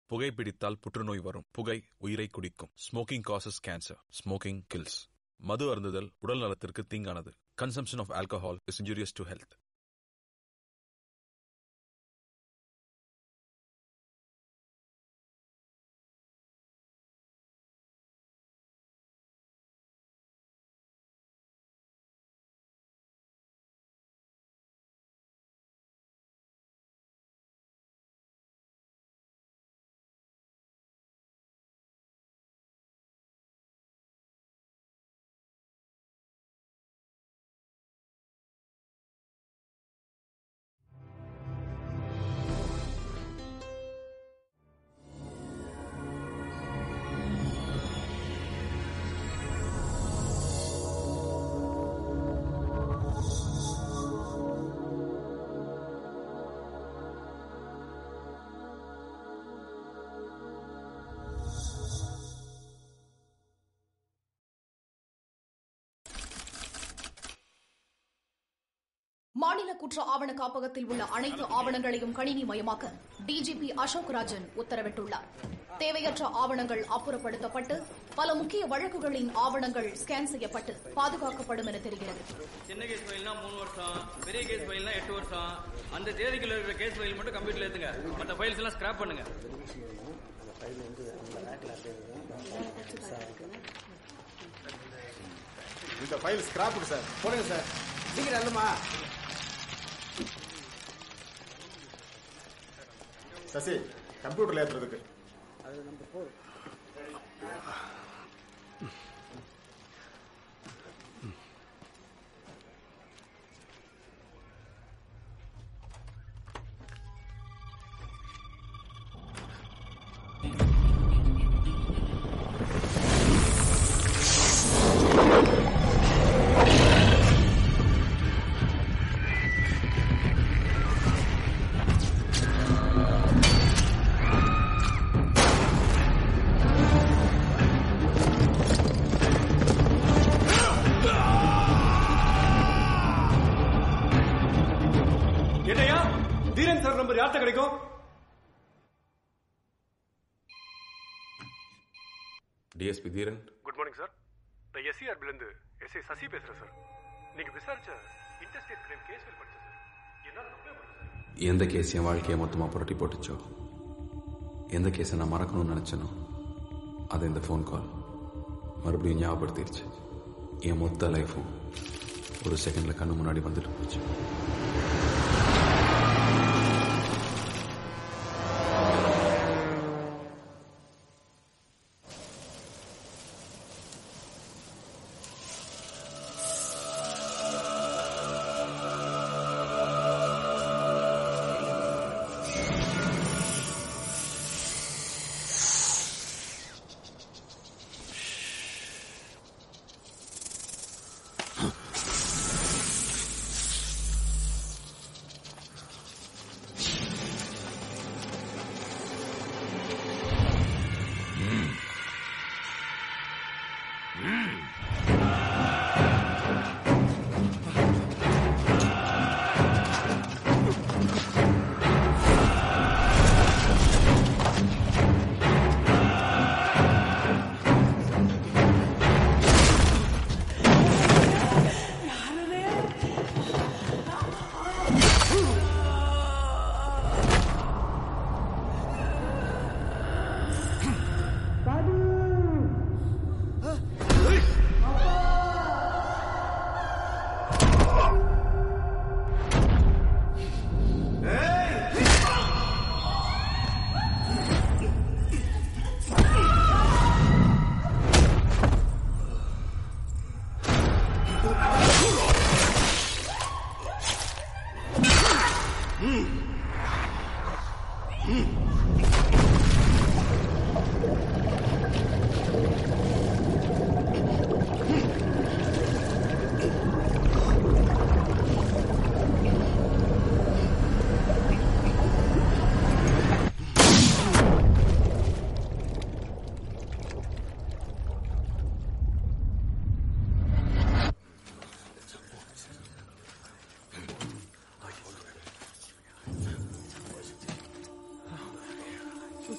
புகைப்பிடித்தால் புற்றுநோய் வரும் புகை உயிரை குடிக்கும் smoking causes cancer smoking kills மது அருந்துதல் உடல் நலத்திற்கு தீங்கானது consumption of alcohol is injurious to health மாநில குற்ற ஆவண காப்பகத்தில் உள்ள அனைத்து ஆவணங்களையும் கணினி மயமாக்க டிஜிபி அசோக் ராஜன் உத்தரவிட்டுள்ளார் தேவையற்ற ஆவணங்கள் அப்புறப்படுத்தப்பட்டு பல முக்கிய வழக்குகளின் ஆவணங்கள் ஸ்கேன் செய்யப்பட்டு பாதுகாக்கப்படும் என தெரிகிறது சின்ன கேஸ் ஃபைல்னா மூணு வருஷம் பெரிய கேஸ் ஃபைல்னா எட்டு வருஷம் அந்த தேதிக்குள்ள இருக்கிற கேஸ் ஃபைல் மட்டும் கம்ப்யூட்டர்ல ஏத்துங்க மற்ற ஃபைல்ஸ் எல்லாம் ஸ்கிராப் பண்ணுங்க இந்த ஃபைல் ஸ்கிராப்புக்கு சார் போடுங்க சார் சீக்கிரம் இல்லம்மா சசி கம்ப்யூட்டர்ல ஏத்துறதுக்கு என்னையா தீரன் சார் நம்பர் யார்கிட்ட கிடைக்கும் DSP Dheeran good morning sir நான் எஸ்சிஆர்பிலேருந்து எஸ்ஐ சசி பேசுறேன் சார் நீங்க விசாரிச்ச இன்டர்ஸ்டேட் கிரைம் கேஸ் ஃபைல் படிச்சேன் சார் என்னால் நம்பவே முடியல சார் எந்த கேஸ் என் வாழ்க்கையை மொத்தமாக புரட்டி போட்டுச்சோ எந்த கேஸை நான் மறக்கணும்னு நினச்சனோ அது இந்த ஃபோன் கால் மறுபடியும் ஞாபகப்படுத்திடுச்சு என் மொத்த லைஃபும் ஒரு செகண்டில் கண்ணு முன்னாடி வந்துட்டு போச்சு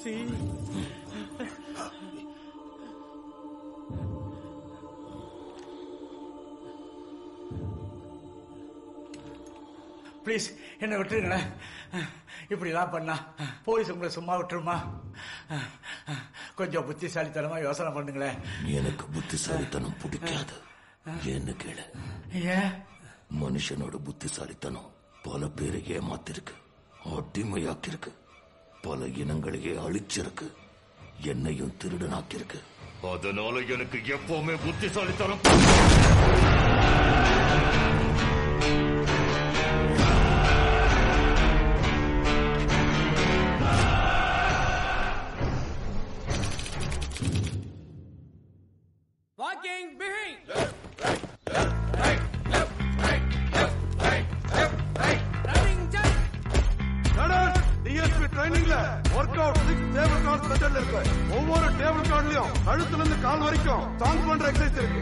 சி ப்ளீஸ் என்னை விட்டுருங்களேன் இப்படிலாம் பண்ணா போலீஸ் உங்களை சும்மா விட்டுருமா கொஞ்சம் புத்திசாலித்தனமா யோசனை பண்ணுங்களேன் எனக்கு புத்திசாலித்தனம் பிடிக்காது ஏன்னு கேளு ஏன் மனுஷனோட புத்திசாலித்தனம் பல பேரை ஏமாத்திருக்கு அடிமையாக்கிருக்கு பல இனங்களையே அழிச்சிருக்கு என்னையும் திருடனாக்கிருக்கு அதனால எனக்கு எப்பவுமே புத்திசாலித்தனம் வாக்கிங் பிஹைண்ட் டிஎஸ்பி ட்ரைனிங்ல work out six table card மெத்தட்ல இருக்கு ஒவ்வொரு டேபிள் கார்டுலயும் கழுத்துல இருந்து கால் வரைக்கும் சாங் பண்ற எக்ஸசைஸ் இருக்கு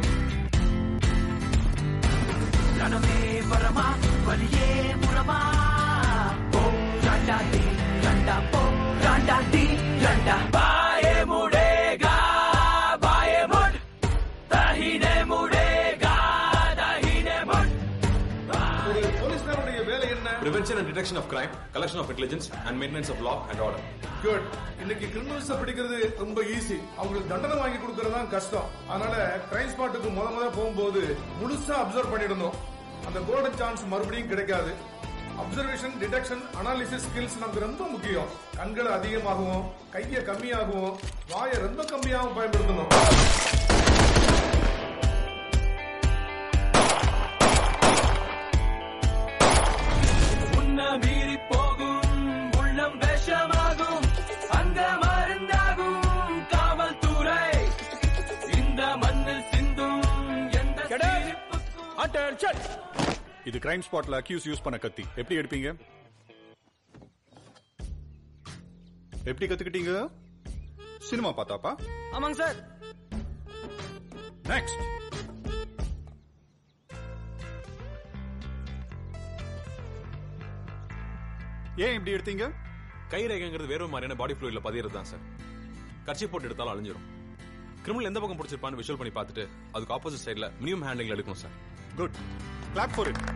ஒரு போலீஸ்காரனுடைய வேலை என்ன Prevention and detection of crime, collection of intelligence, and maintenance of law and order. Good இன்னைக்கு கிரிமினல்ஸ் பிடிக்கிறது ரொம்ப ஈஸி அவங்களுக்கு தண்டனை வாங்கி கொடுக்கறது தான் கஷ்டம் அதனால கிரைம் ஸ்பாட்டுக்கு முத முத போகும்போது முழுசா அப்சர்வ் பண்ணிடணும் அந்த கோல்டன் சான்ஸ் மறுபடியும் கிடைக்காது அப்சர்வேஷன் டிடெக்ஷன் அனாலிசிஸ் ஸ்கில்ஸ் நமக்கு ரொம்ப முக்கியம் கண்களை அதிகமாகவும் கையை கம்மியாகவும் வாயை ரொம்ப கம்மியாகவும் பயன்படுத்தணும் மீறி போகும் உள்ளம் விஷமாகும் அங்க மருந்தாகும் காவல்துறை இந்த மண்ணில் சிந்தும் எந்த அட்டென்ஷன் இது கிரைம் ஸ்பாட்ல அக்யூஸ் யூஸ் பண்ண கத்தி எப்படி எடுப்பீங்க எப்படி கத்துக்கிட்டீங்க சினிமா பார்த்தாப்பா ஆமாங்க சார் நெக்ஸ்ட் ஏன் இப்படி எடுத்தீங்க கை ரேகைங்கிறது வேற ஒரு மாதிரியான பாடி ஃப்ளூயிட்ல பதியறது தான் சார் கட்சி போட்டு எடுத்தாலும் அழிஞ்சிரும் கிரிமினல் எந்த பக்கம் பிடிச்சிருப்பான்னு விஷுவல் பண்ணி பார்த்துட்டு அதுக்கு ஆப்போசிட் சைடுல மினிமம் ஹேண்ட்லிங்ல எடுக்கணும் sir good clap for it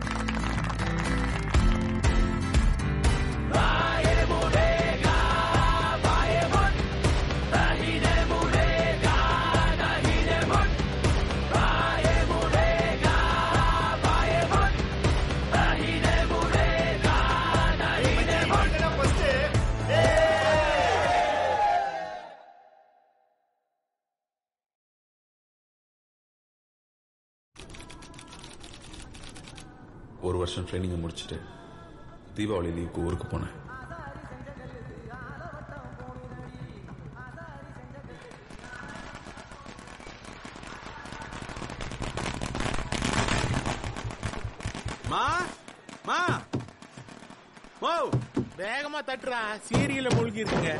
ஒரு வருஷம் ட்ரைனிங்கை முடிச்சுட்டு தீபாவளி லீவுக்கு ஊருக்கு போனேன் மா மா ஓ வேகமா தட்டுறா சீரியல மூழ்கி இருக்குங்க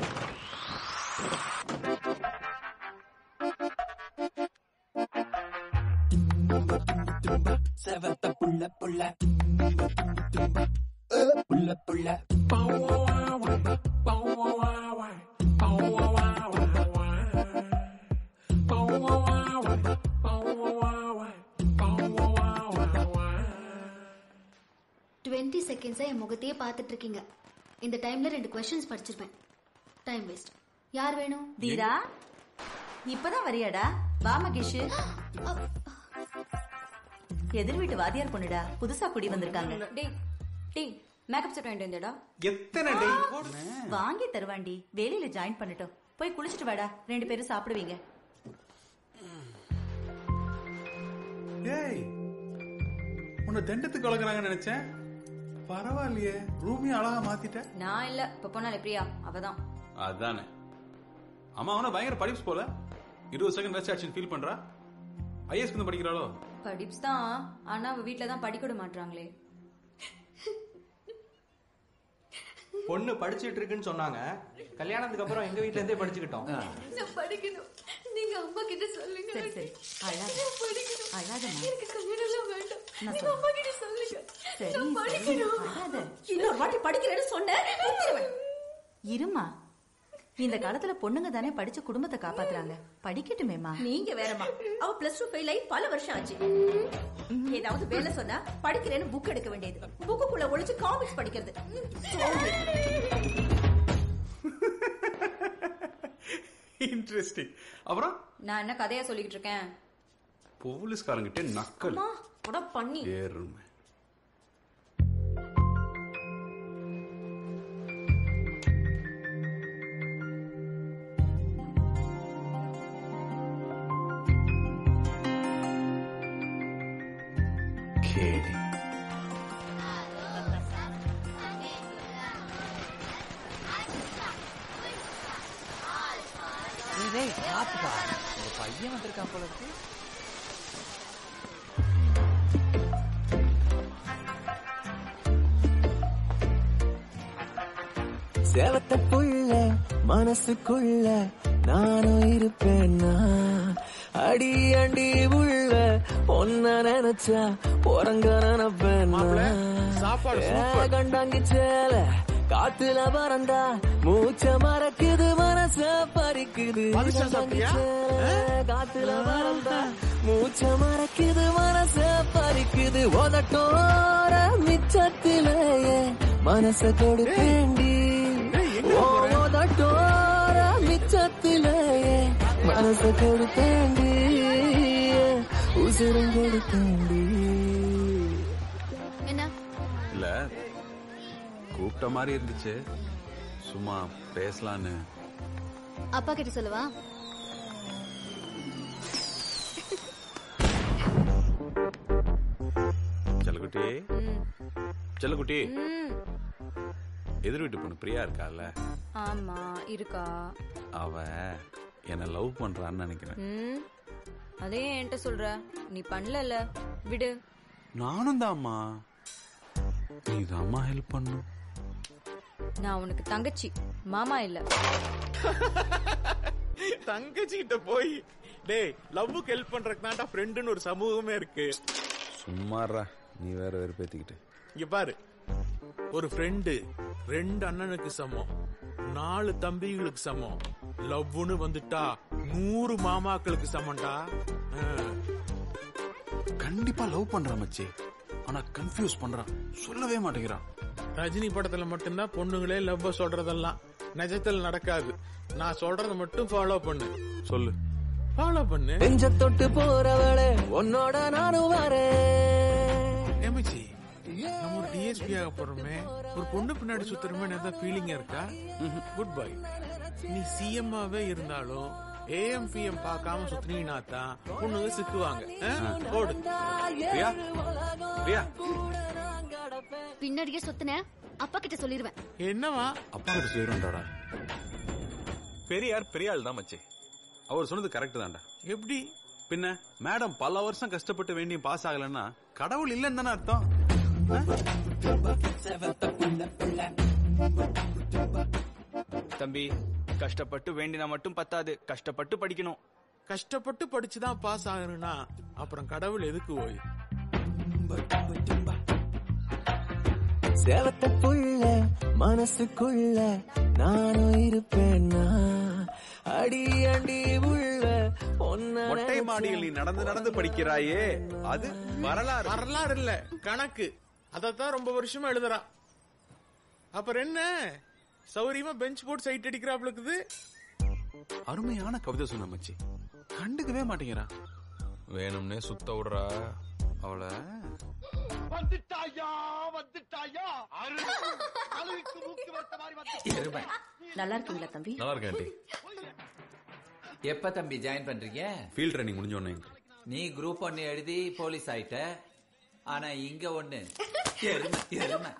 டுவெண்ட்டி செகண்ட்ஸா என் முகத்தையே பார்த்துட்டு இருக்கீங்க இந்த டைம்ல ரெண்டு கொஸ்டின்ஸ் படிச்சிருப்பேன் டைம் வேஸ்ட் யார் வேணும் தீரா இப்பதான் வரியாடா வா மகேஷ் எதிர் வீட்டு வாத்தியார் பொண்ணுடா புதுசா குடி வந்திருக்காங்க டேய் டேய் மேக்கப் செட் வாங்கிட்டு வந்தேடா எத்தனை டே வாங்கி தருவாண்டி வேலையில ஜாயின் பண்ணட்டும் போய் குளிச்சிட்டு வாடா ரெண்டு பேரும் சாப்பிடுவீங்க ஏய் உன்னை தண்டத்துக்கு வளர்க்குறாங்கன்னு நினைச்சேன் பரவாயில்லையே ரூமியும் அழகா மாத்திட்ட நான் இல்ல இப்ப போனாலே பிரியா அவதான் அதானே அம்மா அவன பயங்கர படிப்ஸ் போல இருபது செகண்ட் ரெஸ்ட் ஆக்ஷன் ஃபீல் பண்றா ஐஎஸ் வந்து படிக்கிறாளோ படிப்ஸ் தான் ஆனா அவ வீட்ல தான் படிக்க விட மாட்டாங்களே பொண்ணு படிச்சிட்டு இருக்குன்னு சொன்னாங்க கல்யாணத்துக்கு அப்புறம் எங்க வீட்ல இருந்தே படிச்சுக்கிட்டோம் நான் படிக்கணும் நீங்க அம்மா கிட்ட சொல்லுங்க சரி சரி அழாத படிக்கணும் அழாதம்மா எனக்கு கல்யாணம் எல்லாம் வேண்டாம் நான் நீங்க சொல்றேன். அம்மா கிட்ட சொல்லுங்க சரி நான் சரி படிக்கணும் அழாத இன்னொரு வாட்டி படிக்கிறேன்னு சொன்னேன் குத்திடுவேன். இருமா இந்த காலத்துல பொண்ணுங்க தானே படிச்சு குடும்பத்தை காப்பாத்துறாங்க படிக்கட்டுமேமா நீங்க வேறமா அவ பிளஸ் டூ ஃபெயில் ஆகி பல வருஷம் ஆச்சு ஏதாவது வேலை சொன்னா படிக்கிறேன்னு புக் எடுக்க வேண்டியது புக்குக்குள்ள ஒளிச்சு காமிக்ஸ் படிக்கிறது சோம்பேறி. இன்ட்ரெஸ்டிங் அப்புறம் நான் என்ன கதையா சொல்லிக்கிட்டு இருக்கேன் போலீஸ்காரங்கிட்ட நக்கல் அம்மா கூட பண்ணி ஏறுமை கேடி டேய் பாத்துப்பா உங்க பையன் வந்திருக்கான் போல இருக்கு சேவத்த புள்ள மனசுக்குள்ள நானும் இருப்பேன்னா அடி அடி உள்ள ஒன்ன நினைச்சா உறங்க நினைப்பேன்னா சாப்பாடு ஏ, சூப்பர். கண்டாங்கி சேல காத்துல பறந்தா மூச்ச மறக்குது மனச பறிக்குது மனுஷன் கண்டாங்கி சாப்பிட்டியா? சேல காத்துல பறந்தா மூச்ச மறக்குது மனச பறிக்குது உதட்டோர மிச்சத்திலேயே மனச கொடுப்பேண்டி ஓ, உதட்டோர மிச்சத்திலேயே மனச கொடுத்தேண்டி உசிரும் கொடுத்தேண்டி என்ன இல்ல கூப்பிட்ட மாதிரி இருந்துச்சு சும்மா பேசலான்னு அப்பா கிட்ட சொல்லவா செல்லக்குட்டி செல்லக்குட்டி எதிர் வீட்டு பொண்ணு பிரியா இருக்கால ஆமா இருக்கா அவ என்ன லவ் பண்றான்னு நினைக்கிறேன் ம் அதே என்கிட்ட சொல்ற நீ பண்ணலல விடு நானும் தான்மா நீ தான்மா ஹெல்ப் பண்ணும் நான் உனக்கு தங்கச்சி மாமா இல்ல தங்கச்சி கிட்ட போய் டேய் லவ்வுக்கு ஹெல்ப் பண்றதுக்கு தான்டா ஃப்ரெண்டுன்னு ஒரு சமூகமே இருக்கு சும்மாறா நீ வேற வெறுப்பேத்திக்கிட்டு இங்க பாரு ஒரு ஃப்ரெண்டு ரெண்டு அண்ணனுக்கு சமம் நாலு தம்பிகளுக்கு சமம் லவ்னு வந்துட்டா நூறு மாமாக்களுக்கு சமம்டா ஆ. கண்டிப்பா லவ் பண்றான் மச்சி ஆனா கன்ஃபியூஸ் பண்றான் சொல்லவே மாட்டேங்கிறான் ரஜினி படத்துல மட்டும்தான் பொண்ணுங்களே லவ் சொல்றதெல்லாம் நிஜத்தில் நடக்காது நான் சொல்றத மட்டும் ஃபாலோ பண்ணு சொல்லு ஃபாலோ பண்ணு நெஞ்ச தொட்டு போறவளே உன்னோட நானும் வரேன் ஏமிச்சி நம்ம ஒரு டிஎஸ்பி ஆக போறோமே ஒரு பொண்ணு பின்னாடி சுத்துறமே ஏதாவது ஃபீலிங்கா இருக்கா குட் பை நீ சிஎம்மாவே இருந்தாலும் ஏஎம் பிஎம் பார்க்காம சுத்தினீங்கன்னா தான் பொண்ணுங்க சிக்குவாங்க ஆ? ஓடு பிரியா பிரியா பின்னாடியே சொத்துன அப்பா கிட்ட சொல்லிடுவேன் என்னவா அப்பா கிட்ட சொல்லிடும்டாடா பெரியார் பெரியாள் தான் மச்சி அவர் சொன்னது கரெக்ட் தான்டா எப்படி பின்ன மேடம் பல வருஷம் கஷ்டப்பட்டு வேண்டியும் பாஸ் ஆகலன்னா கடவுள் இல்லைன்னு தானே அர்த்தம் தம்பி கஷ்டப்பட்டு வேண்டினா மட்டும் பத்தாது கஷ்டப்பட்டு படிக்கணும் கஷ்டப்பட்டு படிச்சுதான் பாஸ் ஆகணும்னா அப்புறம் கடவுள் எதுக்கு ஓய் சேவத்த புள்ள மனசுக்குள்ள நானும் இருப்பேன்னா அடி அடி உள்ள ஒன்ன மொட்டை மாடியில் நீ நடந்து நடந்து படிக்கிறாயே அது வரலாறு வரலாறு இல்ல கணக்கு அதத்தான் ரொம்ப வருஷமா எழுதுறா அப்புறம் என்ன சௌரியமா பெஞ்ச் போட்டு சைட் அடிக்கிறாப்ளுக்குது அருமையான கவிதை சொன்ன மச்சி கண்டுக்கவே மாட்டேங்கிறா வேணும்னே சுத்த விடுறா அவளை வந்துட்டாயா வந்துட்டாயா அழுவிக்கு மூக்கி வந்த மாதிரி வந்து நல்லா இருக்கீங்களா தம்பி நல்லா இருக்கேன் ஆண்டி எப்ப தம்பி ஜாயின் பண்றீங்க ஃபீல்ட் ட்ரைனிங் முடிஞ்ச உடனே நீ குரூப் ஒன்னு எழுதி போலீஸ் ஆயிட்ட ஆனா இங்க ஒண்ணு எருமை, எருமை.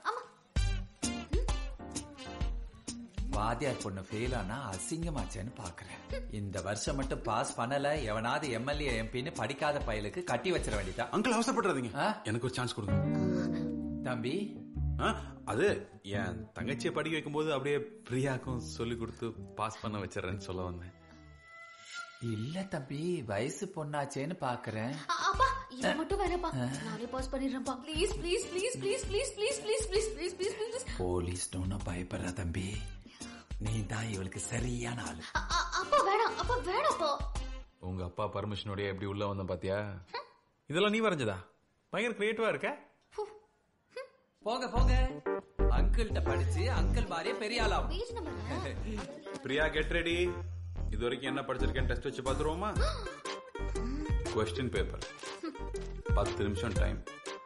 வாத்தியார் பொண்ணு ஃபெயில் ஆனா அசிங்கமாச்சேன்னு பாக்குறேன் இந்த வருஷம் மட்டும் பாஸ் பண்ணல எவனாவது எம்எல்ஏ எம்பின்னு படிக்காத பயலுக்கு கட்டி வச்சிட வேண்டியதான் அங்கிள் அவசரப்படாதீங்க எனக்கு ஒரு சான்ஸ் கொடுங்க தம்பி ஆ, அது என் தங்கச்சியை படிக்க வைக்கும்போது அப்படியே பிரியாக்கும் சொல்லி கொடுத்து பாஸ் பண்ண வச்சிடறேன்னு சொல்ல வந்தேன் இல்ல தம்பி வயசு பொண்ணாச்சேன்னு பாக்குறேன் அ- அப்பா இது மட்டும் வேணாப்பா நானே பாஸ் பண்ணிடுறேன்ப்பா please please please please please please please please please please please police பயப்படுற தம்பி நீ தான் இவளுக்கு சரியான ஆளு அ- அ- அப்பா வேணாம் அப்பா வேணாப்பா உங்க அப்பா பர்மிஷனோடய எப்படி உள்ள வந்த பாத்தியா இதெல்லாம் நீ வரைஞ்சதா பயங்கர கிரியேட்டிவா இருக்க போங்க போங்க அங்கிள்கிட்ட படிச்சு அங்கிள் மாதிரியே பெரிய ஆளாம் page number Priya get ready இது வரைக்கும் என்ன படிச்சிருக்கேன் டெஸ்ட் வச்சு பாத்துருவோமா கொஸ்டின் பேப்பர் பத்து நிமிஷம் டைம்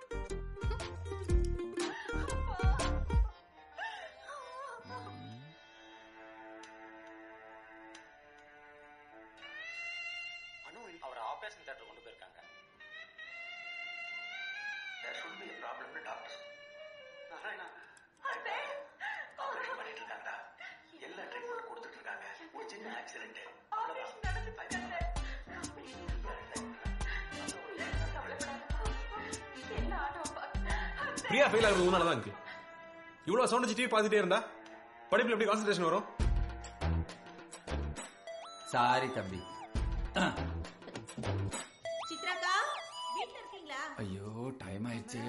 அனு அவர் ஆபரேஷன் தியேட்டர் கொண்டு போயிருக்காங்க There should be a problem னு டாக்டர் நாராயணா ஆபரேஷன் பண்ணிட்டு இருக்காங்கடா எல்லா ட்ரீட்மெண்ட் கொடுத்துட்டு இருக்காங்க ஒரு சின்ன ஆக்சிடென்ட் பிரியா ஃபெயில் ஆகுறது உன்னால தான் இருக்கு இவ்வளவு சவுண்ட் வச்சு டிவி பார்த்துட்டே இருந்தா படிப்புல எப்படி கான்சன்ட்ரேஷன் வரும் சாரி தம்பி சித்ராக்கா வீட்ல இருக்கீங்களா ஐயோ டைம் ஆயிடுச்சு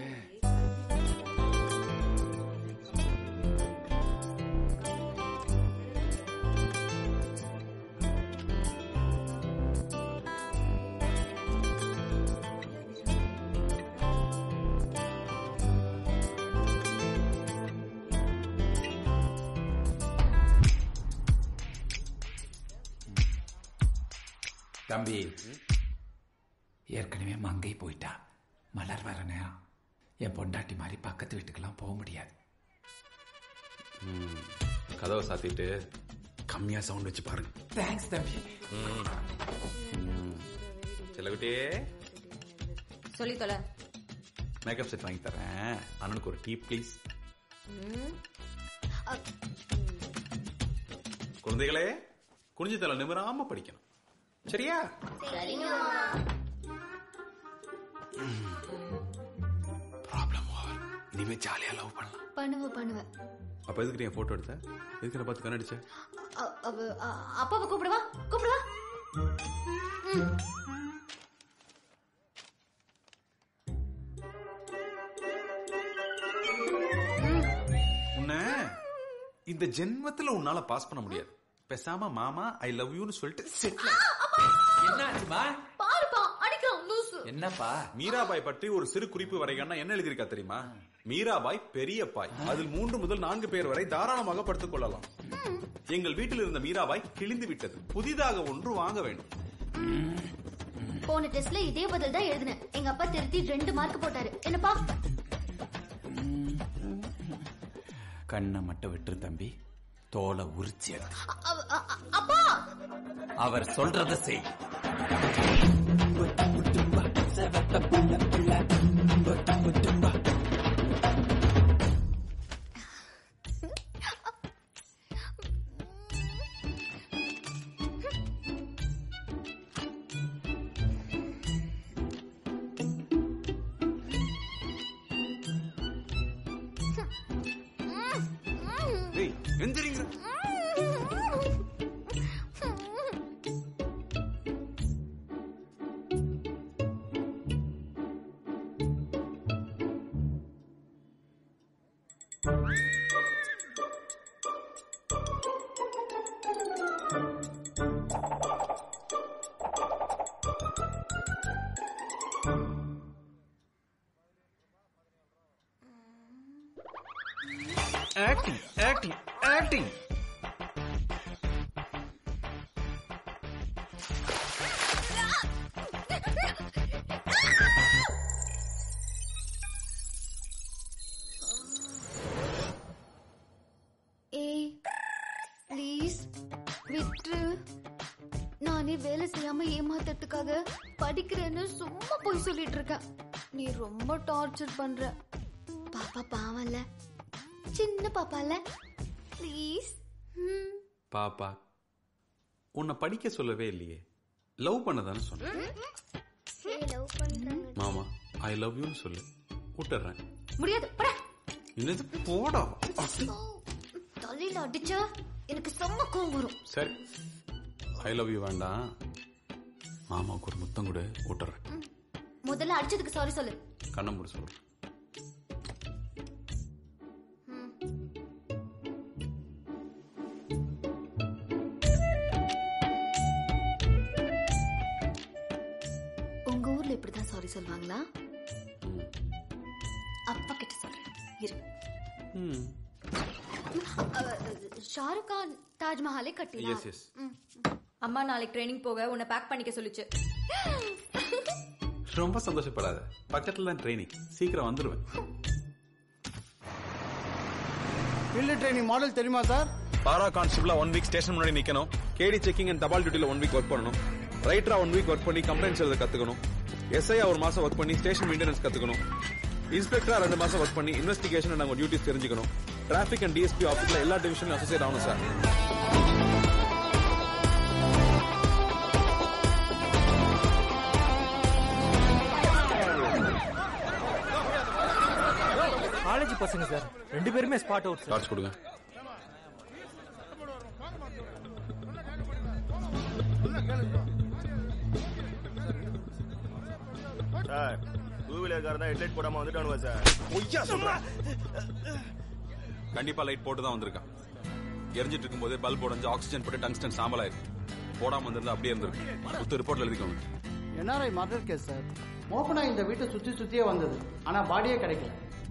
தம்பி ஏற்கனவே மங்கை போயிட்டா மலர் வர நேரம் என் பொண்டாட்டி மாதிரி பக்கத்து வீட்டுக்கெல்லாம் போக முடியாது ம், கதவை சாத்திட்டு கம்மியா சவுண்ட் வச்சு பாருங்க தேங்க்ஸ் தம்பி செல்லகுட்டியே சொல்லி தொலை மேக்கப் செட் வாங்கி தரேன் அண்ணனுக்கு ஒரு டீ ப்ளீஸ் ம். குழந்தைகளே குனிஞ்சு தலை நிமிராம படிக்கணும் சரியா ப்ராப்ளம் ஓவர் இனிமே ஜாலியா லவ் பண்ணலாம் பண்ணுவேன் பண்ணுவேன் அப்ப எதுக்கு என் போட்டோ எடுத்த எதுக்கு என்ன பார்த்து கண்ணடிச்ச அ- அவ- அ- அப்பாவை கூப்பிடுவா கூப்பிடுவா ம். உன்ன இந்த ஜென்மத்துல உன்னால பாஸ் பண்ண முடியாது பேசாம மாமா ஐ லவ் யூன்னு சொல்லிட்டு செட்டில் என்னாச்சுமா பாருப்பா அடிக்கிறான் லூசு என்னப்பா மீராபாய் பற்றி ஒரு சிறு குறிப்பு வரைகன்னா என்ன எழுதியிருக்கா தெரியுமா மீராபாய் பெரிய பாய் அதில் மூன்று முதல் நான்கு பேர் வரை தாராளமாக படுத்துக் கொள்ளலாம் எங்கள் வீட்டில் இருந்த மீராபாய் கிழிந்து விட்டது புதிதாக ஒன்று வாங்க வேண்டும் போன டெஸ்ட்ல இதே பதில் தான் எழுதினேன் எங்க அப்பா திருத்தி ரெண்டு மார்க் போட்டாரு என்னப்பா கண்ணை மட்டும் விட்டுரு தம்பி தோலை உரிச்சு எடு. அ- அவ- அ- அ- அப்பா அவர் சொல்றத செய் டேய் எந்திரிங்க ஆக்டிங் ஆக்டிங் ஆக்டிங் ஏய் ப்ளீஸ் விட்டு நானே வேலை செய்யாம ஏமாத்துறதுக்காக படிக்கிறேன்னு சும்மா போய் சொல்லிட்டு இருக்கேன் நீ ரொம்ப டார்ச்சர் பண்ற பாப்பா பாவம்ல சின்ன பாப்பால ப்ளீஸ் பாப்பா உன்னை படிக்க சொல்லவே இல்லையே லவ் பண்ணதானே சொன்னேன் லவ் பண்றாங்க மாமா ஐ லவ் யூன்னு சொல்லு விட்டுறேன் முடியாது போடா. என்னது போடா தலையில அடிச்சா எனக்கு செம்ம கோவம் வரும் சரி ஐ லவ் யூ வேண்டாம் மாமாவுக்கு ஒரு முத்தம் கூட விட்டுறேன் முதல்ல அடிச்சதுக்கு சாரி சொல்லு கண்ணம் பிடிச்சி சொல்லு பொண்ணுங்களும் இப்படிதான் சாரி சொல்லுவாங்களா அப்பா கிட்ட சொல்றேன் இரு ம் அஹ், ஷாருக் கான் தாஜ்மஹாலை கட்டினார் எஸ் எஸ் அம்மா நாளைக்கு ட்ரைனிங் போக உன்னை பேக் பண்ணிக்க சொல்லுச்சு ரொம்ப சந்தோஷப்படாத பக்கத்துல தான் ட்ரைனிங் சீக்கிரம் வந்துருவேன் ஃபீல்டு ட்ரைனிங் மாடல் தெரியுமா சார் பாரா கான்ஸ்டபிளா ஒன் வீக் ஸ்டேஷன் முன்னாடி நிக்கணும் கேடி செக்கிங் அண்ட் தபால் டியூட்டில ஒன் வீக் ஒர்க் பண்ணணும் ரைட்டரா ஒன் வீக் ஒர்க் பண்ணி கம்ப்ளைண்ட்ஸ் எழுத கத்துக்கணும் எஸ்ஐயா ஒரு மாசம் ஒர்க் பண்ணி ஸ்டேஷன் மெயின்டெனன்ஸ் கத்துக்கணும் இன்ஸ்பெக்டரா ரெண்டு மாசம் ஒர்க் பண்ணி இன்வெஸ்டிகேஷன் நாங்க டியூட்டிஸ் தெரிஞ்சுக்கணும் டிராபிக் அண்ட் டிஎஸ்பி ஆஃபீஸ்ல எல்லா டிவிஷன்லையும் அசோசியேட் ஆகணும் சார் காலேஜ் பசங்க சார் ரெண்டு பேருமே ஸ்பாட் அவுட் கார்ட்ஸ் கொடுங்க சார் டூ வீலர்காரன் தான் ஹெட்லைட் போடாம வந்துட்டானுவா சார் பொய்யா சொல்றேன் கண்டிப்பா லைட் போட்டு தான் வந்திருக்கான் எரிஞ்சிட்டு இருக்கும்போதே பல்ப் உடஞ்சு ஆக்சிஜன் போட்டு டங்ஸ்டன் சாம்பல் ஆயிருக்கு போடாம இருந்திருந்தா அப்படியே இருந்திருக்கு குத்து ரிப்போர்ட்ல எழுதிக்கோங்க என்ஆர்ஐ மர்டர் கேஸ் சார் மோப்பனா இந்த வீட்டை சுத்தி சுத்தியே வந்தது ஆனா பாடியே கிடைக்கல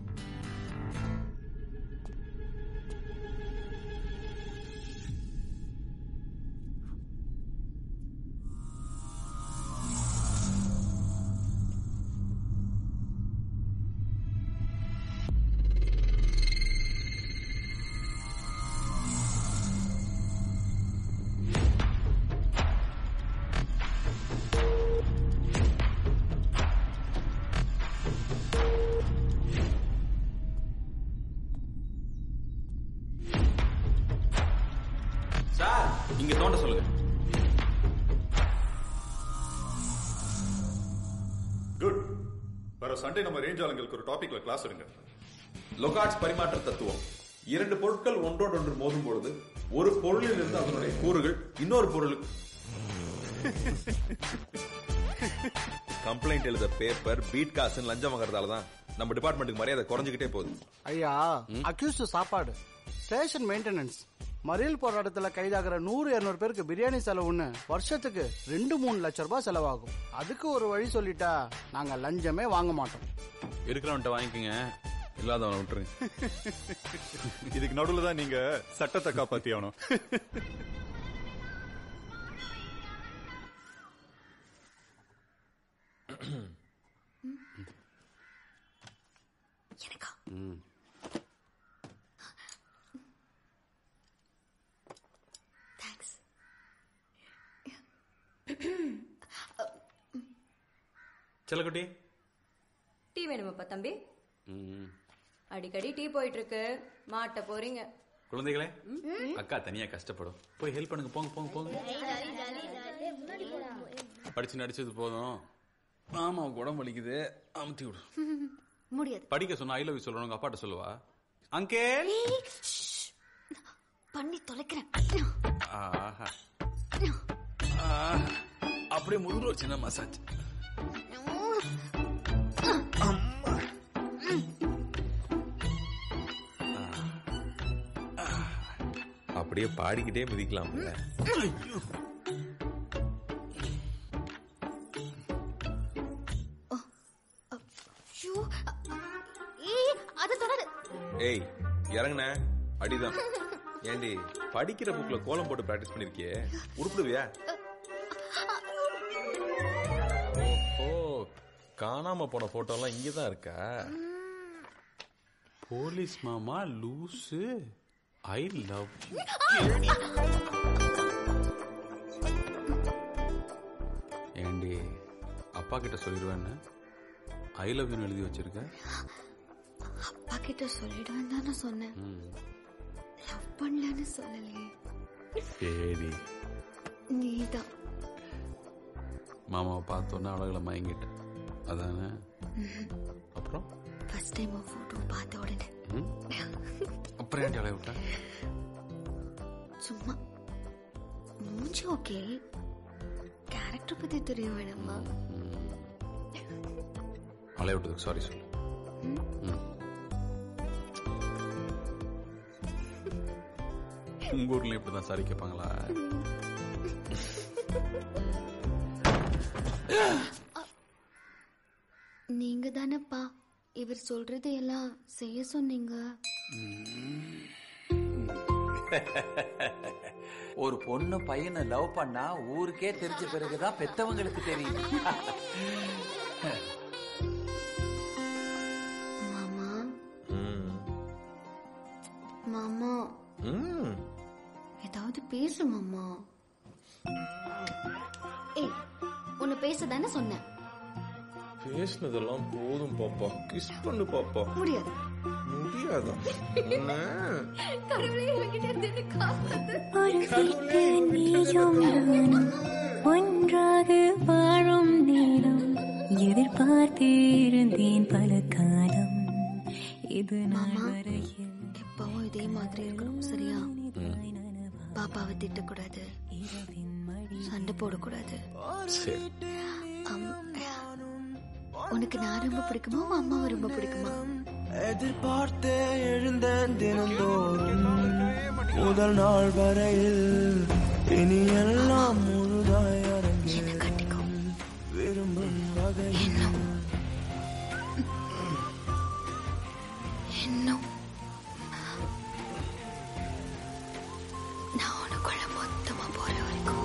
சார் இங்க தோண்ட சொல்லுங்க குட் வர சண்டே நம்ம ரேஞ்ச் ஆளுங்களுக்கு ஒரு டாபிக்ல கிளாஸ் எடுங்க லொகாட்ஸ் பரிமாற்ற தத்துவம் இரண்டு பொருட்கள் ஒன்றோடு ஒன்று மோதும் பொழுது ஒரு பொருளில் இருந்து அதனுடைய கூறுகள் இன்னொரு பொருளுக்கு கம்ப்ளைண்ட் எழுத பேப்பர் பீட் காசுன்னு லஞ்சம் வாங்குறதால தான் நம்ம டிபார்ட்மெண்ட்டுக்கு மரியாதை குறைஞ்சுக்கிட்டே போகுது ஐயா அக்யூஸ்ட் சாப்பாடு ஸ்டேஷன் மெயின்டெனன்ஸ் மறியல் போராட்டத்துல கைதாகிற நூறு இருநூறு பேருக்கு பிரியாணி செலவுன்னு வருஷத்துக்கு ரெண்டு மூணு லட்சம் ரூபாய் செலவாகும் அதுக்கு ஒரு வழி சொல்லிட்டா நாங்க லஞ்சமே வாங்க மாட்டோம் இருக்கிறவன்ட்ட வாங்கிக்கோங்க இல்லாதவனை விட்டுருங்க இதுக்கு நடுவுல தான் நீங்க சட்டத்தை காப்பாத்தி ஆகணும் ம். தேங்க்ஸ் செல்லக்குட்டி டீ வேணுமாப்பா தம்பி ம். அடிக்கடி டீ போயிட்டு இருக்கு மாட்ட போறீங்க குழந்தைகளே அக்கா தனியா கஷ்டப்படும் போய் ஹெல்ப் பண்ணுங்க போங்க போங்க போங்க படிச்சு நடிச்சது போதும் ஆமா உடம்பு வலிக்குது அமுத்தி விடு முடியாது படிக்க சொன்னா ஐ லவ் சொல்றவங்க அப்பாட்ட சொல்லுவா அங்கேல் பண்ணி தொலைக்கிறேன் ஆஹா ஆ, அப்படியே முதுகுல ஒரு சின்ன மசாஜ் அப்படியே பாடிக்கிட்டே மிதிக்கலாம்ல ஐயோ ஏய் அது தொடரு ஏய் இறங்குன அடிதான் ஏண்டி படிக்கிற புக்ல கோலம் போட்டு பிராக்டிஸ் பண்ணிருக்கியே உருப்பிடுவியா ஓ காணாம போன போட்டோ எல்லாம் இங்கதான் இருக்கா போலீஸ் மாமா லூசு ஐ லவ் ஏண்டி அப்பா கிட்ட சொல்லிடுவேன்னு ஐ லவ் யூன்னு எழுதி வச்சிருக்க அப்பா கிட்ட சொல்லிடுவேன் தானே சொன்னேன் ம், லவ் பண்ணலன்னு சொல்லலையே சரி நீதான் மாமாவை பார்த்தோன்னே அழகுல மயங்கிட்டேன் அதானே அப்புறம் ஃபர்ஸ்ட் டைம் உன் போட்டோ பார்த்த உடனே ம்? அப்புறம் ஏன்டி அலைய விட்டேன் சும்மா மூஞ்சி ஓகே கேரக்டர் பத்தி தெரிய வேணாமா அலைய விட்டதுக்கு சாரி சொல்லு ம். உங்க ஊர்ல இப்படிதான் சாரி கேட்பாங்களா தானப்பா இவர் சொல்றது எல்லாம் செய்ய சொன்னீங்க ஒரு பொண்ணு பையனை லவ் பண்ணா ஊருக்கே தெரிஞ்ச பிறகுதான் பெத்தவங்களுக்கு தெரியும் மாமா மாமா ஏதாவது பேசு மாமா ஏய் உன்னை பேச தானே சொன்னேன் பேசினதெல்லாம் போதும் பாப்பா கிஸ் பண்ணு பாப்பா முடியாது முடியாதா கடவுளே என்கிட்ட இருந்து என்ன காப்பாத்து ஒரு வீட்டு நீயும் நானும் ஒன்றாக வாழும் நேரம் எதிர்பார்த்து இருந்தேன் பல காலம் இது நாள் வரையில் எப்பவும் இதே மாதிரி இருக்கணும் சரியா பாப்பாவை திட்டக்கூடாது சண்டை போடக்கூடாது சரி அம், உனக்கு நான் ரொம்ப பிடிக்குமா உன் அம்மாவை ரொம்ப பிடிக்குமா எதிர்பார்த்தே எழுந்தேன் தினந்தோறும் முதல் நாள் வரையில் இனி எல்லாம் முழுதாய் அரங்கேறும் விரும்பும் வகையில் இன்னும் நான் உனக்குள்ள மொத்தமா போற வரைக்கும்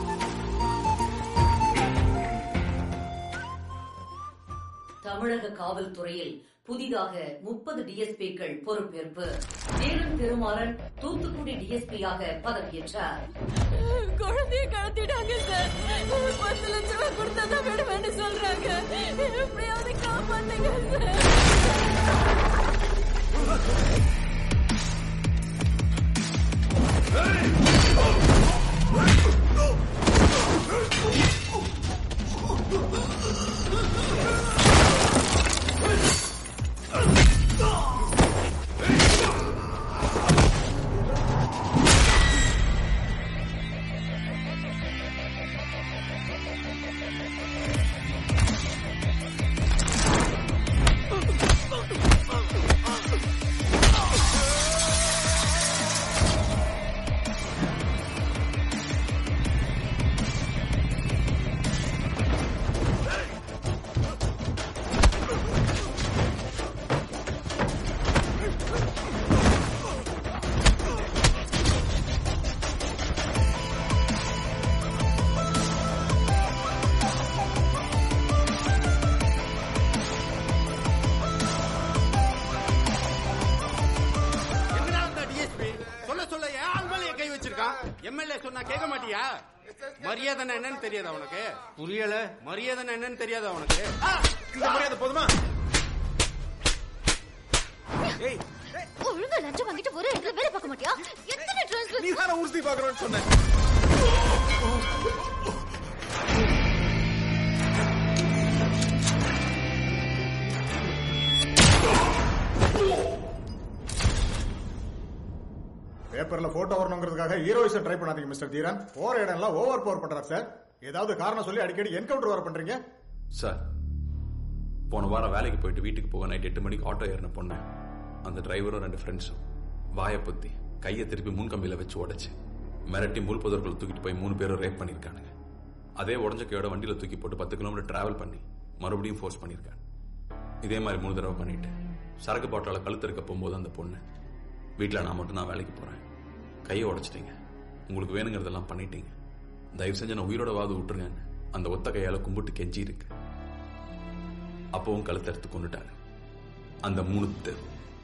தமிழக காவல்துறையில் புதிதாக முப்பது டிஎஸ்பிக்கள் பொறுப்பேற்பு சேரன் திருமாறன் தூத்துக்குடி டிஎஸ்பியாக பதவியேற்றார் குழந்தைய கடத்திட்டாங்க சார் பத்து லட்ச ரூபாய் கொடுத்தா தான் விடுவேன்னு சொல்றாங்க எப்படியாவது காப்பாத்துங்க சார் டிஎஸ்பி சொல்ல சொல்ல ஏன் ஆள் மேல கை வச்சிருக்கான் எம்எல்ஏ சொன்னா கேட்க மாட்டியா மரியாதைன்னா என்னன்னு தெரியாதா உனக்கு புரியல மரியாதைன்னா என்னன்னு தெரியாதா உனக்கு இந்த மரியாதை போதுமா ஏய் ஒழுங்கா லஞ்சம் வாங்கிட்டு ஒரு இடத்துல வேலை பார்க்க மாட்டியா எத்தனை டிரான்ஸ்ஃபர் நீ தானே உறுதி பாக்குறோன்னு சொன்ன பேப்பர்ல போட்டோ வரணுங்கிறதுக்காக ஹீரோயிசம் ட்ரை பண்ணாதீங்க மிஸ்டர் தீரன் போற இடம் எல்லாம் ஓவர் பவர் பண்றாரு சார் ஏதாவது காரணம் சொல்லி அடிக்கடி என்கவுண்டர் வர பண்றீங்க சார் போன வாரம் வேலைக்கு போயிட்டு வீட்டுக்கு போக நைட் எட்டு மணிக்கு ஆட்டோ ஏறின பொண்ணு அந்த டிரைவரும் ரெண்டு ஃப்ரெண்ட்ஸும் வாயை பொத்தி கையை திருப்பி முன் கம்பியில வச்சு உடைச்சு மிரட்டி முள் புதற்குள்ள தூக்கிட்டு போய் மூணு பேரும் ரேப் பண்ணியிருக்கானுங்க அதே உடஞ்ச கையோட வண்டியில தூக்கி போட்டு பத்து கிலோமீட்டர் டிராவல் பண்ணி மறுபடியும் ஃபோர்ஸ் பண்ணியிருக்காங்க இதே மாதிரி மூணு தடவை பண்ணிட்டு சரக்கு பாட்டால கழுத்து இருக்க போகும்போது அந்த பொண்ணு வீட்டில் நான் மட்டும் தான் வேலைக்கு போறேன் கையை உடைச்சிட்டீங்க உங்களுக்கு வேணுங்கிறதெல்லாம் பண்ணிட்டீங்க தயவு செஞ்சு நான் உயிரோட வாது விட்டுருங்கன்னு அந்த ஒத்த கையால கும்பிட்டு கெஞ்சி இருக்கு அப்பவும் கழுத்தை எடுத்து கொண்டுட்டாங்க அந்த மூணு தெரு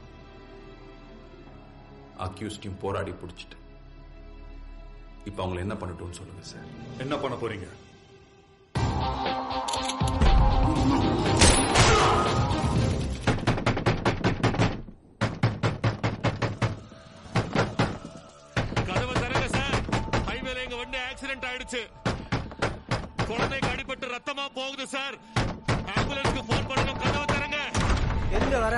அக்யூஸ்டையும் போராடி பிடிச்சிட்டு இப்ப அவங்களை என்ன பண்ணட்டும்னு சொல்லுங்க சார் என்ன பண்ண போறீங்க கதவை தரங்க சார் ஹைவேல எங்க வண்டி ஆக்சிடென்ட் ஆயிடுச்சு குழந்தைக்கு அடிபட்டு ரத்தமா போகுது சார் ஆம்புலன்ஸ்க்கு போன் பண்ணணும் கதவை தரங்க எங்க வர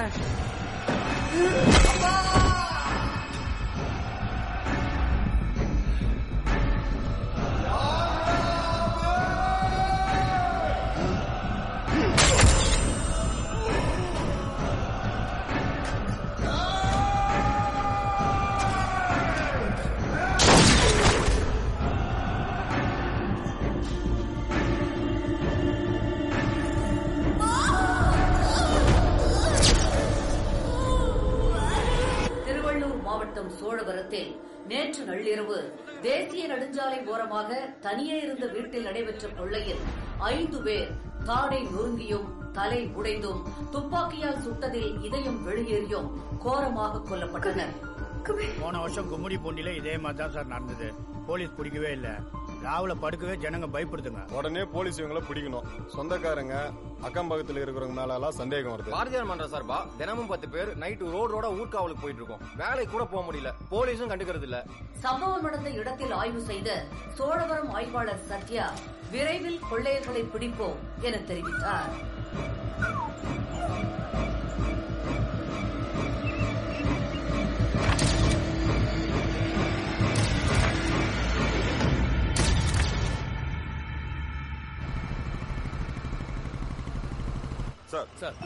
ஆ மாவட்டம் சோழவரத்தில் நேற்று நள்ளிரவு தேசிய நெடுஞ்சாலை ஓரமாக தனியே இருந்த வீட்டில் நடைபெற்ற கொள்ளையில் ஐந்து பேர் தாடை நொறுங்கியும் தலை உடைந்தும் துப்பாக்கியால் சுட்டதில் இதயம் வெளியேறியும் கோரமாக கொல்லப்பட்டனர் போன வருஷம் கும்முடி பூண்டில இதே மாதிரி தான் சார் நடந்தது போலீஸ் பிடிக்கவே இல்ல ராவுல படுக்கவே ஜனங்க பயப்படுதுங்க உடனே போலீஸ் இவங்கள பிடிக்கணும் சொந்தக்காரங்க அக்கம் பக்கத்துல இருக்கிறவங்க மேல எல்லாம் சந்தேகம் வருது பாரதியார் மன்ற சார்பா தினமும் பத்து பேர் நைட்டு ரோடு ரோட ஊர்காவலுக்கு போயிட்டு இருக்கோம் வேலைக்கு கூட போக முடியல போலீஸும் கண்டுக்கிறது இல்ல சம்பவம் நடந்த இடத்தில் ஆய்வு செய்த சோழவரம் ஆய்வாளர் சத்யா விரைவில் கொள்ளையர்களை பிடிப்போம் என தெரிவித்தார் sir sir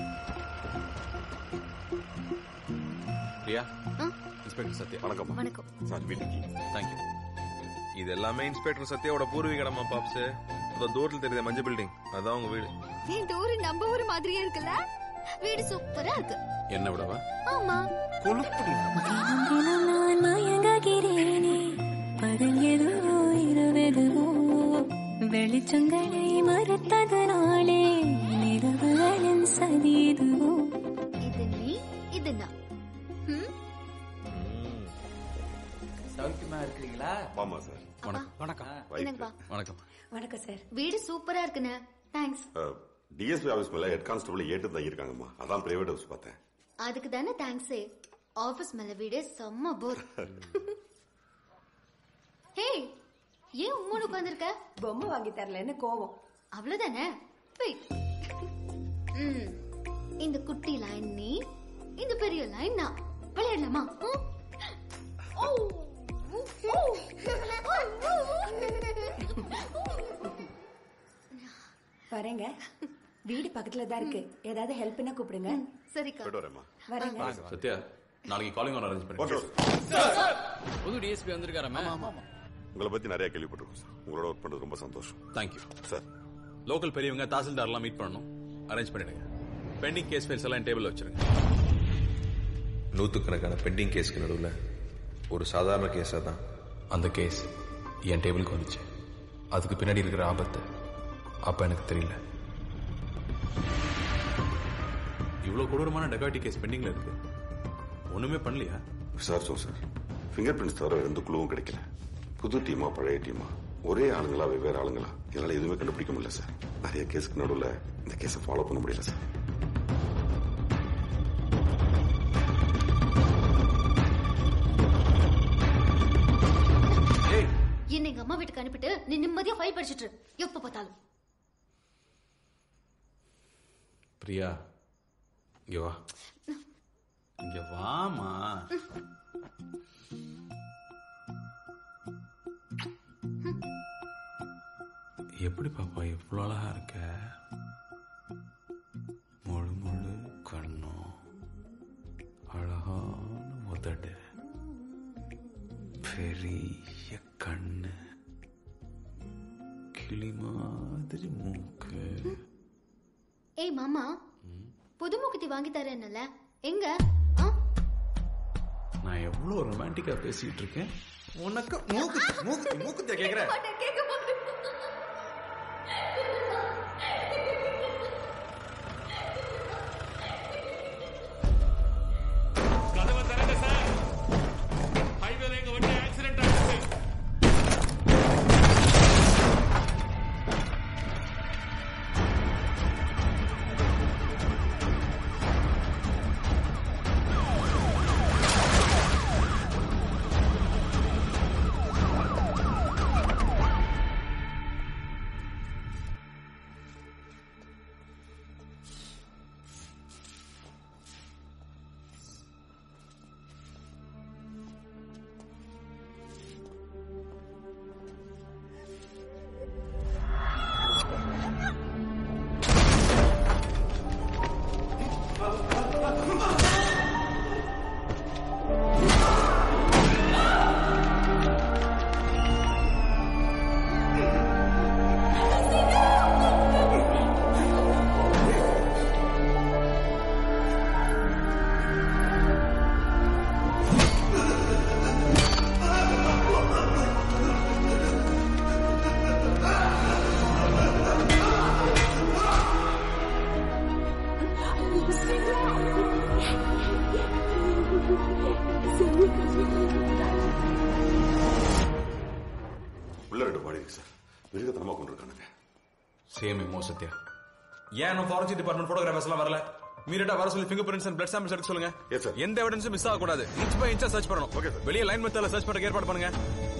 Priya inspector Sathya வணக்கம் வணக்கம் சார் வீட்டுக்கு தேங்க்யூ இது எல்லாமே இன்ஸ்பெக்டர் சத்யாவோட பூர்வீகடமா பாப்ஸ் அந்த தூரத்தில் தெரியுத மஞ்சள் பில்டிங் அதான் உங்க வீடு இந்த ஊரு நம்ம ஊரு மாதிரியே இருக்குல்ல வீடு சூப்பரா இருக்கு என்ன விடவா ஆமா தினம் தினம் நான் மயங்குகிறேனே பகல் எதுவோ இரவெதுவோ வெளிச்சங்களை மறுத்ததனாலே நிலவுகளின் சதி எதுவோ இது நீ இது நான் ம்? சௌக்கியமா இருக்கிறீங்களா ஆமா சார் வணக்கம் வணக்கம் என்னங்கப்பா வணக்கம் வணக்கம் சார் வீடு சூப்பரா இருக்குண்ணே தேங்க்ஸ் டிஎஸ்பி ஆபீஸ் மேல ஹெட் கான்ஸ்டபிள் ஏட்டு தங்கியிருக்காங்கம்மா அதான் பிரைவேட் ஹவுஸ் பார்த்தேன் அதுக்கு தானே தேங்க்ஸ் ஆபீஸ் மேல வீடு செம்ம போர் ஹே ஏன் உம்மோடு உட்கார்ந்திருக்க பொம்மை வாங்கி தரலன்னு கோவம் அவ்வளவுதானே வெயிட் ம் இந்த குட்டி லைன் நீ இந்த பெரிய லைன் நான் விளையாடலாமா ம்? ஓ ஓ, ஓ. வரேங்க வீடு பக்கத்துல தான் இருக்கு ஏதாவது ஹெல்ப்னா கூப்பிடுங்க சரிக்கா போயிட்டு வரேம்மா வரேங்க சத்யா நாளைக்கு காலிங் ஒன்று அரேஞ்ச் பண்ணி புது டிஎஸ்பி வந்திருக்காரமா உங்களை பத்தி நிறைய கேள்விப்பட்டிருக்கோம் சார் உங்களோட ஒர்க் பண்றது ரொம்ப சந்தோஷம் தேங்க்யூ சார் லோக்கல் பெரியவங்க தாசில்தார்லாம் மீட் பண்ணணும் அரேஞ்ச் பண்ணிடுங்க பெண்டிங் கேஸ் ஃபைல்ஸ் எல்லாம் டேபிள் வச்சிருங்க நூற்றுக்கணக்கான பெண்டிங் கேஸ்க்கு நடுவில் ஒரு சாதாரண கேஸாக தான் அந்த கேஸ் என் டேபிளுக்கு வந்துச்சு அதுக்கு பின்னாடி இருக்கிற ஆபத்து அப்ப எனக்கு தெரியல இவ்வளோ கொடூரமான டெகாட்டி கேஸ் பெண்டிங்ல இருக்கு ஒண்ணுமே பண்ணலையா விசாரிச்சோம் சார் ஃபிங்கர் பிரிண்ட்ஸ் தவிர எந்த குழுவும் கிடைக்கல புது டீமா பழைய டீமா ஒரே ஆளுங்களா வெவ்வேறு ஆளுங்களா என்னால எதுவுமே கண்டுபிடிக்க முடியல சார் நிறைய கேஸுக்கு நடுவில் இந்த கேஸை ஃபாலோ பண்ண முடியல சார் என்ன எங்க அம்மா வீட்டுக்கு அனுப்பிட்டு நீ நிம்மதியா ஃபைல் படிச்சிட்டு இரு. எப்ப பார்த்தாலும் பிரியா இங்க வா இங்க வாமா எப்படி பாப்பா இவ்வளோ அழகா இருக்க முழு முழு கண்ணும் அழகான உதடு பெரிய கண்ணு கிளி மாதிரி மூக்கு ஏய் மாமா புது மூக்குத்தி வாங்கி தரேன்ல எங்க நான் எவ்வளவு ரொமான்டிக்கா பேசிட்டு இருக்கேன் உனக்கு மூக்கு மூக்கு மூக்குத்தியா கேக்குற கேட்க மாட்டேன் கதவை திறங்க சார் ஹைவேல எங்க வண்டி ஆக்சிடென்ட் ஆயிடுச்சு உள்ள ரெண்டு பாடி இருக்கு சார் மிருகத்தனமா கொண்டிருக்கானுங்க சேம் இம்மோ சத்யா ஏன் நம்ம ஃபாரன்சிக் டிபார்ட்மெண்ட் போட்டோகிராஃபர்ஸ் எல்லாம் வரல மீடியட்டா வர சொல்லி finger prints and blood samples எடுக்க சொல்லுங்க எந்த எவிடன்ஸும் மிஸ் ஆக கூடாது இன்ச் பை இன்ச்சா சர்ச் பண்ணணும் வெளியே லைன் மெத்தட்ல சர்ச் பண்ண ஏற்பாடு பண்ணுங்க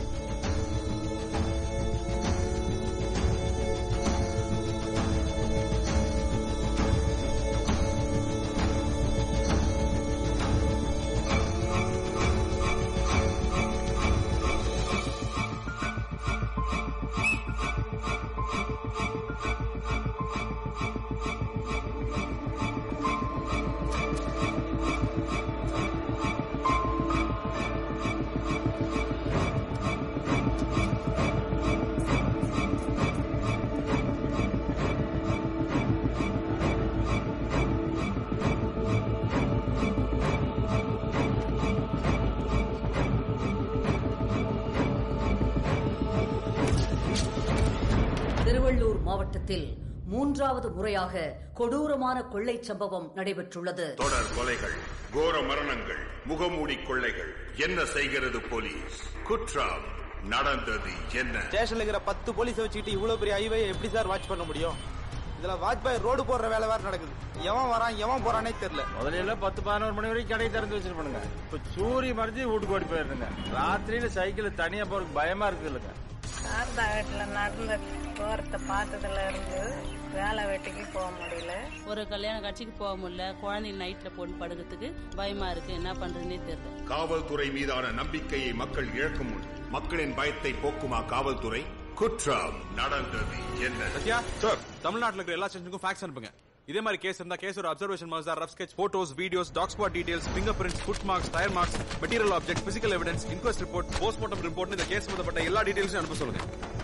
திருவள்ளூர் மாவட்டத்தில் மூன்றாவது முறையாக கொடூரமான கொள்ளை சம்பவம் நடைபெற்றுள்ளது தொடர் கொலைகள் கோர மரணங்கள் முகமூடி கொள்ளைகள் என்ன செய்கிறது போலீஸ் குற்றம் நடந்தது என்ன ஸ்டேஷன்ல இருக்கிற பத்து போலீஸ் வச்சுக்கிட்டு இவ்வளவு பெரிய ஹைவே எப்படி சார் வாட்ச் பண்ண முடியும் இதுல வாஜ்பாய் ரோடு போடுற வேலை வேற நடக்குது எவன் வரான் எவன் போறானே தெரியல முதல்ல எல்லாம் பத்து பதினோரு மணி வரைக்கும் கடை திறந்து வச்சிருப்பானுங்க இப்ப சூரிய மறைஞ்சு வீட்டுக்கு ஓடி போயிருந்துங்க ராத்திரியில சைக்கிள் தனியா போறதுக்கு பயமா இருக்கு இல்லைங்க சாரதா வீட்டுல நடந்த போறத பார்த்ததுல இருந்து வேலை வெட்டிக்கு போக முடியல ஒரு கல்யாண காட்சிக்கு போக முடியல குழந்தைங்க நைட்ல போட்டு படுக்கிறதுக்கு பயமா இருக்கு என்ன பண்றதுன்னே தெரியல காவல்துறை மீதான நம்பிக்கையை மக்கள் இழக்கும் முன் மக்களின் பயத்தை போக்குமா காவல்துறை குற்றம் நடந்தது என்ன சத்யா சார் தமிழ்நாட்டுல இருக்கிற எல்லா ஸ்டேஷனுக்கும் ஃபேக்ஸ் அனுப்புங்க இதே மாதிரி கேஸ் இருந்தா கேஸோட observation marks rough sketch photos videos dog spot details finger prints foot marks tyre marks material object physical evidence inquest report postmortem report இந்த கேஸ் சம்பந்தப்பட்ட எல்லா டீடைல்ஸும் அனுப்ப சொல்லுங்க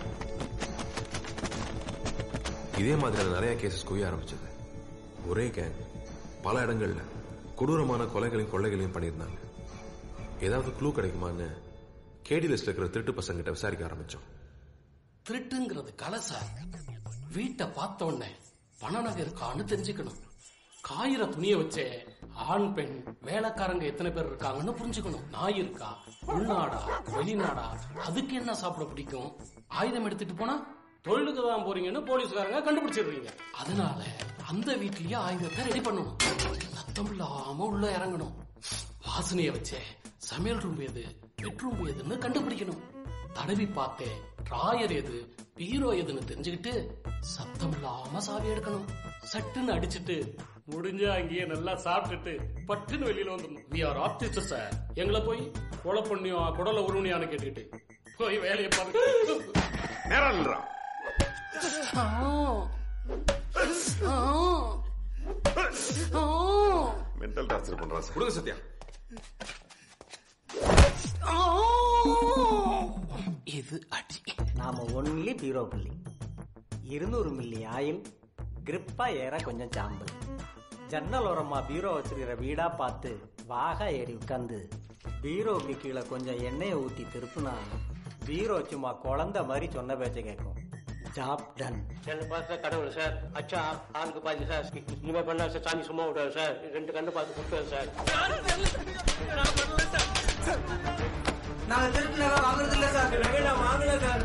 இதே மாதிரியான நிறைய கேசஸ் குவிய ஆரம்பிச்சது ஒரே கேங் பல இடங்கள்ல கொடூரமான கொலைகளையும் கொள்ளைகளையும் பண்ணியிருந்தாங்க ஏதாவது க்ளூ கிடைக்குமான்னு கேடி லிஸ்ட்ல இருக்கிற திருட்டு பசங்கிட்ட விசாரிக்க ஆரம்பிச்சோம் திருட்டுங்கிறது கலை சார் வீட்டை பார்த்த உடனே பண நகை இருக்கான்னு தெரிஞ்சுக்கணும் காயிற துணியை வச்சே ஆண் பெண் வேலைக்காரங்க எத்தனை பேர் இருக்காங்கன்னு புரிஞ்சுக்கணும் நாய் இருக்கா உள்நாடா வெளிநாடா அதுக்கு என்ன சாப்பிட பிடிக்கும் ஆயுதம் எடுத்துட்டு போனா தொழிலுக்கு தான் போறீங்கன்னு போலீஸ்காரங்க கண்டுபிடிச்சிடுறீங்க அதனால அந்த வீட்லயே ஆயுதத்தை ரெடி பண்ணணும் சத்தம் இல்லாம உள்ள இறங்கணும் வாசனைய வச்சே சமையல் ரூம் எது பெட்ரூம் எதுன்னு கண்டுபிடிக்கணும் தடவி பார்த்தே ராயர் எது பீரோ எதுன்னு தெரிஞ்சுக்கிட்டு சத்தம் இல்லாம சாவி எடுக்கணும் சட்டுன்னு அடிச்சிட்டு முடிஞ்சா அங்கேயே நல்லா சாப்பிட்டுட்டு பட்டுன்னு வெளியில வந்துடணும் வி ஆர் ஆர்டிஸ்ட் சார் எங்களை போய் கொலை பண்ணியோ குடல உருவனியான்னு கேட்டுக்கிட்டு போய் வேலையை பார்த்து மென்டல் டார்ச்சர் பண்றா சார் கொடுங்க சத்யா இது அடி நாம ஒன்லி பீரோ புள்ளி இருநூறு மில்லி ஆயில் கிரிப்பா ஏற கொஞ்சம் சாம்பல் ஜன்னல் ஓரமா பீரோ வச்சிருக்கிற வீடா பார்த்து வாகா ஏறி உட்காந்து பீரோக்கு கீழே கொஞ்சம் எண்ணெயை ஊத்தி திருப்புனா பீரோ சும்மா குழந்தை மாதிரி சொன்ன பேச்ச கேட்கும் ஜாப் டன் என்ன பார்த்த கடவுள் சார் அச்சா ஆளுக்கு பாதி சார் இனிமே பண்ணா சார் சாமி சும்மா விட்டாரு சார் ரெண்டு கண்ணு பார்த்து கொடுத்தாரு சார் நாங்க திருட்டு நகை வாங்குறது இல்ல சார் நகை நான் வாங்கல சார்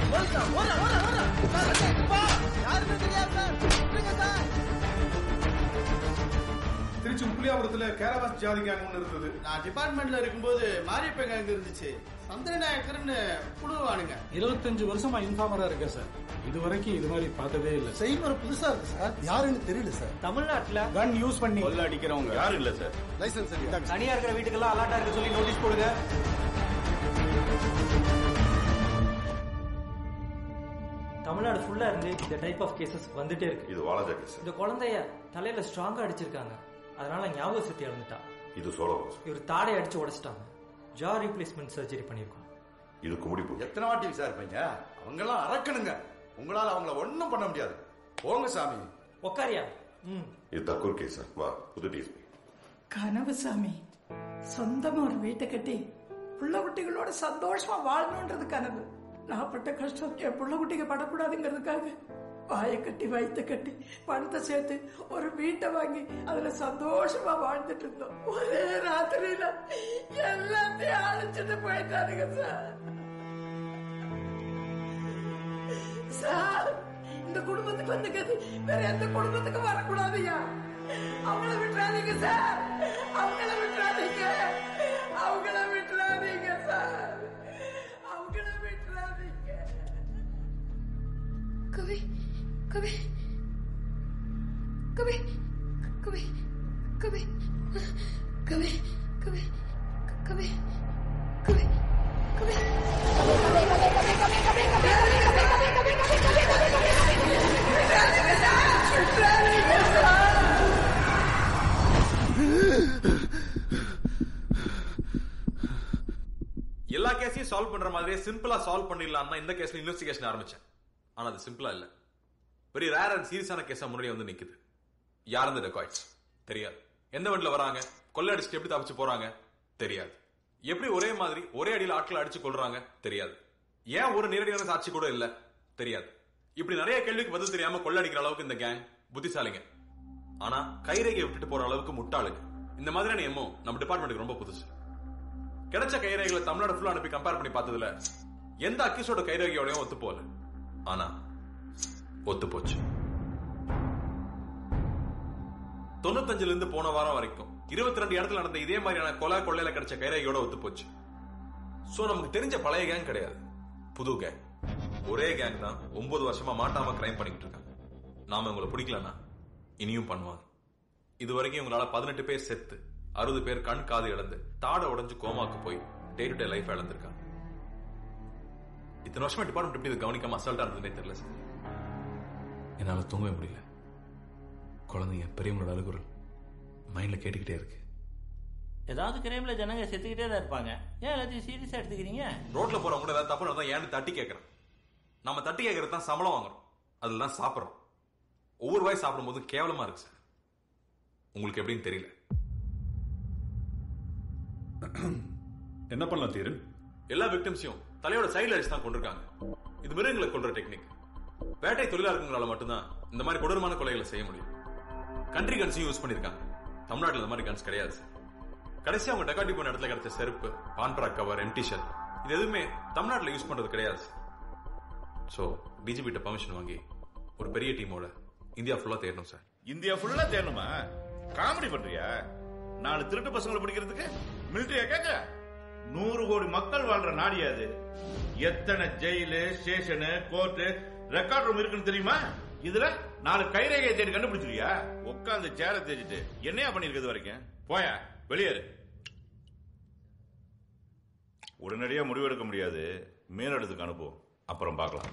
திருச்சி புளியாபுரத்துல கேரவாஸ் ஜாதி கேங் ஒன்று இருந்தது நான் டிபார்ட்மெண்ட்ல இருக்கும்போது மாரியப்பங்க அங்க இருந்துச்சு சந்திரநாயக்கர்னு புழுவானுங்க இருபத்தஞ்சு வருஷமா இன்ஃபார்மரா இருக்கேன் சார் இது வரைக்கும் இது மாதிரி பார்த்ததே இல்ல செய்முறை புதுசா இருக்கு சார் யாருன்னு தெரியல சார் தமிழ்நாட்டுல கன் யூஸ் பண்ணி கொள்ள அடிக்கிறவங்க யாரும் இல்ல சார் லைசன்ஸ் தனியா இருக்கிற வீட்டுக்கெல்லாம் அலாட்டா இருக்க சொல்லி நோட்டீஸ் போடுங்க தமிழ்நாடு ஃபுல்லா இருந்து இந்த டைப் ஆஃப் கேசஸ் வந்துட்டே இருக்கு இது வாலாஜா கேஸ் இந்த குழந்தைய தலையில ஸ்ட்ராங்கா அடிச்சிருக்காங்க அதனால ஞாபக சக்தி இழந்துட்டா இது சோழவன் இவர் தாடை அடிச்சு உடைச்சிட்டாங்க ஜா ரீப்ளேஸ்மெண்ட் சர்ஜரி பண்ணிருக்கோம் இது குமுடி பூ எத்தனை வாட்டி விசாரிப்பீங்க அவங்க எல்லாம் அறக்கணுங்க உங்களால அவங்கள ஒண்ணும் பண்ண முடியாது போங்க சாமி உக்காரியா இது தக்கூர் கேஸ் வா புது டிஎஸ்பி கனவு சாமி சொந்தமா ஒரு வீட்டை கட்டி புள்ள குட்டிகளோட சந்தோஷமா வாழணும்ன்றது கனவு நான் பட்ட கஷ்டம் என் புள்ள குட்டிங்க படக்கூடாதுங்கிறதுக்காக வாயை கட்டி வயிற்ற கட்டி பணத்தை சேர்த்து ஒரு வீட்டை வாங்கி அதுல சந்தோஷமா வாழ்ந்துட்டு இருந்தோம் ஒரே ராத்திரியில எல்லாத்தையும் அழைச்சிட்டு போயிட்டானுங்க சார் சார் இந்த குடும்பத்துக்கு வந்து கதி வேற எந்த குடும்பத்துக்கும் வரக்கூடாதுயா அவங்கள விட்டுறாதீங்க சார் அவங்கள விட்டுறாதீங்க அவங்கள விட்டுறாதீங்க சார் அவங்கள விட்டுறாதீங்க கவி கவி கவி கவி கவி கவி கவி கவி கவி கவி எல்லா கேஸையும் சால்வ் பண்ற மாதிரியே சிம்பிளா சால்வ் பண்ணிடலாம் தான் இந்த கேஸ்ல இன்வெஸ்டிகேஷன் ஆரம்பிச்சேன் ஆனா அது சிம்பிளா இல்ல வெரி ரேர் அண்ட் சீரியஸான கேஸா முன்னாடி வந்து நிக்குது யார் இந்த டெக்காய்ட்ஸ் தெரியாது எந்த வண்டில வராங்க கொள்ளடிச்சுட்டு எப்படி தப்பிச்சு போறாங்க தெரியாது எப்படி ஒரே மாதிரி ஒரே அடியில் ஆட்களை அடிச்சு கொள்றாங்க தெரியாது ஏன் ஒரு நேரடியான சாட்சி கூட இல்ல தெரியாது இப்படி நிறைய கேள்விக்கு பதில் தெரியாம கொள்ளடிக்கிற அளவுக்கு இந்த கேங் புத்திசாலிங்க ஆனா கைரேகையை விட்டுட்டு போற அளவுக்கு முட்டாளுங்க இந்த மாதிரியான எம்மோ நம்ம டிபார்ட்மெண்ட்டுக்கு ரொம்ப புதுசு கிடைச்ச கைரேகைகளை தமிழ்நாடு ஃபுல்லா அனுப்பி கம்பேர் பண்ணி பார்த்ததுல எந்த அக்கிஸோட கைரேகையோடயும் ஒத்து போகல ஆனா ஒத்து போச்சு தொண்ணூத்தஞ்சுல இருந்து போன வாரம் வரைக்கும் இருபத்தி ரெண்டு இடத்துல நடந்த இதே மாதிரியான கொலை கொள்ளையில கிடைச்ச கைரேகையோட ஒத்து போச்சு சோ நமக்கு தெரிஞ்ச பழைய கேங் கிடையாது புது கேங் ஒரே கேங் தான் ஒன்பது வருஷமா மாட்டாம கிரைம் பண்ணிக்கிட்டு இருக்காங்க நாம உங்களை பிடிக்கலன்னா இனியும் பண்ணுவாங்க இது வரைக்கும் இவங்களால பதினெட்டு பேர் செத்து அறுபது பேர் கண் காது இழந்து தாடை உடைஞ்சு கோமாக்கு போய் டே டு டே லைஃப் இழந்திருக்காங்க இத்தனை வருஷமா டிபார்ட்மெண்ட் எப்படி இது கவனிக்காம அசால்ட்டா இருந்ததுனே தெரியல சார் என்னால தூங்கவே முடியல குழந்தைங்க பெரியவங்களோட அழுகுறல் மைண்ட்ல கேட்டுக்கிட்டே இருக்கு ஏதாவது கிரைம்ல ஜனங்க செத்துக்கிட்டே தான் இருப்பாங்க ஏன் எல்லாத்தையும் சீரியஸா எடுத்துக்கிறீங்க ரோட்ல போறவங்க கூட ஏதாவது தப்பு நடந்தா ஏன்னு தட்டி கேட்கறோம் நம்ம தட்டி கேட்கறது தான் சம்பளம் வாங்குறோம் அதுல தான் சாப்பிடுறோம் ஒவ்வொரு வாய் சாப்பிடும் போதும் கேவலமா இருக்கு சார் உங்களுக்கு எப்படின்னு தெரியல என்ன பண்ணலாம் தீரன் எல்லா விக்டிம்ஸையும் தலையோட சைடுல அடிச்சு தான் கொண்டிருக்காங்க இது மிருகங்களை கொல்ற டெக்னிக் வேட்டை தொழிலாளர்களால மட்டும்தான் இந்த மாதிரி கொடூரமான கொலைகளை செய்ய முடியும் கண்ட்ரி கன்ஸையும் யூஸ் பண்ணிருக்காங்க தமிழ்நாட்டுல இந்த மாதிரி கன்ஸ் கிடையாது சார் கடைசி அவங்க டெக்காட்டி போன இடத்துல கிடைச்ச செருப்பு பான்பரா கவர் எம்டி ஷெல் இது எதுவுமே தமிழ்நாட்டுல யூஸ் பண்றது கிடையாது சார் ஸோ டிஜிபிட்ட பர்மிஷன் வாங்கி ஒரு பெரிய டீமோட இந்தியா ஃபுல்லா தேடணும் சார் இந்தியா ஃபுல்லா தேடணுமா காமெடி பண்றியா நாலு திருட்டு பசங்களை பிடிக்கிறதுக்கு மிலிட்டரியா கேட்க நூறு கோடி மக்கள் வாழ்ற நாடியா அது எத்தனை jail station court record room இருக்குன்னு தெரியுமா இதுல நாலு கைரேகையை தேடி கண்டுபிடிச்சிருக்கியா உட்காந்து சேர தேடிட்டு என்னையா பண்ணிருக்கிறது வரைக்கும் போயா வெளியேறு உடனடியா முடிவெடுக்க முடியாது மேலிடத்துக்கு அனுப்புவோம் அப்புறம் பார்க்கலாம்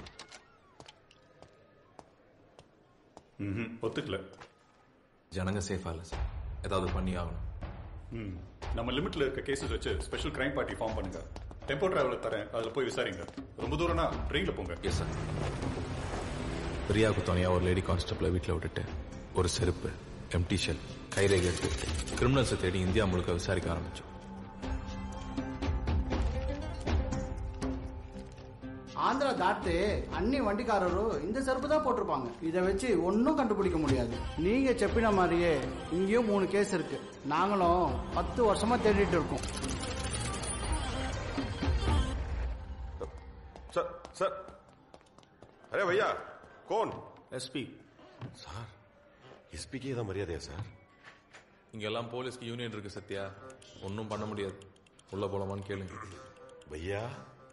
ம்ஹும், ஒத்துக்கல ஜனங்க சேஃபா இல்ல சார் ஏதாவது பண்ணி ஆகணும் ம் நம்ம லிமிட்ல இருக்க கேசஸ் வச்சு ஸ்பெஷல் கிரைம் பார்ட்டி ஃபார்ம் பண்ணுங்க டெம்போ டிராவலர் தரேன் அதுல போய் விசாரிங்க ரொம்ப தூரம்னா ட்ரெயின்ல போங்க எஸ் சார் பிரியாவுக்கு துணையா ஒரு லேடி கான்ஸ்டபிளை வீட்டில் விட்டுட்டு ஒரு செருப்பு எம்டி ஷெல் கைரேகை எடுத்து கிரிமினல்ஸை தேடி இந்தியா முழுக்க விசாரிக்க ஆரம்பிச்சோம் ஆந்திரா தாட்டு அன்னி வண்டிக்காரரு இந்த செருப்பு தான் போட்டிருப்பாங்க இதை வச்சு ஒன்றும் கண்டுபிடிக்க முடியாது நீங்க செப்பின மாதிரியே இங்கேயும் மூணு கேஸ் இருக்கு நாங்களும் பத்து வருஷமா தேடிட்டு இருக்கோம் सर सर अरे भैया कौन எஸ்பி சார் எஸ்பிக்கு ஏதாவது மரியாதையா சார் இங்க எல்லாம் போலீஸ்க்கு யூனியன் இருக்கு சத்யா ஒன்றும் பண்ண முடியாது உள்ள போலாமான்னு கேளுங்க பையா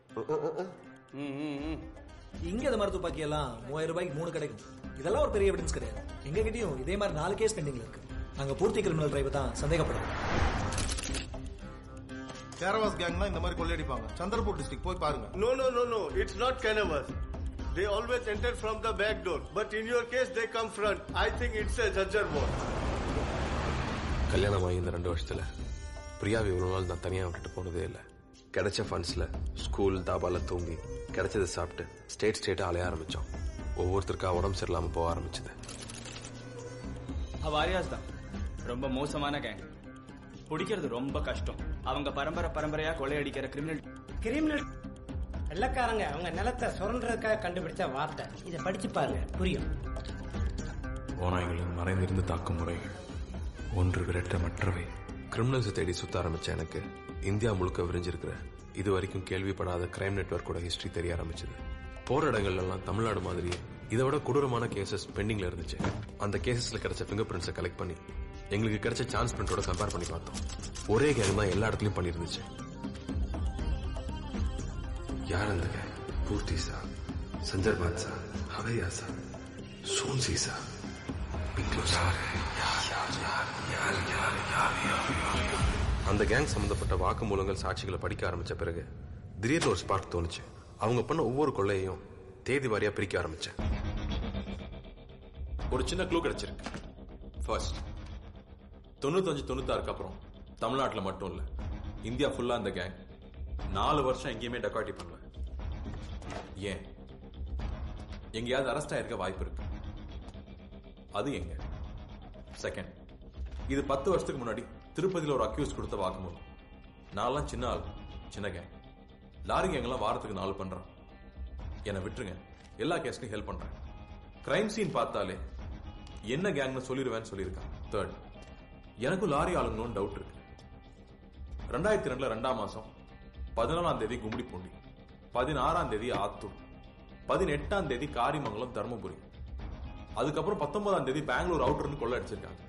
இங்க இந்த மாதிரி துப்பாக்கி எல்லாம் மூவாயிரம் ரூபாய்க்கு மூணு கிடைக்கும் இதெல்லாம் ஒரு பெரிய எவிடன்ஸ் கிடையாது எங்க கிட்டயும் இதே மாதிரி நாலு கேஸ் பெண்டிங்ல இருக்கு நாங்க பூர்த்தி கிரிமினல் டிரைவ் தான் சந்தேகப்படுறோம் கேரவாஸ் கேங்லாம் இந்த மாதிரி கொள்ளையடிப்பாங்க சந்திரபூர் டிஸ்ட்ரிக்ட் போய் பாருங்க No, no, no, no. It's not Canavas. They always enter from the back door. But in your case, they come front. I think it's a Jajjar board. கல்யாணம் ஆகி இந்த ரெண்டு வருஷத்துல பிரியாவை இவ்வளவு நாள் நான் தனியா விட்டுட்டு போனதே இல்லை கிடைச்ச ஃபண்ட்ஸ்ல ஸ்கூல் தாபால தூங்கி கிடைச்சதை சாப்பிட்டு ஸ்டேட் ஸ்டேட்டா அலைய ஆரம்பிச்சோம் ஒவ்வொருத்தருக்கா உடம்பு சரியில்லாம போக ஆரம்பிச்சது வாரியாஸ் தான் ரொம்ப மோசமான கேங் பிடிக்கிறது ரொம்ப கஷ்டம் அவங்க பரம்பரை பரம்பரையா கொள்ளையடிக்கிற கிரிமினல் கிரிமினல் வெள்ளக்காரங்க அவங்க நிலத்தை சுரண்டுறதுக்காக கண்டுபிடிச்ச வார்த்தை இதை படிச்சு பாருங்க புரியும் ஓநாய்களின் மறைந்திருந்து தாக்கும் முறைகள் ஒன்று விரட்ட மற்றவை கிரிமினல்ஸை தேடி சுத்த ஆரம்பிச்ச எனக்கு இந்தியா முழுக்க விரிஞ்சிருக்கிற இது வரைக்கும் கேள்விப்படாத கிரைம் நெட்வொர்க்கோட ஹிஸ்டரி தெரிய ஆரம்பிச்சது போற இடங்கள்ல எல்லாம் தமிழ்நாடு மாதிரியே இதை விட கொடூரமான கேசஸ் பெண்டிங்ல இருந்துச்சு அந்த கேசஸ்ல கிடைச்ச ஃபிங்கர் பிரிண்ட்ஸை கலெக்ட் பண்ணி எங்களுக்கு கிடைச்ச சான்ஸ் பிரிண்டோட கம்பேர் பண்ணி பார்த்தோம் ஒரே கேங் தான் எல்லா இடத்துலயும் பண்ணிருந்துச்சு யார் அந்த கேங் பூர்த்தி சா சஞ்சர் பாட்சா ஹவையா சா சோன்சி சா பிக்லோ சார் அந்த கேங் சம்பந்தப்பட்ட வாக்குமூலங்கள் சாட்சிகளை படிக்க ஆரம்பிச்ச பிறகு திடீர்னு ஒரு ஸ்பார்க் தோணுச்சு அவங்க பண்ண ஒவ்வொரு கொள்ளையையும் தேதி வாரியா பிரிக்க ஆரம்பிச்சேன் ஒரு சின்ன க்ளூ கிடைச்சிருக்கு ஃபர்ஸ்ட் தொண்ணூத்தஞ்சு தொண்ணூத்தாறுக்கு அப்புறம் தமிழ்நாட்டில் மட்டும் இல்ல இந்தியா ஃபுல்லா அந்த கேங் நாலு வருஷம் எங்கேயுமே டக்காட்டி பண்ணல ஏன் எங்கேயாவது அரெஸ்ட் ஆயிருக்க வாய்ப்பு இருக்கு அது எங்க செகண்ட் இது பத்து வருஷத்துக்கு முன்னாடி திருப்பதியில் ஒரு அக்யூஸ் கொடுத்த வாக்குமூலம் நான்லாம் சின்ன ஆள் சின்ன கேங் லாரி கேங்கெல்லாம் வாரத்துக்கு நாலு பண்றேன் என்னை விட்டுருங்க எல்லா கேஸ்க்கும் ஹெல்ப் பண்றேன் கிரைம் சீன் பார்த்தாலே என்ன கேங்னு சொல்லிடுவேன்னு சொல்லியிருக்கான் தேர்ட் எனக்கும் லாரி ஆளுங்கன்னு டவுட் இருக்கு ரெண்டாயிரத்தி ரெண்டுல ரெண்டாம் மாசம் பதினாலாம் தேதி கும்மிடிப்பூண்டி பதினாறாம் தேதி ஆத்தூர் பதினெட்டாம் தேதி காரிமங்கலம் தருமபுரி அதுக்கப்புறம் பத்தொன்பதாம் தேதி பெங்களூர் அவுட்டர்னு கொள்ளை அடிச்சிருக்காங்க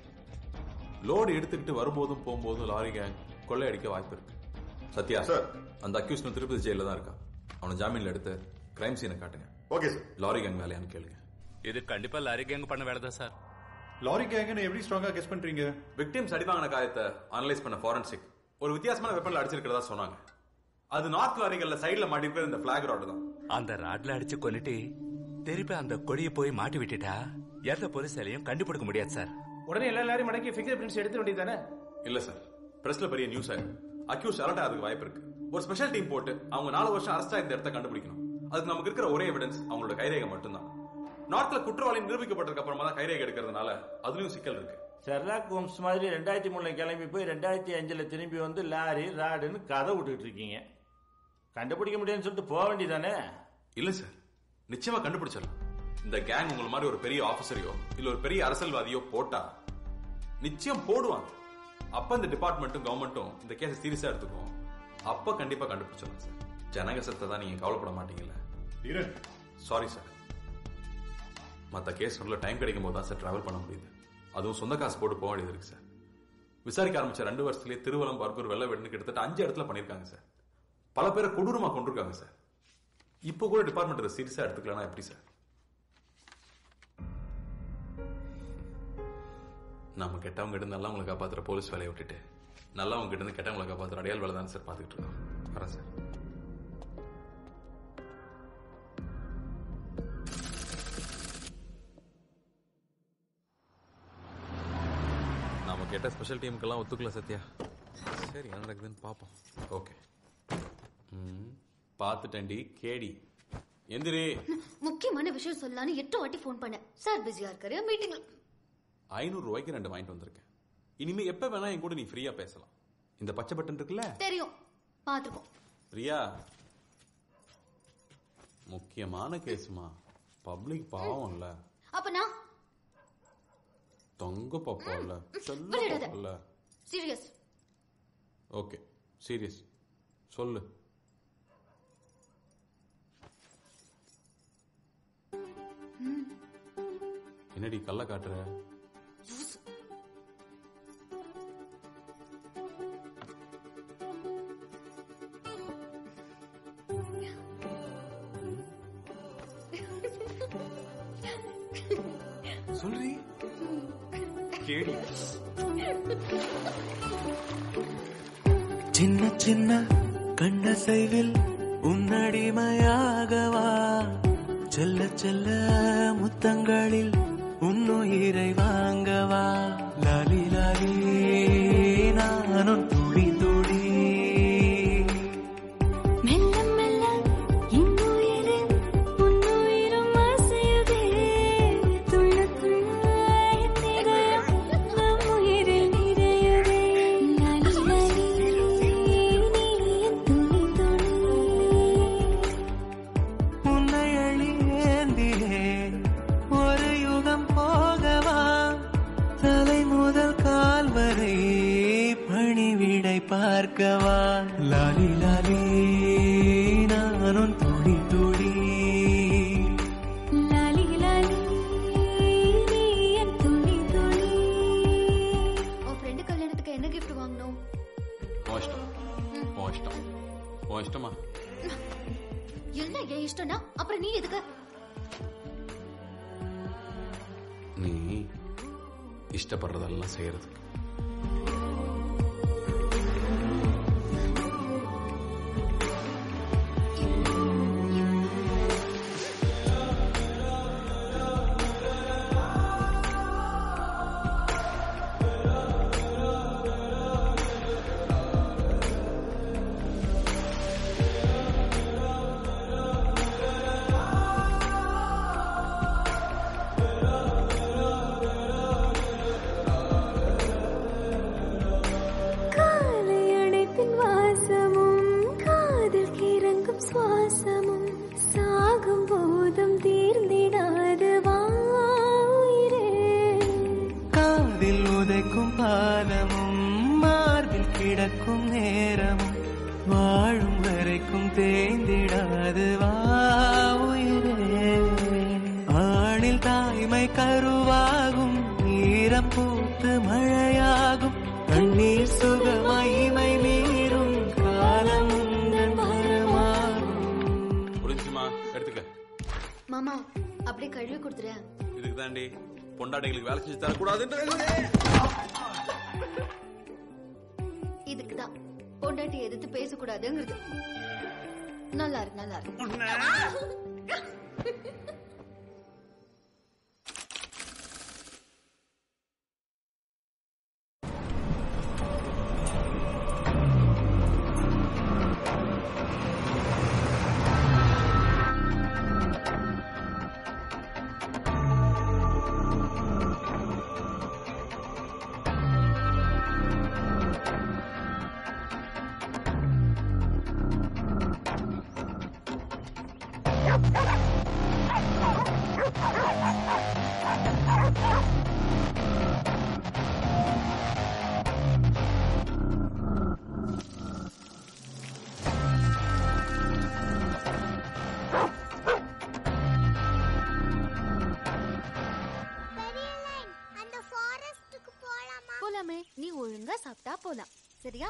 லோடு எடுத்துக்கிட்டு வரும்போதும் போகும்போதும் லாரி கேங் கொள்ளையடிக்க வாய்ப்பு இருக்கு சத்யா சார் அந்த அக்யூஸ் திருப்பதி ஜெயில தான் இருக்கான் அவனை ஜாமீன்ல எடுத்து கிரைம் சீனை காட்டுங்க ஓகே சார் லாரி கேங் வேலையான்னு கேளுங்க இது கண்டிப்பா லாரி கேங் பண்ண வேலை தான் சார் லாரி கேங்னு எப்படி ஸ்ட்ராங்கா கெஸ் பண்றீங்க விக்டிம்ஸ் அடிவாங்கின காயத்தை அனலைஸ் பண்ண ஃபாரன்சிக் ஒரு வித்தியாசமான வெப்பன்ல அடிச்சிருக்கிறதா சொன்னாங்க அது நார்த் லாரிகள்ல சைடுல மாட்டிருக்கிற இந்த பிளாக் ராடு தான் அந்த ராட்ல அடிச்சு கொன்னுட்டு திருப்பி அந்த கொடியை போய் மாட்டி விட்டுட்டா எந்த போலீஸாலையும் கண்டுபிடிக்க முடியாது சார் உடனே எல்லா எல்லாரும் மடக்கி ஃபிங்கர் பிரிண்ட்ஸ் எடுத்து வேண்டியதானே இல்ல சார் பிரஸ்ல பெரிய நியூஸ் ஆயிரும் அக்யூஸ் அலர்ட் ஆகிறதுக்கு வாய்ப்பு இருக்கு ஒரு ஸ்பெஷல் டீம் போட்டு அவங்க நாலு வருஷம் அரெஸ்ட் ஆயிருந்த இடத்த கண்டுபிடிக்கணும் அதுக்கு நமக்கு இருக்கிற ஒரே எவிடன்ஸ் அவங்களோட கைரேகை மட்டும்தான் நார்த்ல குற்றவாளி நிரூபிக்கப்பட்டதுக்கு அப்புறமா தான் கைரேகை எடுக்கிறதுனால அதுலயும் சிக்கல் இருக்கு ஷெர்லாக் ஹோம்ஸ் மாதிரி ரெண்டாயிரத்தி மூணுல கிளம்பி போய் ரெண்டாயிரத்தி அஞ்சுல திரும்பி வந்து லாரி ராடுன்னு கதை விட்டுட்டு இருக்கீங்க கண்டுபிடிக்க முடியும்னு சொல்லிட்டு போக வேண்டியதானே இல்ல சார் நிச்சயமா கண்டுபிடிச்சிடலாம் இந்த கேங் உங்களை மாதிரி ஒரு பெரிய ஆபீசரையோ இல்ல ஒரு பெரிய அரசியல்வாதியோ போட்டா நிச்சயம் போடுவாங்க அப்ப இந்த டிபார்ட்மெண்ட்டும் கவர்மெண்ட்டும் இந்த கேஸை சீரியஸா எடுத்துக்கும் அப்ப கண்டிப்பா கண்டுபிடிச்சிடலாம் சார் ஜனங்க சத்தை தான் நீங்க கவலைப்பட மாட்டீங்கல்ல சாரி சார் மத்த கேஸ் உள்ள டைம் கிடைக்கும் போது தான் சார் டிராவல் பண்ண முடியுது அதுவும் சொந்த காசு போட்டு போக வேண்டியது இருக்கு சார் விசாரிக்க ஆரம்பிச்ச ரெண்டு வருஷத்துலயே திருவலம் பர்கூர் வெள்ள வெடுன்னு கிட்டத்தட்ட அஞ்சு இடத்துல பண்ணிருக்காங்க சார் பல பேரை கொடூரமா கொண்டிருக்காங்க சார் இப்போ கூட டிபார்ட்மெண்ட் இதை சீரியஸா எடுத்துக்கலனா எப்படி சார் நாம கெட்டவங்க கிட்ட நல்லவங்களை காப்பாத்துற போலீஸ் வேலையை விட்டுட்டு நல்லவங்க கிட்ட இருந்து கெட்டவங்களை காப்பாத்துற அடையாள வேலை தான் சார் பார்த்துக்கிட்டு இருக்கோம் வரேன் சார் நாம கேட்ட ஸ்பெஷல் டீமுக்கெல்லாம் ஒத்துக்கல சத்யா சரி என்ன நடக்குதுன்னு பார்ப்போம் ஓகே ம் பார்த்துட்டேன்டி கேடி எந்திரி முக்கியமான விஷயம் சொல்லலாம்னு எட்டு வாட்டி ஃபோன் பண்ணேன் சார் பிஸியா இருக்காரு மீட்டிங்ல ஐநூறு ரூபாய்க்கு ரெண்டு வாங்கிட்டு வந்திருக்கேன் இனிமே எப்ப வேணா என் கூட நீ ஃப்ரீயா பேசலாம் இந்த பச்சை பட்டன் இருக்குல்ல தெரியும் பாத்துப்போம் பிரியா முக்கியமான கேஸ்மா பப்ளிக் பாவம்ல அப்ப நான் தொங்க பாப்போம்ல சொல்ல விளையாடாத. பாப்போம்ல சீரியஸ் ஓகே சீரியஸ் சொல்லு என்னடி கள்ள காட்டுற சொல்றி கேடி சின்ன சின்ன கண்ணசைவில் உன்னடிமையாகவா செல்ல செல்ல முத்தங்களில் உன்னுயிரை வாங்கவா லாலி லாலி நானும் துடி துடி மெல்ல மெல்ல இன்னுயிரில் உன்னுயிரும் அசையுதே துள்ள துள்ள என் இதயம் நம் உயிரில் நிறையுதே லாலி லாலி நீ என் துளி துளி லாலி லாலி நானும் துளி துளி லாலி லாலி நீ என் துளி துளி உன் ஃப்ரெண்டு கல்யாணத்துக்கு என்ன கிஃப்ட் வாங்கணும் உன் இஷ்டம் உன் இஷ்டம் உன் இஷ்டமா எல்லாம் என் இஷ்டம்னா அப்புறம் நீ எதுக்கு நீ இஷ்டப்படுறதெல்லாம் செய்யறதுக்கு காலை அணைப்பின் வாசமும் காதல் கிறங்கும் சுவாசமும் சாகும் போதும் தீர்ந்திடாது வா உயிரே காதில் உதைக்கும் பாதமும் மார்பில் கிடக்கும் நேரமும் வாழும் வரைக்கும் தேய்ந்திடாது வா உயிரே ஆணில் தாய்மை கருவாகும் ஈரம் பூத்து மழையாகும் கண்ணீர் சுகமகிமை மீறும் காலம் உந்தன் மரமாகும் புரிஞ்சுமா எடுத்துக்க மாமா அப்படியே கழுவி கொடுத்துறேன் இதுக்கு தாண்டி பொண்டாட்டிகளுக்கு வேலை செஞ்சு தரக்கூடாதுன்றது இதுக்கு தான் பொண்டாட்டி எதிர்த்து பேசக்கூடாதுங்கிறது நல்லா இருக்கு நல்லா இருக்கு போலாமே நீ ஒழுங்கா சாப்பிட்டா போலாம் சரியா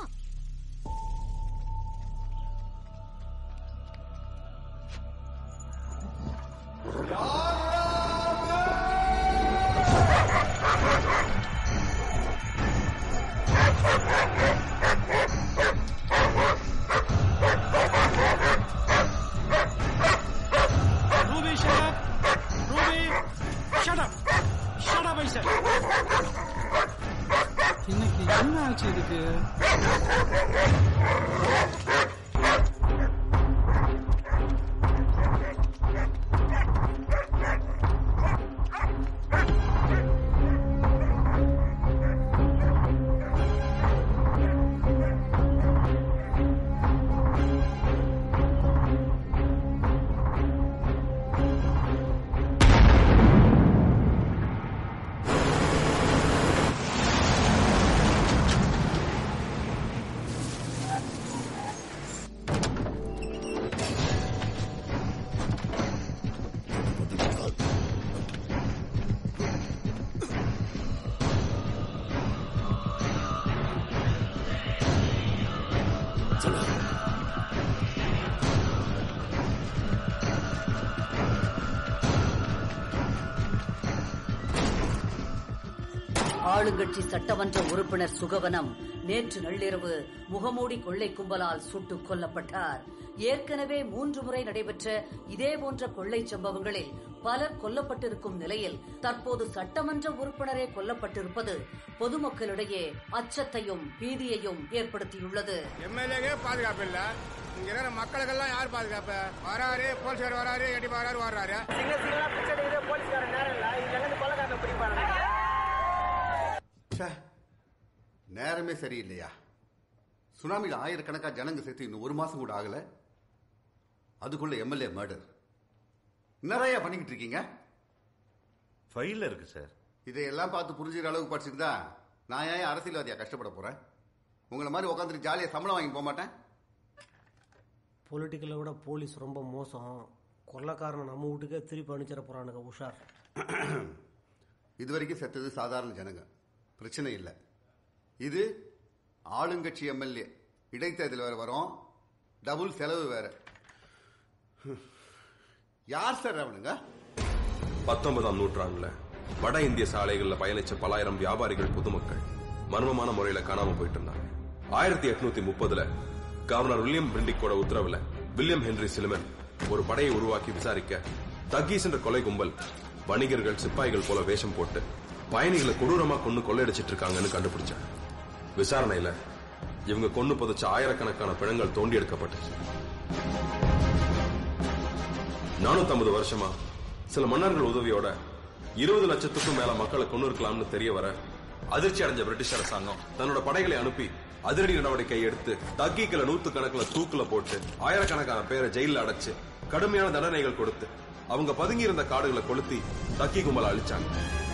Ruby, shut up! Ruby, shut up! Shut up, I said! இன்னைக்கு என்ன ஆச்சு இதுக்கு ஆளுங்கட்சி சட்டமன்ற உறுப்பினர் சுகவனம் நேற்று நள்ளிரவு முகமூடி கொள்ளை கும்பலால் சுட்டுக் கொல்லப்பட்டார் ஏற்கனவே மூன்று முறை நடைபெற்ற இதே போன்ற கொள்ளை சம்பவங்களில் பலர் கொல்லப்பட்டிருக்கும் நிலையில் தற்போது சட்டமன்ற உறுப்பினரே கொல்லப்பட்டிருப்பது பொதுமக்களிடையே அச்சத்தையும் பீதியையும் ஏற்படுத்தியுள்ளது எம்எல்ஏக்கே பாதுகாப்பு இல்ல இங்க இருக்கிற மக்களுக்கெல்லாம் யார் பாதுகாப்பு வராரு போலீஸ்கார் வராரு எடி வராரு வர்றாரு ச்சே, நேரமே சரியில்லையா சுனாமியில் ஆயிரக்கணக்கா ஜனங்க சேர்த்து இன்னும் ஒரு மாசம் கூட ஆகல அதுக்குள்ள எம்எல்ஏ மர்டர் நிறைய பண்ணிக்கிட்டு இருக்கீங்க ஃபைல்ல இருக்கு சார் இதையெல்லாம் பார்த்து புரிஞ்சுக்கிற அளவுக்கு படிச்சிருந்தா நான் ஏன் அரசியல்வாதியா கஷ்டப்பட போறேன் உங்களை மாதிரி உட்காந்துட்டு ஜாலியா சம்பளம் வாங்கி போக மாட்டேன் பொலிட்டிக்கலை விட போலீஸ் ரொம்ப மோசம் கொள்ளக்காரனை நம்ம வீட்டுக்கே திருப்பி அனுப்பிச்சிட போறானுங்க உஷார் இது வரைக்கும் செத்தது சாதாரண ஜனங்க பிரச்சனை இல்லை இது ஆளுங்கட்சி எம்எல்ஏ இடைத்தேர்தல் வேற வரும் டபுள் செலவு வேற யார் சார் அவனுங்க பத்தொன்பதாம் நூற்றாண்டுல வட இந்திய சாலைகள்ல பயணிச்ச பலாயிரம் வியாபாரிகள் பொதுமக்கள் மர்மமான முறையில காணாம போயிட்டு இருந்தாங்க ஆயிரத்தி எட்நூத்தி முப்பதுல கவர்னர் வில்லியம் பிரிண்டிக்கோட உத்தரவுல வில்லியம் ஹென்ரி சிலுமன் ஒரு படையை உருவாக்கி விசாரிக்க தக்கீஸ் என்ற கொலை கும்பல் வணிகர்கள் சிப்பாய்கள் போல வேஷம் போட்டு பயணிகளை கொடூரமா கொண்டு கொள்ளையடிச்சிட்டு இருக்காங்கன்னு கண்டுபிடிச்சாங்க விசாரணையில இவங்க கொண்டு புதைச்ச ஆயிரக்கணக்கான பிணங்கள் தோண்டி எடுக்கப்பட்டுச்சு நானூத்தம்பது வருஷமா சில மன்னர்கள் உதவியோட இருபது லட்சத்துக்கும் மேல மக்களை கொண்டு இருக்கலாம்னு தெரிய வர அதிர்ச்சி அடைஞ்ச பிரிட்டிஷ் அரசாங்கம் தன்னோட படைகளை அனுப்பி அதிரடி நடவடிக்கை எடுத்து தக்கீக்களை நூத்து கணக்குல தூக்குல போட்டு ஆயிரக்கணக்கான பேரை ஜெயில அடைச்சு கடுமையான தண்டனைகள் கொடுத்து அவங்க பதுங்கி இருந்த காடுகளை கொளுத்தி தக்கி கும்பலை அழிச்சாங்க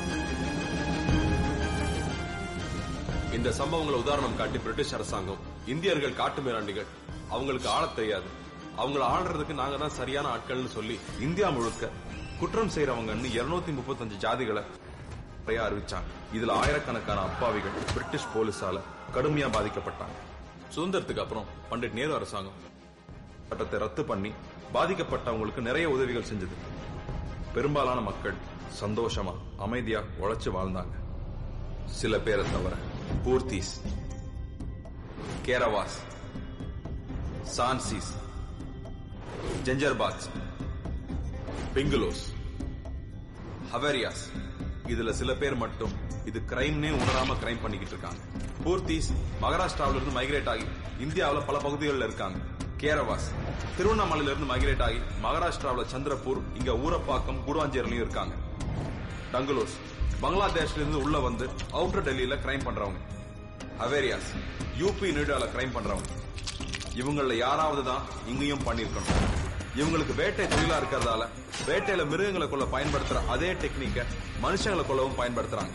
இந்த சம்பவங்களை உதாரணம் காட்டி பிரிட்டிஷ் அரசாங்கம் இந்தியர்கள் காட்டு மிராண்டிகள் அவங்களுக்கு ஆளத் தெரியாது அவங்கள ஆடுறதுக்கு நாங்க தான் சரியான ஆட்கள்னு சொல்லி இந்தியா முழுக்க குற்றம் செய்யறவங்கன்னு இருநூத்தி முப்பத்தஞ்சு ஜாதிகளை முறையா அறிவிச்சாங்க இதுல ஆயிரக்கணக்கான அப்பாவிகள் பிரிட்டிஷ் போலீஸால கடுமையா பாதிக்கப்பட்டாங்க சுதந்திரத்துக்கு அப்புறம் பண்டிட் நேரு அரசாங்கம் சட்டத்தை ரத்து பண்ணி பாதிக்கப்பட்டவங்களுக்கு நிறைய உதவிகள் செஞ்சது பெரும்பாலான மக்கள் சந்தோஷமா அமைதியா உழைச்சு வாழ்ந்தாங்க சில பேரை தவிர பூர்த்தீஸ் கேரவாஸ் சான்சிஸ் ஜெஞ்சர்பாக்ஸ் பிங்குலோஸ் ஹவேரியாஸ் இதுல சில பேர் மட்டும் இது கிரைம்னே உணராம கிரைம் பண்ணிக்கிட்டு இருக்காங்க பூர்த்தீஸ் மகாராஷ்டிராவில இருந்து மைக்ரேட் ஆகி இந்தியாவுல பல பகுதிகளில் இருக்காங்க கேரவாஸ் திருவண்ணாமலையில இருந்து மைக்ரேட் ஆகி மகாராஷ்டிராவுல சந்திரபூர் இங்க ஊரப்பாக்கம் கூடுவாஞ்சேரிலையும் இருக்காங்க டங்குலோஸ் பங்களாதேஷ்ல இருந்து உள்ள வந்து அவுட்டர் டெல்லியில கிரைம் பண்றவங்க ஹவேரியாஸ் யூபி நொய்டால கிரைம் பண்றவங்க இவங்கள யாராவது தான் இங்கேயும் பண்ணிருக்கணும் இவங்களுக்கு வேட்டை தொழிலா இருக்கிறதால வேட்டையில மிருகங்களை கொள்ள பயன்படுத்துற அதே டெக்னிக்க மனுஷங்களை கொள்ளவும் பயன்படுத்துறாங்க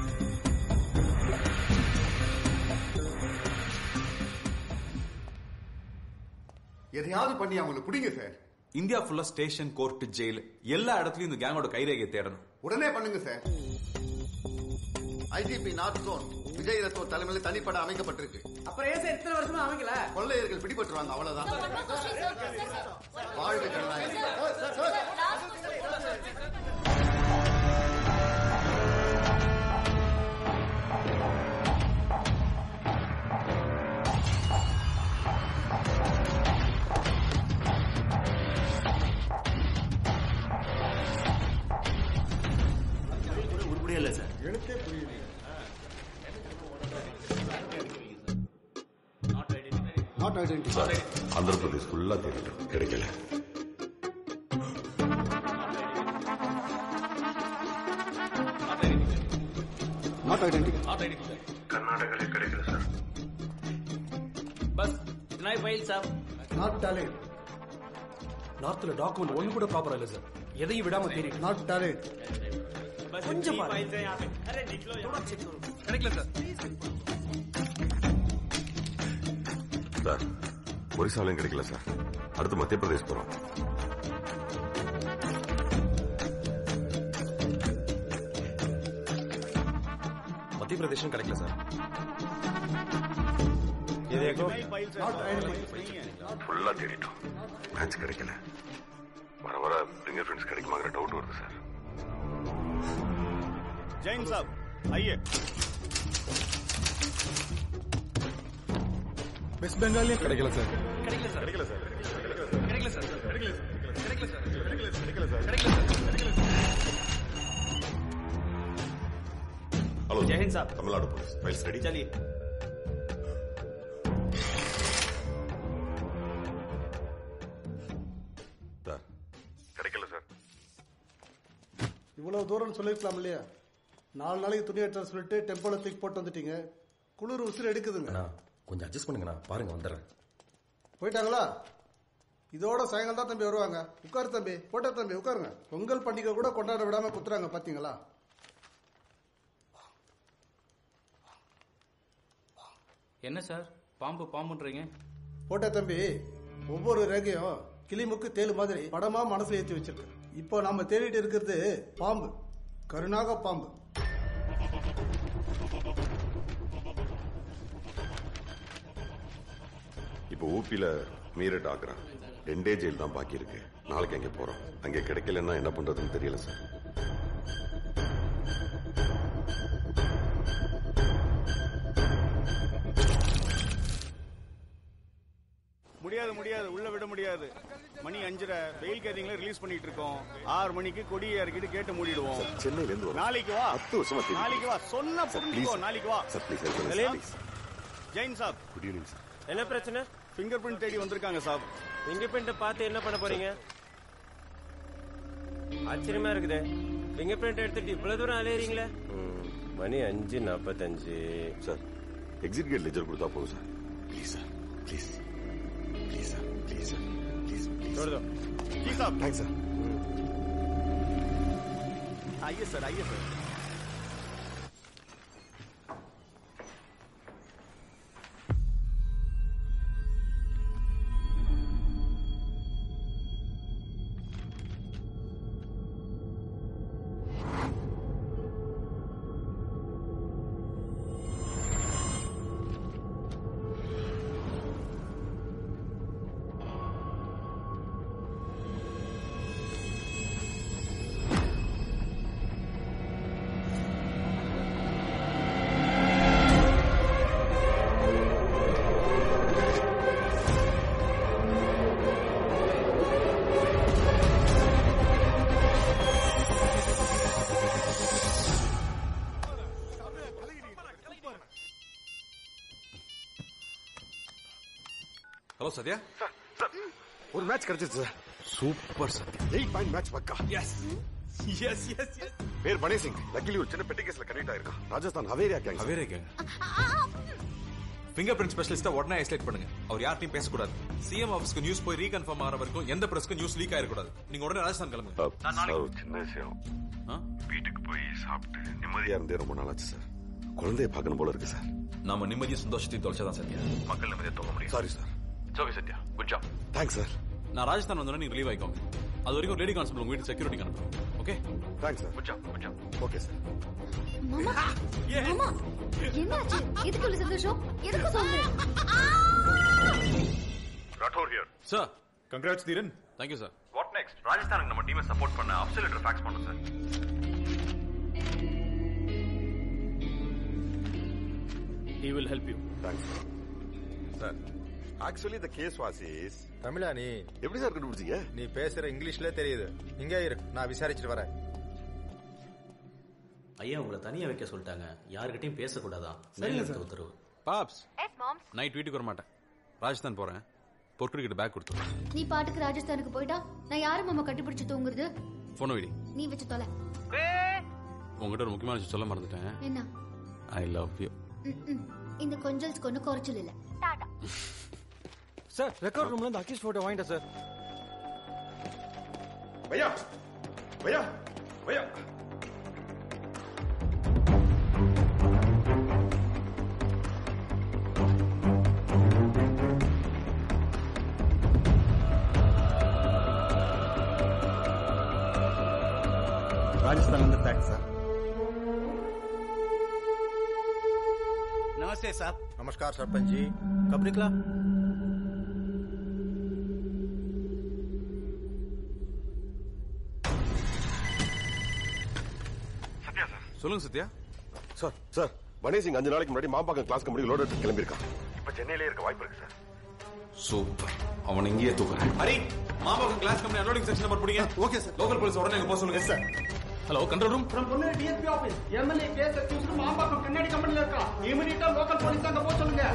எதையாவது பண்ணி அவங்களை பிடிங்க சார் இந்தியா ஃபுல்லா ஸ்டேஷன் கோர்ட் ஜெயில் எல்லா இடத்துலயும் இந்த கேங்கோட கைரேகை தேடணும் உடனே பண்ணுங்க sir IGP north zone Vijay Rathore தலைமையில் தனிப்பட அமைக்கப்பட்டிருக்கு அப்புறம் ஏன் சார் இத்தனை வருஷமா அமைக்கல கொள்ளையர்கள் பிடிபட்டுருவாங்க அவ்வளவுதான் வாழ்க ஜனநாயகம் உருப்படியா இல்ல சார் எனக்கே புரியலையே not identified sir Andhra Pradesh ஃபுல்லா தேடிட்டோம் கிடைக்கல நாட் ஐடென்டி கர்நாடகாலே கிடைக்கல சார் बस इतना ही फाइल साहब நாட் டேலண்ட் நார்த்ல டாக்குமெண்ட் ஒண்ணு கூட ப்ராப்பரா இல்ல சார் எதையும் விடாம தேடி நாட் டேலண்ட் கொஞ்சம் பாருங்க. फाइल से यहाँ पे अरे निकलो यहाँ கிடைக்கல சார் சார் ஒரிசாலையும் கிடைக்கல சார் அடுத்து மத்திய பிரதேஷ் போறோம் மத்திய பிரதேசம் கிடைக்கல சார் ஃபுல்லா தேடிட்டோம் மேட்ச் கிடைக்கல வர வர ஃபிங்கர் பிரிண்ட்ஸ் கிடைக்குமாங்கிற டவுட் வருது சார் जैन साहब आइए வெஸ்ட் பெங்காலையும் கிடைக்கல சார் கிடைக்கல சார் கிடைக்கல சார் கிடைக்கல சார் கிடைக்கல சார் கிடைக்கல சார் கிடைக்கல சார் கிடைக்கல சார் ஹலோ जय हिंद साहब தமிழ்நாடு போலீஸ் ஃபைல்ஸ் ரெடி चलिए சார் கிடைக்கல சார் இவ்வளவு தூரம் சொல்லிருக்கலாம் இல்லையா நாலு நாளைக்கு துணி எடுத்து சொல்லிட்டு டெம்போல தூக்கி போட்டு வந்துட்டீங்க குளிர் உசுறு எடுக்குதுங்க கொஞ்சம் அட்ஜஸ்ட் பண்ணுங்கண்ணா பாருங்க வந்துடுறேன் போயிட்டாங்களா இதோட சாயங்காலம் தான் தம்பி வருவாங்க உட்காரு தம்பி போட்டா தம்பி உட்காருங்க பொங்கல் பண்டிகை கூட கொண்டாட விடாம குத்துறாங்க பாத்தீங்களா என்ன சார் பாம்பு பாம்புன்றீங்க போட்டா தம்பி ஒவ்வொரு ரேகையும் கிளிமுக்கு தேலு மாதிரி படமா மனசுல ஏற்றி வச்சிருக்கு இப்போ நாம தேடிட்டு இருக்கிறது பாம்பு கருணாக பாம்பு இப்போ ஊப்பியில மீரட் ஆக்குறான் ரெண்டே ஜெயில் தான் பாக்கி இருக்கு நாளைக்கு அங்கே போறோம் அங்கே கிடைக்கலன்னா என்ன பண்றதுன்னு தெரியல சார் முடியாது முடியாது உள்ள விட முடியாது மணி அஞ்சரை வெயில் கேரிங்ல ரிலீஸ் பண்ணிட்டு இருக்கோம் ஆறு மணிக்கு கொடியை இறக்கிட்டு கேட்டு மூடிடுவோம் சென்னையில இருந்து வரோம். நாளைக்கு வா பத்து வருஷமா தெரியும். நாளைக்கு வா சொன்னா சார், புரிஞ்சுக்கோ please. நாளைக்கு வா சார் ப்ளீஸ் ஹெல்ப் பண்ணுங்க சலீம். ப்ளீஸ் ஜெயின் சாப் குட் ஈவினிங் சார் என்ன பிரச்சனை ஃபிங்கர் பிரிண்ட் தேடி வந்திருக்காங்க சாப் ஃபிங்கர் பிரிண்ட் பார்த்து என்ன பண்ண போறீங்க ஆச்சரியமா இருக்குதே ஃபிங்கர் பிரிண்ட் எடுத்துட்டு இவ்வளவு தூரம் அலையறீங்களே மணி அஞ்சு நாற்பத்தஞ்சு சார் எக்ஸிட் கேட் லெஜர் கொடுத்தா போதும் sir please sir please please sir please sir please please छोड़ दो जी साहब தேங்க்ஸ் சார் आइए सर आइए सर ஹலோ சத்யா ஒரு மேட்ச் கிடைச்சிச்சு sir super Sathya eight point match பக்கா எஸ் எஸ் எஸ் எஸ் பேர் பனேஷ் சிங் லக்கிலி ஒரு சின்ன பெட்டி கேஸ்ல கனெக்ட் ஆயிருக்கான் Rajasthan Haveriya gang Haveriya gang finger print ஸ்பெஷலிஸ்டா உடனே ஐசோலேட் பண்ணுங்க அவர் யார்ட்டையும் பேசக்கூடாது சிஎம் ஆஃபீஸ்க்கு நியூஸ் போய் ரீகன்ஃபார்ம் ஆகிற வரைக்கும் எந்த பிரஸ்க்கும் நியூஸ் லீக் ஆயிடக்கூடாது நீங்க உடனே ராஜஸ்தான் கிளம்புங்க சார் ஒரு சின்ன விஷயம் வீட்டுக்கு போய் சாப்பிட்டு நிம்மதியா இருந்தே ரொம்ப நாளாச்சு சார் குழந்தைய பார்க்கணும் போல இருக்கு சார் நாம நிம்மதியும் சந்தோஷத்தையும் தொலைச்சாதான் சத்யா மக்கள் நிம்மதியா தூங்க முடியும் sorry sir okay Sathya good job thanks sir நான் ராஜஸ்தான் வந்தோடனே நீங்க ரிலீவ் ஆயிக்கோங்க அது வரைக்கும் லேடி கான்ஸ்டபிள் உங்க வீட்டு செக்யூரிட்டி அனுப்புறோம் okay thanks sir good job good job okay sir மாமா மாமா என்னாச்சு எதுக்குள்ள சந்தோஷம் எதுக்கு சொல்லு Rathore here sir congrats Dheeran thank you sir what next ராஜஸ்தானுக்கு நம்ம டீமை சப்போர்ட் பண்ண அப்சல் லெட்டர் ஃபேக்ஸ் பண்ணும் sir he will help you thanks sir actually the case was is தமிழா நீ எப்படி சார் கண்டுபிடிச்சீங்க நீ பேசுற இங்கிலீஷ்ல தெரியுது இங்கே இரு நான் விசாரிச்சுட்டு வரேன் ஐயா உங்களை தனியா வைக்க சொல்லிட்டாங்க யாருக்கிட்டையும் பேசக்கூடாதான் சரிங்க மேலிடத்து சார். உத்தரவு பாப்ஸ் நைட் வீட்டுக்கு வர மாட்டேன் ராஜஸ்தான் போறேன் பொற்குடி கிட்ட பேக் கொடுத்து நீ பாட்டுக்கு ராஜஸ்தானுக்கு போயிட்டா நான் யாரு மாமா கட்டிப்பிடிச்சு தூங்குறது போன வீடி நீ வச்சு தொலை உங்ககிட்ட ஒரு முக்கியமான விஷயம் சொல்ல மறந்துட்டேன் என்ன ஐ லவ் யூ ம், ம். இந்த கொஞ்சல்ஸ்க்கு ஒன்றும் குறைச்சல் இல்ல டாடா சார் ரெக்கார்ட் ரூம்ல இருந்து அக்கீஸ் போட்டோ வாங்கிட்டேன் சார் भैया भैया भैया ராஜஸ்தான் வந்து தேங்க்ஸ் சார் नमस्ते साहब नमस्कार सरपंच जी कब निकला சொல்லுங்க சத்யா சார் சார் கணேஷ் சிங் அஞ்சு நாளைக்கு முன்னாடி மாம்பாக்கம் கிளாஸ் கம்பெனி லோட் எடுத்து கிளம்பியிருக்கான் இப்ப சென்னையிலே இருக்க வாய்ப்பு இருக்கு சார் சூப்பர் அவன் இங்கேயே தூக்குறேன் ஹரி மாமாவுக்கு glass company unloading section number பிடிங்க ஓகே சார் லோக்கல் போலீஸ் உடனே இங்க போக சொல்லுங்க sir hello control room from Ponneri DSP office MLA case accused Mambakkam கண்ணாடி கம்பெனில இருக்கா இமிடியட்டா லோக்கல் போலீஸ் அங்க போக சொல்லுங்க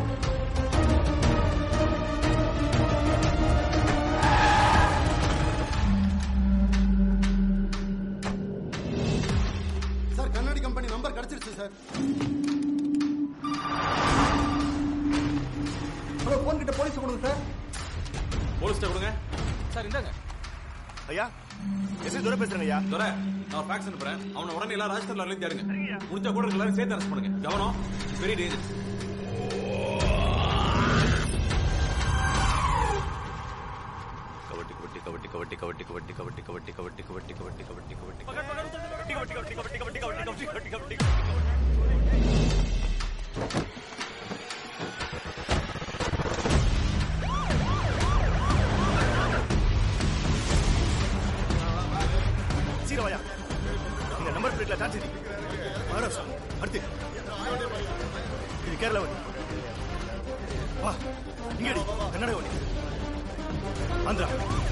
சார் கண்ணாடி கம்பெனி நம்பர் கிடைச்சிருச்சு சார் ஹலோ போன் கிட்ட போலீஸ் கொடுங்க சார் போலீஸ் கொடுங்க சார் இந்தாங்க ஐயா எஸ்ஐ துரை பேசுறேங்க ஐயா துரை நான் ஃபேக்ஸ் அனுப்புறேன் அவனை உடனே எல்லாரும் ராஜஸ்தான்ல அழைத்து தேடுங்க முடிஞ்சா கூட எல்லாரும் சேர்த்து அரெஸ்ட் பண்ணுங்க கவனம் வெரி டேஞ்சர் கவட்டி கவட்டி கவட்டி கவட்டி கவட்டி கவட்டி கவட்டி கவட்டி கவட்டி கவட்டி கவட்டி கவட்டி கவட்டி சீக்கிரம் வாயா இந்த நம்பர் பிளேட்ல சார்ஜ் மகாராஷ்டிரா அடுத்து இது கேரளா வண்டி வா இங்கடி கர்நாடக வண்டி ஆந்திரா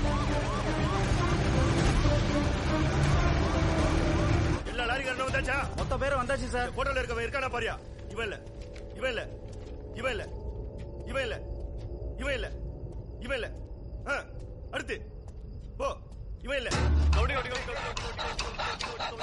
எல்லா லாரிக்காரனும் வந்தாச்சா மொத்த பேரும் வந்தாச்சு சார் போட்டோல இருக்கவன் இருக்கானா பாரியா இவன் இல்ல இவன் இல்ல இவன் இல்ல இவன் இல்ல இவன் இல்ல இவன் இல்ல ஆ, அடுத்து போ இவன் இல்ல கவுடி கவுடி கவுடி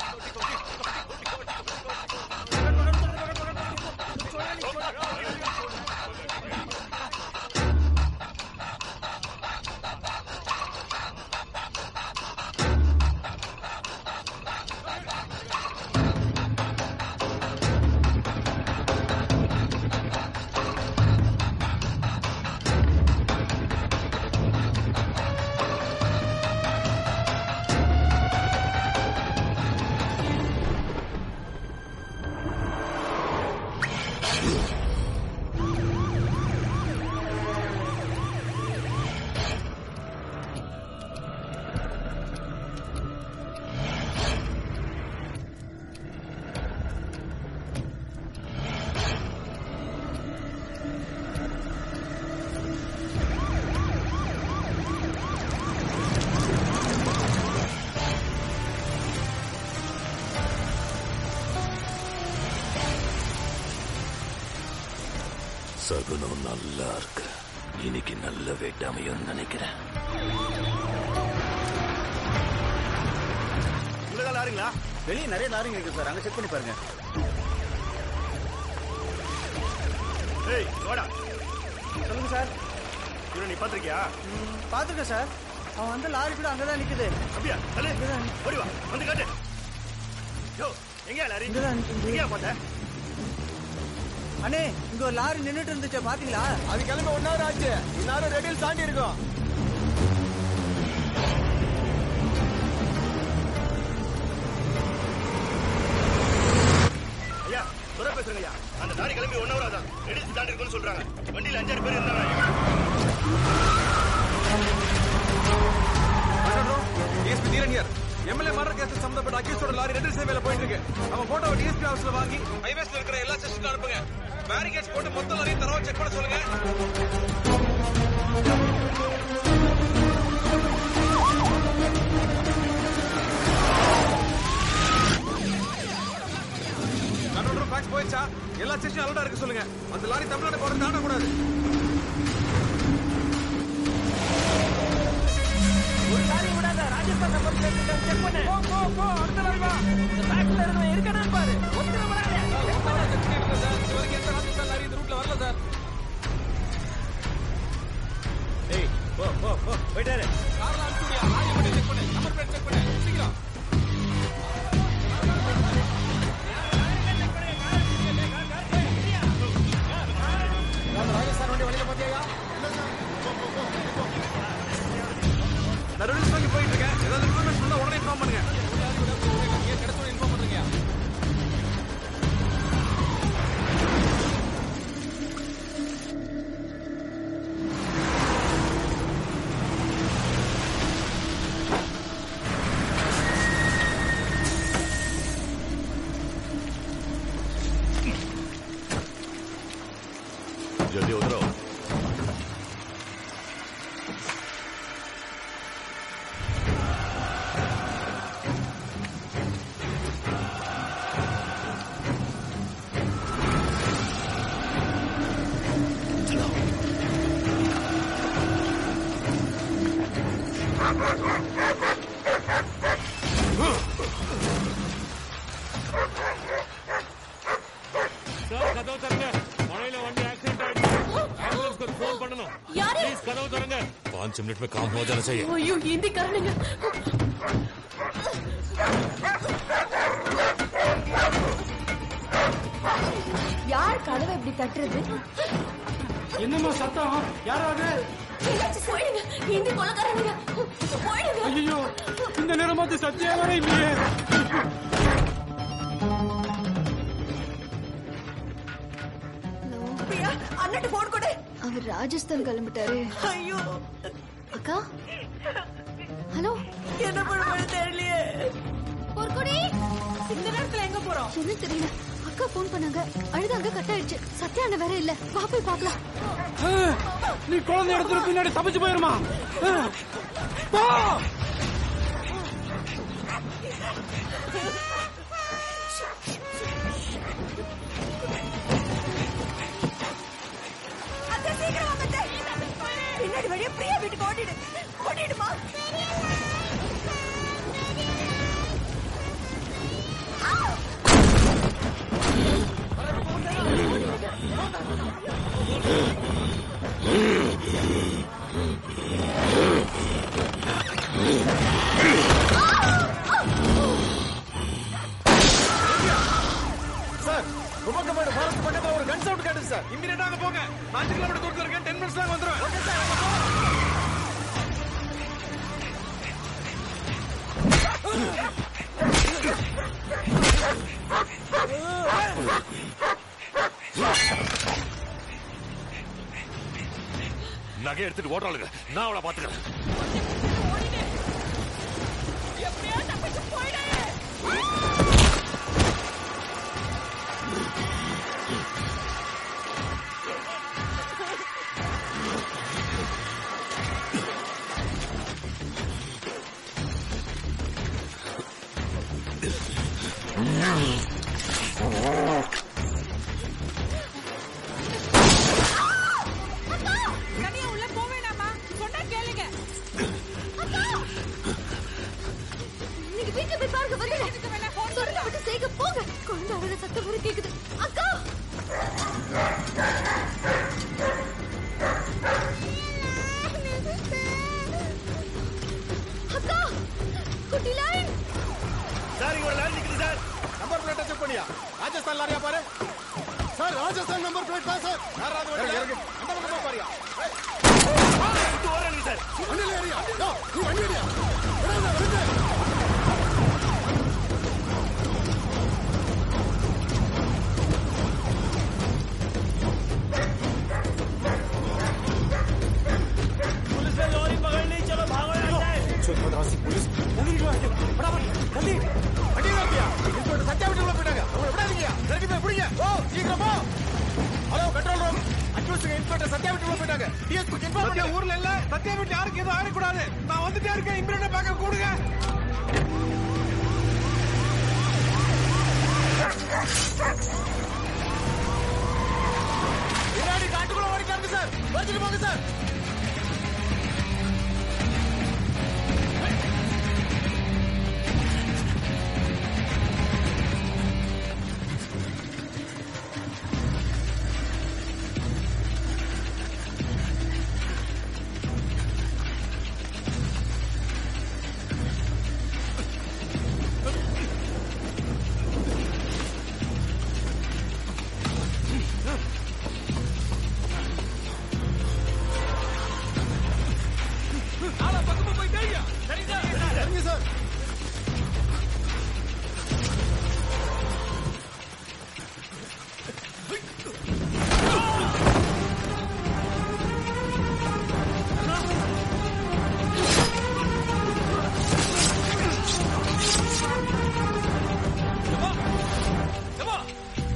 சகுனம் நல்லா இருக்கு இன்னைக்கு நல்ல வேட்டாமையும் நினைக்கிறேன் இவ்வளவுதான் லாரிங்களா வெளியே நிறைய லாரிங்க இருக்கு சார் அங்க செக் பண்ணி பாருங்க ஏய் வாடா சொல்லுங்க சார் இவனை நீ பாத்திருக்கியா பாத்துருக்கேன் சார் அவன் வந்து லாரி கூட அங்கதான் நிக்குது அப்படியா தள்ளு ஓடி வா வந்து காட்டு யோ எங்கயா லாரி இங்கதான் நிக்குது. எங்கயா பார்த்த அண்ணே இங்க ஒரு லாரி நின்னுட்டு இருந்துச்சு பாத்தீங்களா அது கிளம்ப ஒன் ஹவர் ஆச்சு இந்நேரம் ரெடியில் தாண்டி இருக்கும் ஐயா துறை பேசுறேங்க ஐயா அந்த லாரி கிளம்பி ஒன் ஹவர் ஆதான் ரெடியில் தாண்டி இருக்கும்னு சொல்றாங்க வண்டியில் அஞ்சாறு பேர் இருந்தாங்க DSP Dheeran here MLA murder case சம்பந்தப்பட்ட அக்யூஸ்டோட லாரி ரெண்டு சேவையில போயிட்டு இருக்கு அவன் போட்டோவை டிஎஸ்பி ஆஃபீஸ்ல வாங்கி ஹைவேஸ்ல இருக்கிற எல்லா ஸ்டேஷனுக்கும் அனுப்புங்க பேரிகேட்ஸ் போட்டு மொத்த லாரியும் தரவா செக் பண்ண சொல்லுங்க கண்ட்ரோல் ரூம் ஃபேக்ஸ் போயிடுச்சா எல்லா ஸ்டேஷனும் அலர்ட்டா இருக்க சொல்லுங்க அந்த லாரி தமிழ்நாடு போறது தாண்ட கூடாது ஒரு லாரி விடாத ராஜஸ்தான் நம்பர் பிளேட் செக் பண்ணு போ போ போ அடுத்த லாரி வா இந்த பேக்ல இருக்கவன் இருக்கானு பாரு ஒத்துற விடாத செக் பண்ணு ஏய் போ போ போ போயிட்டாரு நான் ரிலீஸ் பண்ணி போயிட்டு இருக்கேன் ஏதாவது இன்ஃபர்மேஷன் இருந்தா உடனே இன்ஃபார்ம் பண்ணுங்க இன்ஃபார்ம் பண்றீங்க जल्दी उतरो சார் கதவு தரங்க மழையில வண்டி ஆக்சிடென்ட் ஆயிடுச்சு ஆம்புலன்ஸ்க்கு ஃபோன் பண்ணணும் யாரு? ப்ளீஸ் கதவு தரங்க पाँच मिनट में काम हो जाना चाहिए ஐயோ ஹிந்திக்காரனுங்க யார் கதவை இப்படி தட்டுறது என்னம்மா சத்தம் யாராவது எங்கேயாச்சும் போயிடுங்க ஹிந்தி கொலக்காரனுங்க ஐயோ இந்த நேரம் பார்த்து சத்யா வர இல்லையே அண்ணட்டு போன் கொடு அவர் ராஜஸ்தான் கிளம்பிட்டாரு ஐயோ அக்கா ஹலோ என்ன பண்ணுறது தெரியலையே பொற்கொடி இந்த நேரத்துல எங்க போறோம் என்ன தெரியல அக்கா போன் பண்ணாங்க அழுதாங்க கட் ஆயிடுச்சு சத்யா அண்ணன் வேற இல்ல வா போய் பார்க்கலாம் நீ குழந்தை இடத்துல பின்னாடி தப்பிச்சு போயிருமா போ அத்தை, சீக்கிரம் வாங்க, அத்தை. பின்னாடி வழியா பிரியா வீட்டுக்கு ஓடிடு ஓடிடுமா சார் கும்பகோணம் ஃபாரஸ்ட் பக்கத்துல ஒரு கன் சவுண்ட் கேட்டுச்சு சார் இமிடியேட்டா அங்க போங்க நான் அஞ்சு கிலோமீட்டர் தூரத்துல இருக்கேன் டென் மினிட்ஸ்ல அங்க வந்துருவேன் நகை எடுத்துட்டு ஓடுறாளுங்க நான் அவளை பாத்துக்கிறேன் தனியா உள்ள போவேனாமா சொன்னா கேளுங்க நீங்க வீட்டுல போய் பாருங்க வந்து சொல்றத விட்டு செய்க போங்க குழந்தை அழுத சத்தம் வர கேக்குது அக்கா அக்கா குட்டி லைன் சார் இங்க ஒரு லாரி நிக்குது சார் நம்பர் பிளேட் செக் பண்ணியா ராஜஸ்தான் லாரியா பாரு சார் ராஜஸ்தான் நம்பர் பிளேட் தான் சார் யாராவது வண்டி இறங்கு அந்த பக்கம் பாரியா ஓரங்க சார் வண்டியில ஏறியா யோ, நீ வண்டி ஏறியா விடாத, விடுங்க. पुलिस ने लॉरी पकड़ ली चलो भागो यहाँ से மதராசி போலீஸ் தள்ளி வண்டி ஏறியா இன்ஸ்பெக்டர் சத்யா வீட்டுக்குள்ள போயிட்டாங்க அவங்கள விடாதீங்க ரெடி போய் பிடிங்க ஓ சீக்கிரம் போ ஹலோ கண்ட்ரோல் ரூம் அக்யூஸ்டுங்க இன்ஸ்பெக்டர் சத்யா வீட்டுக்குள்ள போயிட்டாங்க டிஎஸ்பி இன்ஃபார்ம் சத்யா ஊர்ல இல்ல சத்யா வீட்டுல யாருக்கு எதுவும் ஆயிடக்கூடாது நான் வந்துட்டே இருக்கேன் இம்மிடியா பேக்க கூடுங்க பின்னாடி காட்டுக்குள்ள ஓடிட்டாங்க சார் வச்சுட்டு போங்க சார் நாலா பக்கமா போயிட்டே சரி சார் சரிங்க sir Come on!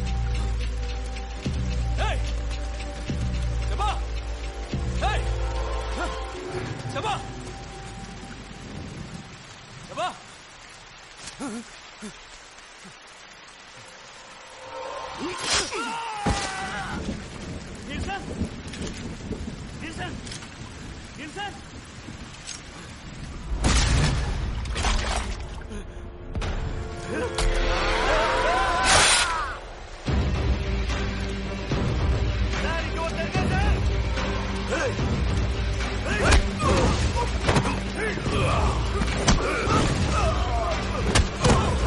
Hey! Come on! Hey! Come on! Come on! Nilsson! Nilsson! Nilsson! Sir இங்க ஒருத்தர் இருக்கார் சார் ஏய்! ஏய்!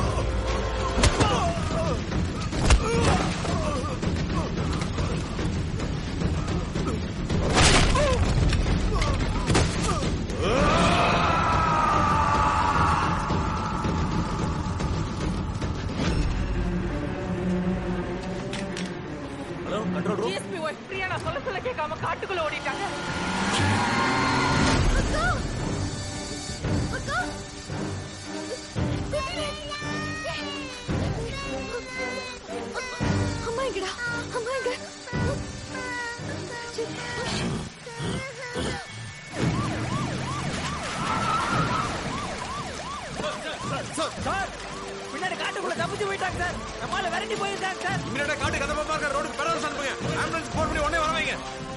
தப்பிச்சு போயிட்டாங்க சார் நம்மால விரட்டி போயிருக்காங்க சார் இமீடியட்டா காட்டு கதை பாக்க ரோடுக்கு பெரோஸ் அனுப்புங்க ஆம்புலன்ஸ் போன் பண்ணி உடனே வர வைங்க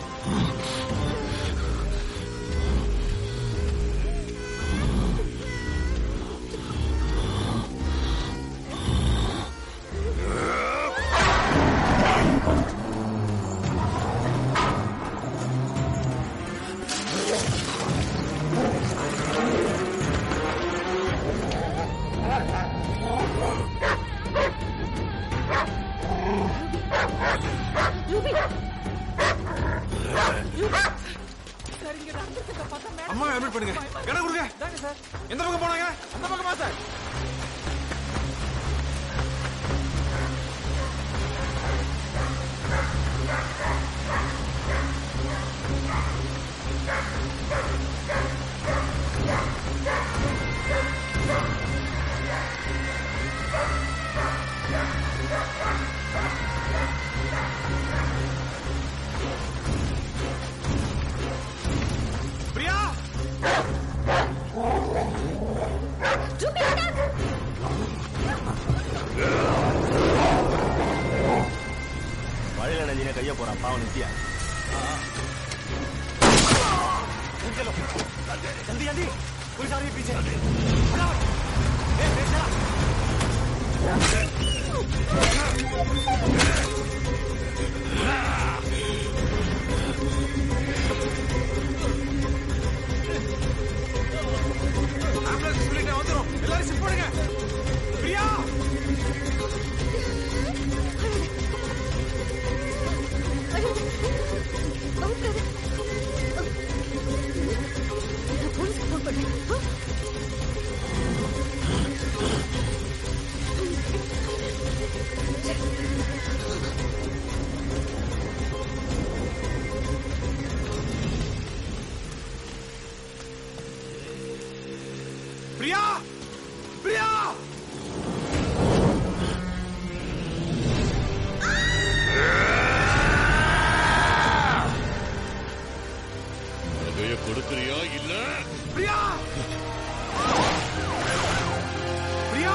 ரூபி சார் இங்க நடந்துட்டு பார்த்தா மேடம் அம்மா அட்மிட் பண்ணுங்க கடன் கொடுங்க தாங்க சார் எந்த பக்கம் போனாங்க அந்த பக்கமா சார் பிரியா ரூபி attack! மழையில நஞ்சின கைய போறான் பாவம் நித்யா चलो जल्दी जल्दी पुलिस आ रही है पीछे फटाफट ए, ए, चला। ஆம்புலன்ஸ் சொல்லிட்டேன் வந்துரும் எல்லாரும் சிப் பண்ணுங்க பிரியா போலீஸ் ஃபோன் பண்றேன் ஆ? பிரியா பிரியா நகைய கொடுக்கறியா இல்ல பிரியா பிரியா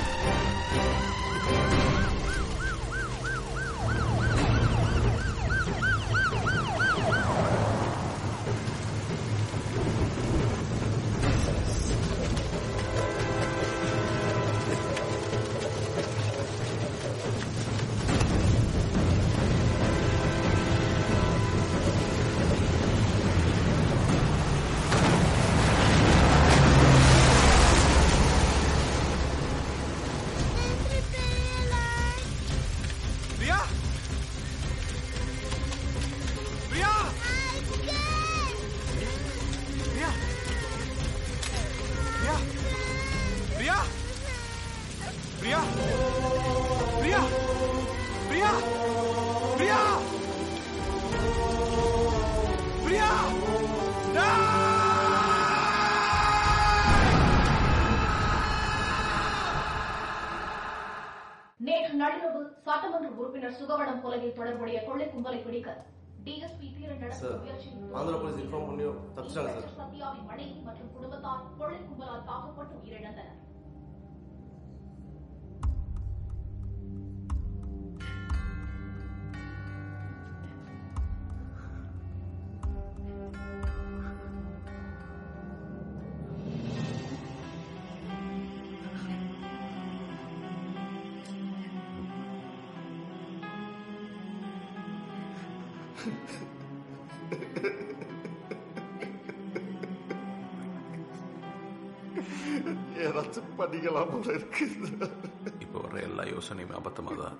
பிரியா பிரியா பிரியா பிரியா பிரியா பிரியா பிரியா பிரியா பிரியா பிரியா நேற்று நள்ளிரவு சட்டமன்ற உறுப்பினர் சுகவனம் கொலையில் தொடர்புடைய கொள்ளை கும்பலை பிடிக்க டிஎஸ்பி தீர நடத்திய சார், முயற்சியில் ஆந்திரா போலீஸ் இன்ஃபார்ம் பண்ணியும் தப்பிச்சிட்டாங்க சார் சத்யாவின் மனைவி மற்றும் குடும்பத்தார் கொள்ளை கும்பலால் தாக்கப்பட்டு உயிரிழந்தனர் ஏதாச்சும் பண்ணிக்கலாம் போல இருக்கு இப்போ வர்ற எல்லா யோசனையுமே அபத்தமா தான்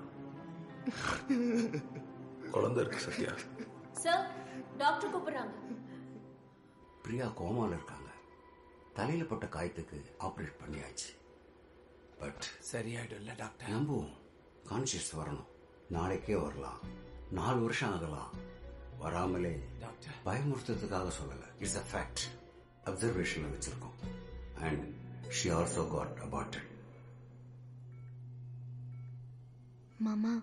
குழந்தை இருக்கு சத்யா சார் டாக்டர் கூப்பிடுறாங்க பிரியா கோமால இருக்காங்க தலையில பட்ட காயத்துக்கு ஆபரேட் பண்ணியாச்சு பட் சரியாயிடும்ல டாக்டர் நம்புவோம் கான்சியஸ் வரணும் நாளைக்கே வரலாம் நாலு வருஷம் ஆகலாம் வராமலே பயமுறுத்ததுக்காக சொல்லல இட்ஸ் அ ஃபேக்ட் அப்சர்வேஷன்ல வச்சிருக்கோம் and she also got aborted மாமா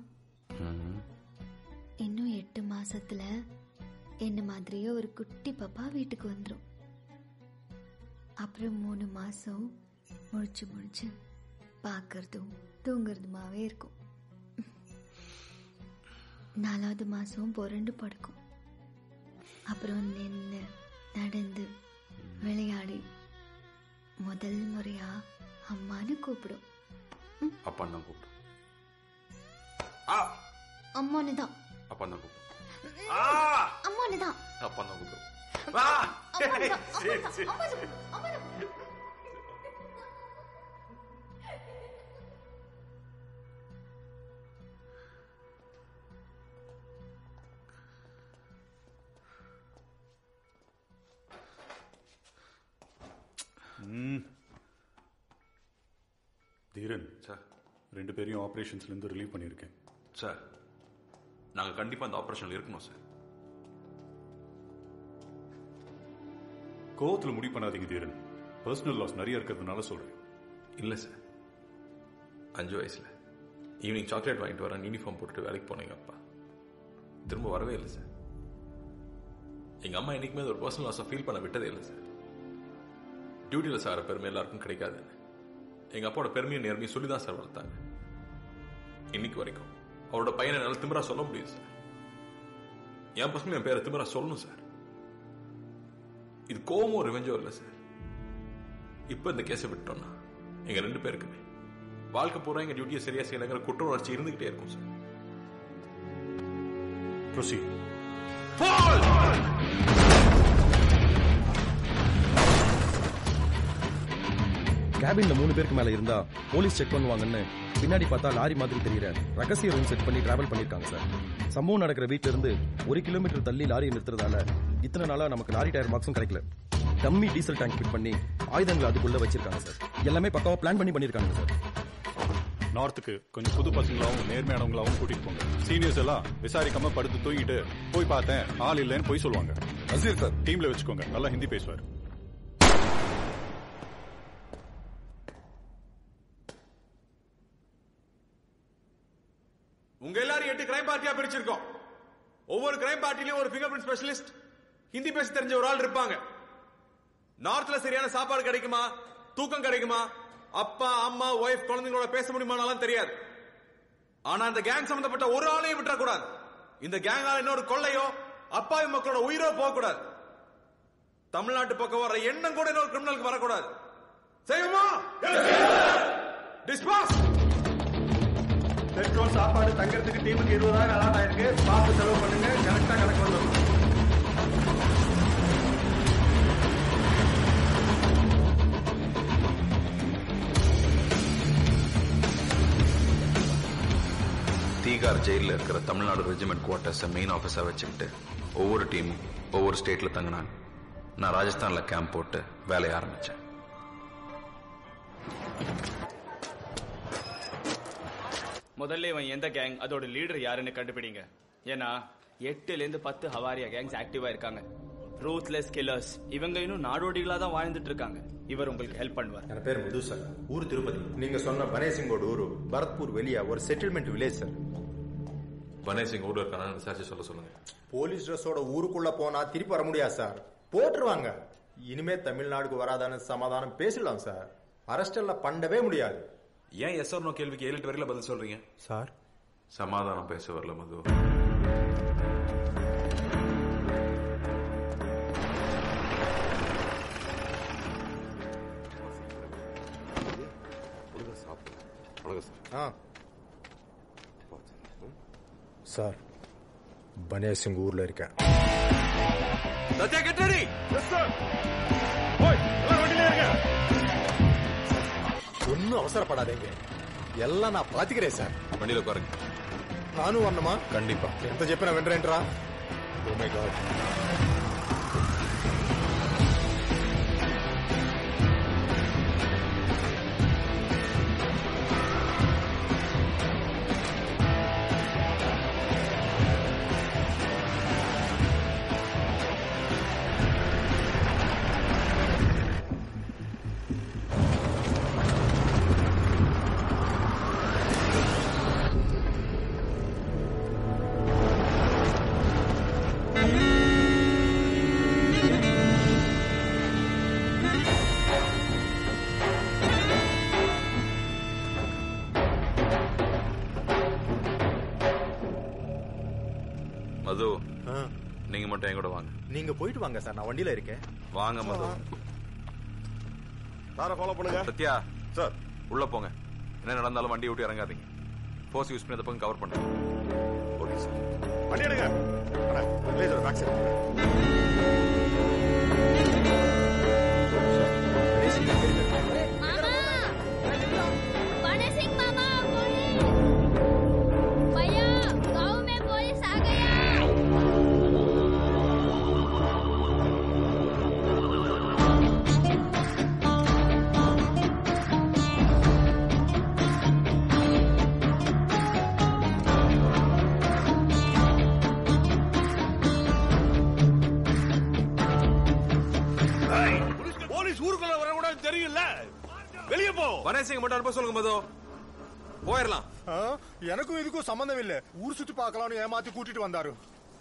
இன்னும் எட்டு மாசத்துல என்ன மாதிரியே ஒரு குட்டி பாப்பா வீட்டுக்கு வந்துரும் அப்புறம் மூணு மாசம் முழிச்சு முழிச்சு பார்க்கறதும் தூங்குறதுமாவே இருக்கும் நாலாவது மாசம் புரண்டு படுக்கும் அப்புறம் நின்று நடந்து விளையாடி முதல் முறையா அம்மான்னு கூப்பிடும் அப்பா தான் கூப்பிடும் அம்மான்னு தான் அப்பா தான் கூப்பிடும் அம்மான்னு தான் அப்பா தான் கூப்பிடும் அம்மான்னு தான், அம்மான்னு தான், அம்மான்னு தான், அம்மான்னு தான். ம். தீரன் சார் ரெண்டு பேரையும் ஆபரேஷன்ஸ்ல இருந்து ரிலீவ் பண்ணியிருக்கேன் சார் நாங்க கண்டிப்பா அந்த ஆபரேஷன்ல இருக்கணும் சார் கோவத்துல முடிவு பண்ணாதீங்க தீரன் பர்சனல் லாஸ் நிறைய இருக்கிறதுனால சொல்றேன் இல்ல சார் அஞ்சு வயசுல ஈவினிங் சாக்லேட் வாங்கிட்டு வரேன் யூனிஃபார்ம் போட்டுட்டு வேலைக்கு போனீங்க அப்பா திரும்ப வரவே இல்லை சார் எங்க அம்மா என்னைக்குமே அது ஒரு பர்சனல் லாஸை ஃபீல் பண்ண விட்டதே இல்லை சார் டியூட்டியில் சார் பெருமை எல்லாருக்கும் கிடைக்காதுன்னு எங்க அப்பாவோட பெருமையை நேர்மையை சொல்லி தான் சார் வளர்த்தாங்க இன்னைக்கு வரைக்கும் அவரோட பையனை என்னால் திமிரா சொல்ல முடியும் சார் என் பசங்க என் பேரை திமிரா சொல்லணும் சார் இது கோவமோ ரிவெஞ்சோ இல்லை சார் இப்ப இந்த கேஸை விட்டோம்னா எங்க ரெண்டு பேருக்குமே வாழ்க்கை பூரா எங்க டியூட்டியை சரியா செய்யலைங்கிற குற்ற உணர்ச்சி இருந்துகிட்டே இருக்கும் சார் ப்ரொசீட் கேபின்ல மூணு பேருக்கு மேல இருந்தா போலீஸ் செக் பண்ணுவாங்கன்னு பின்னாடி பார்த்தா லாரி மாதிரி தெரியற ரகசிய ரூம் செட் பண்ணி டிராவல் பண்ணிருக்காங்க சார் சம்பவம் நடக்கிற வீட்ல இருந்து ஒரு கிலோமீட்டர் தள்ளி லாரியை நிறுத்துறதால இத்தனை நாளா நமக்கு லாரி டயர் மார்க்ஸும் கிடைக்கல டம்மி டீசல் டேங்க் ஃபிட் பண்ணி ஆயுதங்களை அதுக்குள்ள வச்சிருக்காங்க சார் எல்லாமே பக்காவா பிளான் பண்ணி பண்ணிருக்காங்க சார் நார்த்துக்கு கொஞ்சம் புது பசங்களாவும் நேர்மையானவங்களாவும் கூட்டிட்டு போங்க சீனியர்ஸ் எல்லாம் விசாரிக்காம படுத்து தூங்கிட்டு போய் பார்த்தேன் ஆள் இல்லைன்னு போய் சொல்லுவாங்க அசீர் சார் டீம்ல வச்சுக்கோங்க நல்லா ஹிந்தி பேசுவார் உங்க எல்லாரும் எட்டு கிரைம் பார்ட்டியா பிரிச்சிருக்கோம் ஒவ்வொரு கிரைம் பார்ட்டிலயும் ஒரு ஃபிங்கர் பிரிண்ட் ஸ்பெஷலிஸ்ட் ஹிந்தி பேச தெரிஞ்ச ஒரு ஆள் இருப்பாங்க நார்த்ல சரியான சாப்பாடு கிடைக்குமா தூக்கம் கிடைக்குமா அப்பா அம்மா ஒய்ஃப் குழந்தைங்களோட பேச முடியுமானாலும் தெரியாது ஆனா இந்த கேங் சம்பந்தப்பட்ட ஒரு ஆளையும் விட்டுறக்கூடாது இந்த கேங்கால இன்னொரு கொள்ளையோ அப்பாவி மக்களோட உயிரோ போகக்கூடாது தமிழ்நாட்டு பக்கம் வர எண்ணம் கூட இன்னொரு கிரிமினலுக்கு வரக்கூடாது செய்வோமா டிஸ்பாஸ் பெட்ரோல் சாப்பாடு தங்கறதுக்கு டீமுக்கு இருபதாயிரம் அலாட் ஆயிருக்கு பார்த்து செலவு பண்ணுங்க கரெக்டா கணக்கு வந்துடும் தீகார் ஜெயிலில் இருக்கிற தமிழ்நாடு ரெஜிமெண்ட் குவார்ட்டர்ஸை மெயின் ஆஃபீஸாக வச்சுக்கிட்டு ஒவ்வொரு டீமும் ஒவ்வொரு ஸ்டேட்ல தங்கினாங்க நான் ராஜஸ்தான்ல கேம்ப் போட்டு வேலைய ஆரம்பிச்சேன் முதல்ல இவன் எந்த கேங் அதோட லீடர் யாருன்னு கண்டுபிடிங்க ஏன்னா எட்டுல இருந்து பத்து ஹவாரியா கேங்ஸ் ஆக்டிவா இருக்காங்க ரூத்லெஸ் கில்லர்ஸ் இவங்க இன்னும் நாடோடிகளா தான் வாழ்ந்துட்டு இருக்காங்க இவர் உங்களுக்கு ஹெல்ப் பண்ணுவார் என் பேர் மது சார் ஊர் திருப்பதி நீங்க சொன்ன பனேசிங்கோட ஊரு பரத்பூர் வெளியா ஒரு settlement village sir Banesh Singh ஊர்ல இருக்கானு விசாரிச்சு சொல்ல சொல்லுங்க போலீஸ் ட்ரெஸ்ஸோட ஊருக்குள்ள போனா திருப்பி வர முடியாது சார் போட்டுருவாங்க இனிமே தமிழ்நாடுக்கு வராதான்னு சமாதானம் பேசலாம் சார் அரெஸ்ட் எல்லாம் பண்ணவே முடியாது ஏன் எஸ் நோ கேள்விக்கு ஏழு எட்டு வரையில பதில் சொல்றீங்க சார் சமாதானம் பேச வரல மது ஆ சார் பனேசிங் ஊர்ல இருக்கேன் சத்யா கெட் ரெடி ஒன்னும் அவசரப்படாதீங்க எல்லாம் நான் பாத்துக்கிறேன் சார் வண்டியில உட்காருங்க நானும் வரணுமா கண்டிப்பா ఎంత చెప్పినా వెంటరేంట్రా ఓ మై గాడ్ நீங்க மட்டும் என் கூட வாங்க நீங்க போயிட்டு வாங்க சார் நான் வண்டியில இருக்கேன் வாங்க மது சார ஃபாலோ பண்ணுங்க சத்யா சார் உள்ள போங்க என்ன நடந்தாலும் வண்டியை விட்டு இறங்காதீங்க ஃபோர்ஸ் யூஸ் பண்ணி அந்த பக்கம் கவர் பண்ணுங்க ஓகே சார் வண்டி எடுங்க அண்ணா, லேசர் பேக் சைடு बड़े सिंह मामा पुलिस भैया गांव में पुलिस आ गया போலீஸ் ஊருக்குள்ள வரக்கூடாது தெரியும்ல வெளியே போ வனேசிங்க மட்டும் அனுப்ப சொல்லுங்க மது போயிடலாம் ஆ, எனக்கும் இதுக்கும் சம்பந்தம் இல்ல ஊர் சுத்தி பார்க்கலாம்னு ஏமாத்தி கூட்டிட்டு வந்தாரு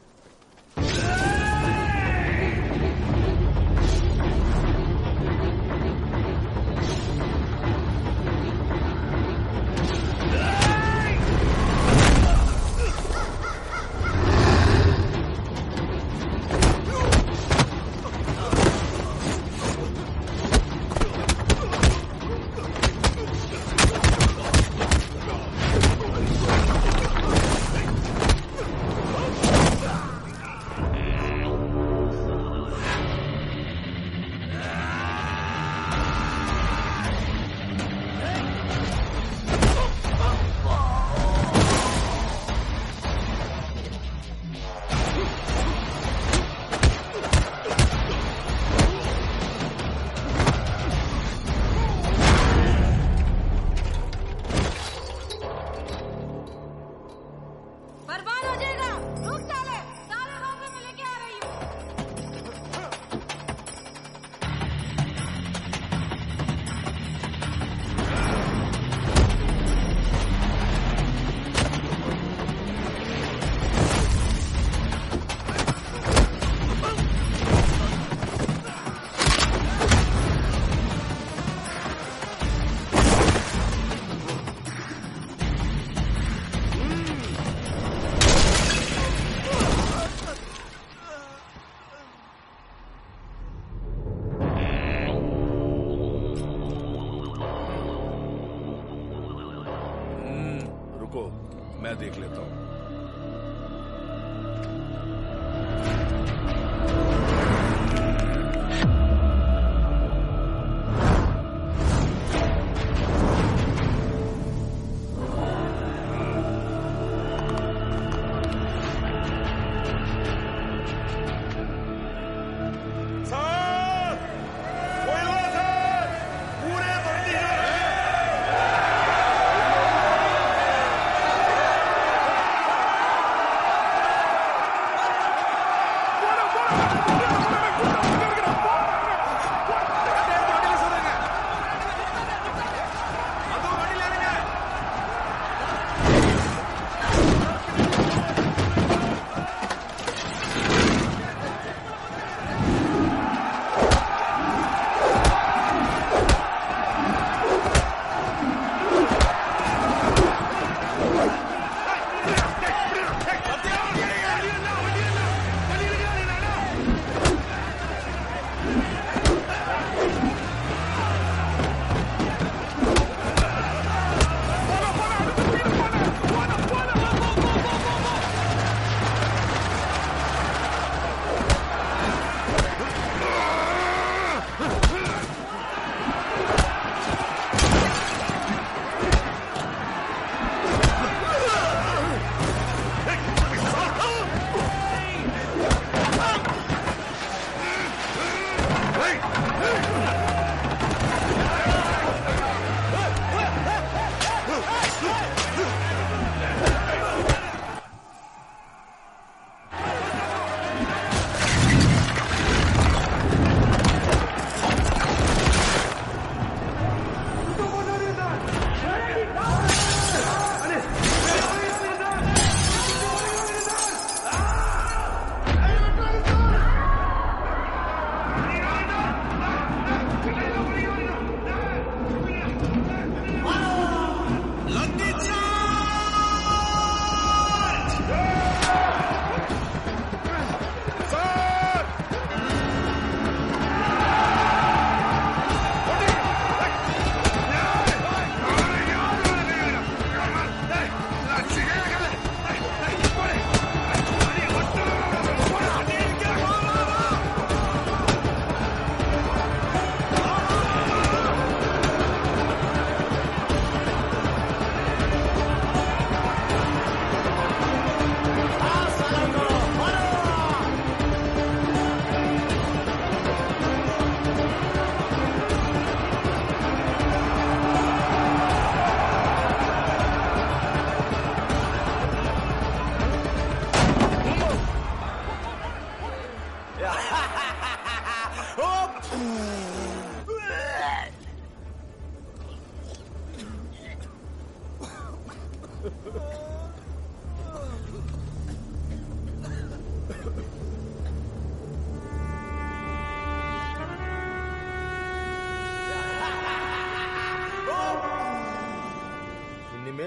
बर्बाद हो जाएगा रुक साले साले वापस में लेके आ रही हूँ रुको मैं देख लेता हूँ सर कोयला सर पूरे बंदी है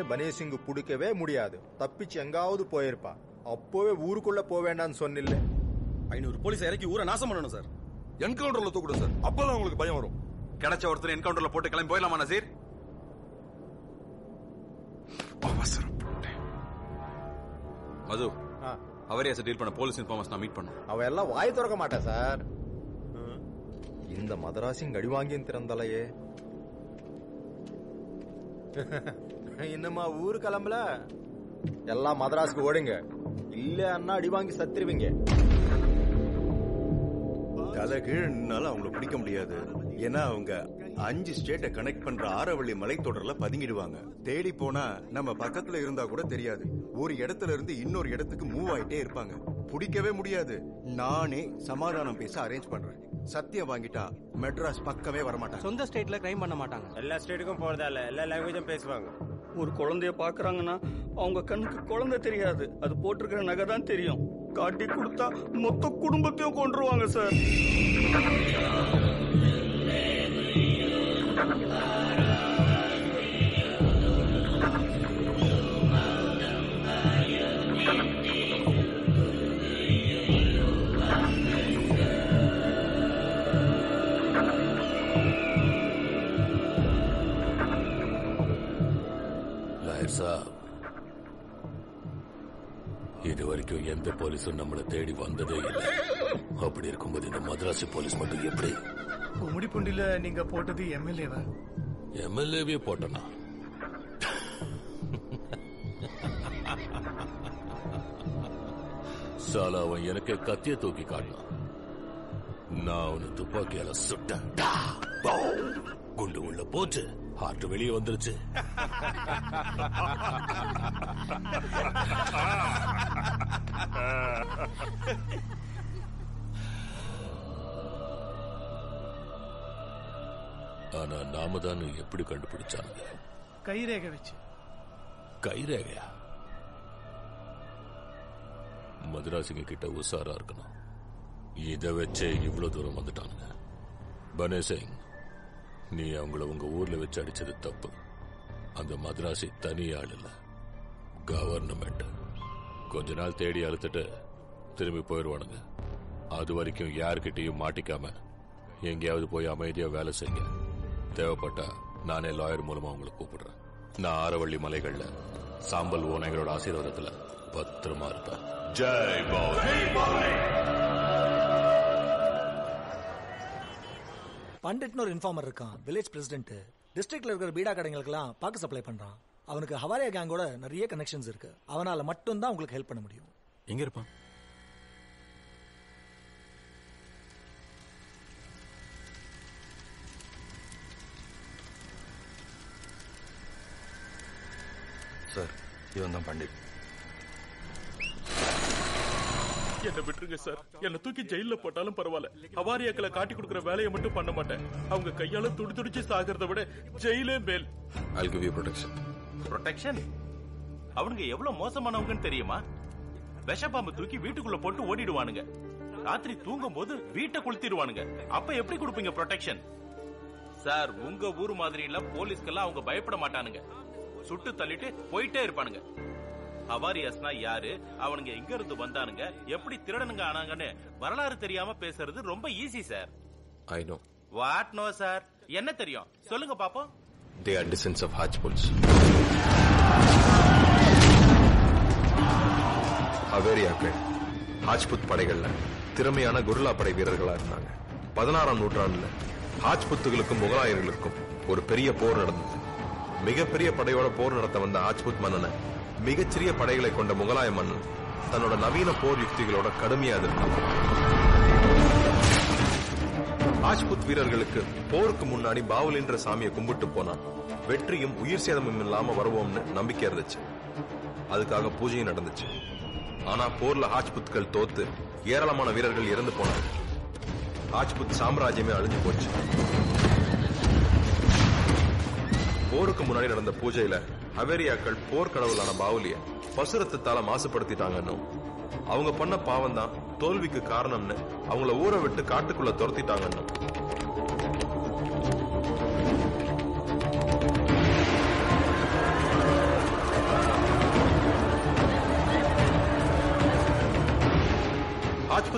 பனேசிங் பிடிக்கவே முடியாது தப்பிச்சு எங்காவது போயிருப்பா அப்போவே ஊருக்குள்ள போக வேண்டாம்னு சொன்னில்ல ஐநூறு போலீஸ் இறக்கி ஊரை நாசம் பண்ணணும் சார் என்கவுண்டர்ல தூக்கிடும் சார் அப்பதான் உங்களுக்கு பயம் வரும் கிடைச்ச ஒருத்தர் என்கவுண்டர்ல போட்டு கிளம்பி போயிடலாமா நசீர் அவசரம் மது அவரே டீல் பண்ண போலீஸ் இன்ஃபார்மர்ஸ் நான் மீட் பண்ணோம் அவ எல்லாம் வாய் திறக்க மாட்டா சார் இந்த மதராசிங் அடி வாங்கி திறந்தலையே இன்னுமா ஊரு கிளம்பல எல்லாம் மதராஸ்க்கு ஓடுங்க இல்ல அண்ணா அடி வாங்கி சத்துருவீங்க தலை கீழனால அவங்கள பிடிக்க முடியாது ஏன்னா அவங்க அஞ்சு ஸ்டேட்டை கனெக்ட் பண்ற ஆரவள்ளி மலைத்தொடர்ல பதுங்கிடுவாங்க தேடி போனா நம்ம பக்கத்துல இருந்தா கூட தெரியாது ஒரு இடத்துல இருந்து இன்னொரு இடத்துக்கு மூவ் ஆயிட்டே இருப்பாங்க பிடிக்கவே முடியாது நானே சமாதானம் பேச அரேஞ்ச் பண்றேன் சத்தியம் வாங்கிட்டா மெட்ராஸ் பக்கமே வரமாட்டாங்க சொந்த ஸ்டேட்ல கிரைம் பண்ண மாட்டாங்க எல்லா ஸ்டேட்டுக்கும் போறதா இல்ல எல்லா லாங்குவேஜும் பேசுவாங்க ஒரு குழந்தைய பாக்குறாங்கன்னா அவங்க கண்ணுக்கு குழந்தை தெரியாது அது போட்டிருக்கிற நகை தான் தெரியும் காட்டி கொடுத்தா மொத்த குடும்பத்தையும் கொண்டுருவாங்க சார் லாயர் சாப் இது வரைக்கும் எந்த போலீஸும் நம்மளை தேடி வந்ததே இல்லை அப்படி இருக்கும்போது இந்த மദ്രാசி போலீஸ் மட்டும் எப்படி கும்மிடிப்பூண்டில நீங்க போட்டது எம்எல்ஏவா எம்எல்ஏவே போட்டனா சாலா அவன் எனக்கு கத்திய தூக்கி காட்டினான் நான் அவனை துப்பாக்கியால சுட்டேன் டா! பௌ! குண்டு உள்ள போச்சு ஹார்ட் வெளியே வந்துருச்சு ஆனா நாம தான் எப்படி கண்டுபிடிச்சானுங்க கைரேகை வச்சு கைரேகையா மதுராசிங்க கிட்ட உஷாரா இருக்கணும் இத வச்சே இவ்வளவு தூரம் வந்துட்டானுங்க பனே சிங் நீ அவங்கள உங்க ஊர்ல வச்சு அடிச்சது தப்பு அந்த மദ്രാசி தனி ஆள் இல்ல கவர்னமெண்ட் கொஞ்ச நாள் தேடி அழுத்துட்டு திரும்பி போயிடுவானுங்க அது வரைக்கும் யார்கிட்டயும் மாட்டிக்காம எங்கேயாவது போய் அமைதியா வேலை செய்யுங்க தேவைப்பட்டா நானே லாயர் மூலமா உங்களை கூப்பிடுறேன் நான் ஆரவள்ளி மலைகள்ல சாம்பல் ஓனைகளோட ஆசீர்வாதத்துல பத்திரமா இருப்பேன் ஜெய் பாய் பண்டிட்னு ஒரு இன்ஃபார்மர் இருக்கான் வில்லேஜ் பிரசிடென்ட் டிஸ்ட்ரிக்ட்ல இருக்கிற பீடா கடைங்களுக்கெல்லாம் பாக்கு சப்ளை பண்றான் அவனுக்கு ஹவாரியா கேங்கோட நிறைய கனெக்ஷன்ஸ் இருக்கு அவனால மட்டும்தான் உங்களுக்கு ஹெல்ப் பண்ண முடியும் எங்க இருப்பான் சார் இவன் தான் பண்டிட் என்ன விட்டுருங்க சார் என்ன தூக்கி ஜெயில போட்டாலும் பரவாயில்ல ஹவாரியாக்களை காட்டி கொடுக்கிற வேலையை மட்டும் பண்ண மாட்டேன் அவங்க கையால துடி துடிச்சு சாகிறத விட ஜெயிலே மேல் I'll give you protection. Protection அவனுங்க எவ்வளவு மோசமானவங்கன்னு தெரியுமா விஷப்பாம்பு தூக்கி வீட்டுக்குள்ள போட்டு ஓடிடுவானுங்க ராத்திரி தூங்கும் போது வீட்டை கொளுத்திடுவானுங்க அப்ப எப்படி கொடுப்பீங்க ப்ரொடெக்ஷன் சார் உங்க ஊர் மாதிரி எல்லாம் போலீஸ்க்கெல்லாம் அவங்க பயப்பட மாட்டானுங்க சுட்டு தள்ளிட்டு போயிட்டே இருப்பானுங்க ஹவாரியாஸ்னா யாரு அவனுங்க எங்க இருந்து வந்தானுங்க எப்படி திருடனுங்க ஆனாங்கன்னு வரலாறு தெரியாம பேசுறது ரொம்ப easy sir I know. What no sir என்ன தெரியும் சொல்லுங்க பாப்போம் They are descendants of Hajpuls. ஹவேரியாக்கள் ஹாஜ்புத் படைகள்ல திறமையான குருலா படை வீரர்களா இருந்தாங்க பதினாறாம் நூற்றாண்டுல ஹாஜ்புத்துகளுக்கும் முகலாயர்களுக்கும் ஒரு பெரிய போர் நடந்தது மிகப்பெரிய படையோட போர் நடத்த வந்த ஹாஜ்புத் மன்னனை மிகச்சிறிய படைகளை கொண்ட முகலாய மன்னன் தன்னோட நவீன போர் யுக்திகளோட கடுமையா எதிர்த்தான் ராஜ்புத் வீரர்களுக்கு போருக்கு முன்னாடி பாவலின்ற சாமியை கும்பிட்டு போனா வெற்றியும் உயிர் சேதமும் இல்லாம வருவோம்னு நம்பிக்கை இருந்துச்சு அதுக்காக பூஜையும் நடந்துச்சு ஆனா போர்ல ராஜ்புத்கள் தோத்து ஏராளமான வீரர்கள் இறந்து போனாங்க ராஜ்புத் சாம்ராஜ்யமே அழிஞ்சு போச்சு போருக்கு முன்னாடி நடந்த பூஜையில ஹவேரியாக்கள் போர்க்கடவுளான பாவுலிய பசுரத்தத்தால மாசுபடுத்திட்டாங்கன்னு அவங்க பண்ண பாவம் தான் தோல்விக்கு காரணம்னு அவங்கள ஊரை விட்டு காட்டுக்குள்ள துரத்திட்டாங்கன்னு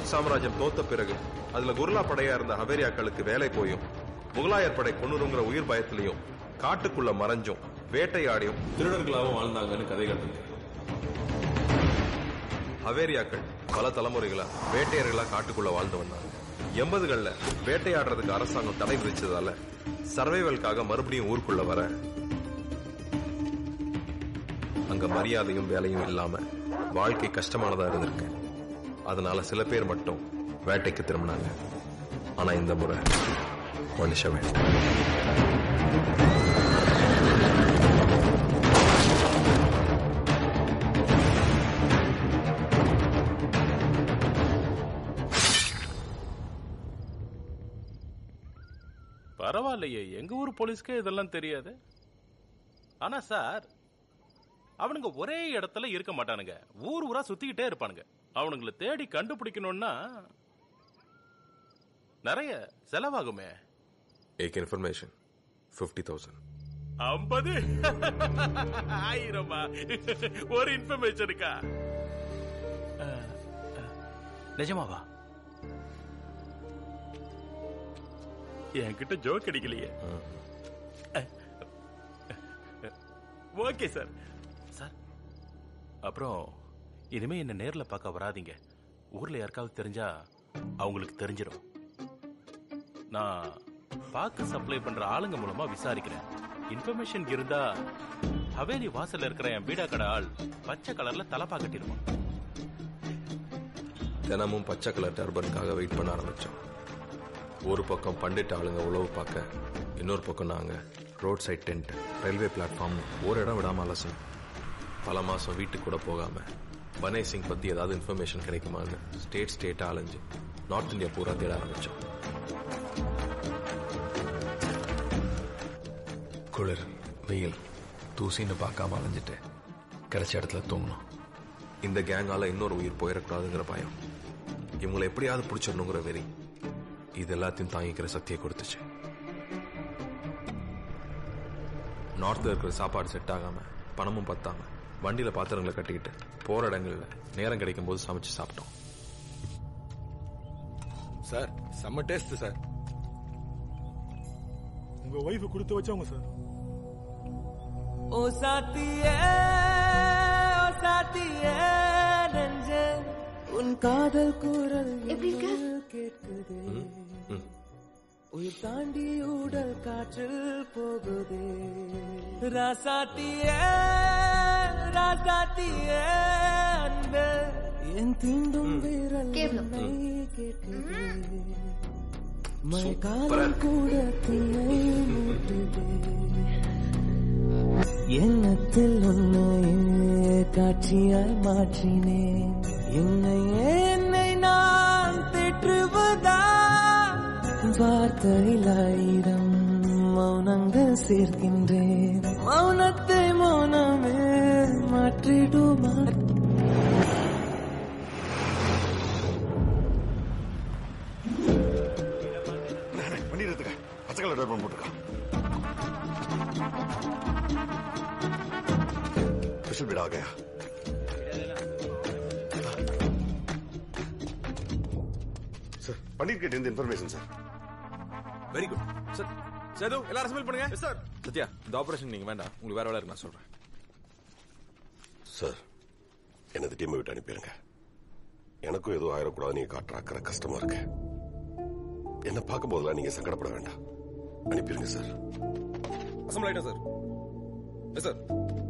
ரூத் சாம்ராஜ்யம் தோத்த பிறகு அதுல குர்லா படையா இருந்த ஹவேரியாக்களுக்கு வேலை போயும் முகலாயர் படை கொன்னுருங்கிற உயிர் பயத்திலையும் காட்டுக்குள்ள மறைஞ்சும் வேட்டையாடியும் திருடர்களாகவும் வாழ்ந்தாங்கன்னு கதைகள் இருக்கு ஹவேரியாக்கள் பல தலைமுறைகளா வேட்டையர்களா காட்டுக்குள்ள வாழ்ந்து வந்தாங்க எண்பதுகள்ல வேட்டையாடுறதுக்கு அரசாங்கம் தடை விதிச்சதால சர்வைவல்காக மறுபடியும் ஊருக்குள்ள வர அங்க மரியாதையும் வேலையும் இல்லாம வாழ்க்கை கஷ்டமானதா இருந்திருக்கு அதனால சில பேர் மட்டும் வேட்டைக்கு திரும்பினாங்க ஆனா இந்த முறை மனுஷ வேட்டை பரவாயில்லையே எங்க ஊர் போலீஸ்க்கே இதெல்லாம் தெரியாது ஆனா சார் அவனுங்க ஒரே இடத்துல இருக்க மாட்டானுங்க ஊர் ஊரா சுத்திக்கிட்டே இருப்பானுங்க அவனுங்களை தேடி கண்டுபிடிக்கணும்னா நிறைய செலவாகுமே ஏக் இன்ஃபர்மேஷன் ஃபிஃப்டி தௌசண்ட் ஐம்பது ஆயிரமா ஒரு இன்ஃபர்மேஷனுக்கா நிஜமாவா என்கிட்ட ஜோக் அடிக்கலையே ஓகே சார் சார் அப்புறம் இனிமே என்ன நேர்ல பார்க்க வராதீங்க ஊர்ல யாருக்காவது தெரிஞ்சா அவங்களுக்கு தெரிஞ்சிடும் நான் பாக்கு சப்ளை பண்ற ஆளுங்க மூலமா விசாரிக்கிறேன் இன்ஃபர்மேஷன் இருந்தா ஹவேலி வாசல்ல இருக்கிற என் பீடா கடை ஆள் பச்சை கலர்ல தலப்பா கட்டிடுவான் தினமும் பச்சை கலர் டர்பனுக்காக வெயிட் பண்ண ஆரம்பிச்சோம் ஒரு பக்கம் பண்டிட் ஆளுங்க உழவு பார்க்க இன்னொரு பக்கம் நாங்க road side tent railway platform ஒரு இடம் விடாம அலசணும் பல மாசம் வீட்டுக்கு கூட போகாம பனே சிங் பத்தி ஏதாவது இன்ஃபர்மேஷன் கிடைக்குமான்னு ஸ்டேட் ஸ்டேட்டா அலைஞ்சு நார்த் இந்தியா பூரா தேட ஆரம்பிச்சோம் குளிர் வெயில் தூசின்னு பார்க்காம அலைஞ்சிட்டு கிடைச்ச இடத்துல தூங்கணும் இந்த கேங்கால இன்னொரு உயிர் போயிடக்கூடாதுங்கிற பயம் இவங்களை எப்படியாவது பிடிச்சிடணுங்கிற வெறி இது எல்லாத்தையும் தாங்கிக்கிற சக்தியை கொடுத்துச்சு நார்த்ல இருக்கிற சாப்பாடு செட் ஆகாம பணமும் பத்தாம வண்டியில பாத்திரங்களை கட்டிக்கிட்டு போற இடங்கள்ல நேரம் கிடைக்கும் போது சமைச்சு சாப்பிட்டோம் சார் செம்ம டேஸ்ட் சார் உங்க ஒய்ஃப் கொடுத்து வச்சவங்க சார் ஓ சாத்தியே ஓ சாத்தியே நெஞ்சே உன் காதல் குரல் எப்படி இருக்க? கேட்குதே உயிர் தாண்டி உடல் காற்றில் போகுதே ராசாத்தியே ராசாத்தியே அன்பே என் தீண்டும் வீரல் கேவலம். உன்னை கேட்குதே மழைக்காலம் கூட தீயை மூட்டுதே எண்ணத்தில் உன்னையே காட்சியாய் மாற்றினேன் என்னையே என்னை நான் தேற்றுவதா வார்த்தையில் ஆயிரம் மௌனங்கள் சேர்க்கின்றேன் மௌனத்தை மௌனமே மாற்றிடுமா பண்ணிடுறதுக்கு பச்சை கலர் டர்பன் போட்டிருக்கான் ஸ்பெஷல் பீடா ஆகையா சார் பண்டிட் கிட்ட இருந்து information sir very good sir Sethu எல்லாரும் அசம்பிள் பண்ணுங்க சார் சத்யா இந்த ஆபரேஷன் நீங்க வேண்டாம் உங்களுக்கு வேற வேலை இருக்கு நான் சொல்றேன் சார் எனது டீமை விட்டு அனுப்பிடுங்க எனக்கும் எதுவும் ஆயிடக்கூடாது நீங்க காட்டுற அக்கறை கஷ்டமா இருக்கு என்ன பார்க்கும் போதெல்லாம் நீங்க சங்கடப்பட வேண்டாம் அனுப்பிடுங்க சார் அசம்பிள் ஆயிட்டா சார் எஸ் சார்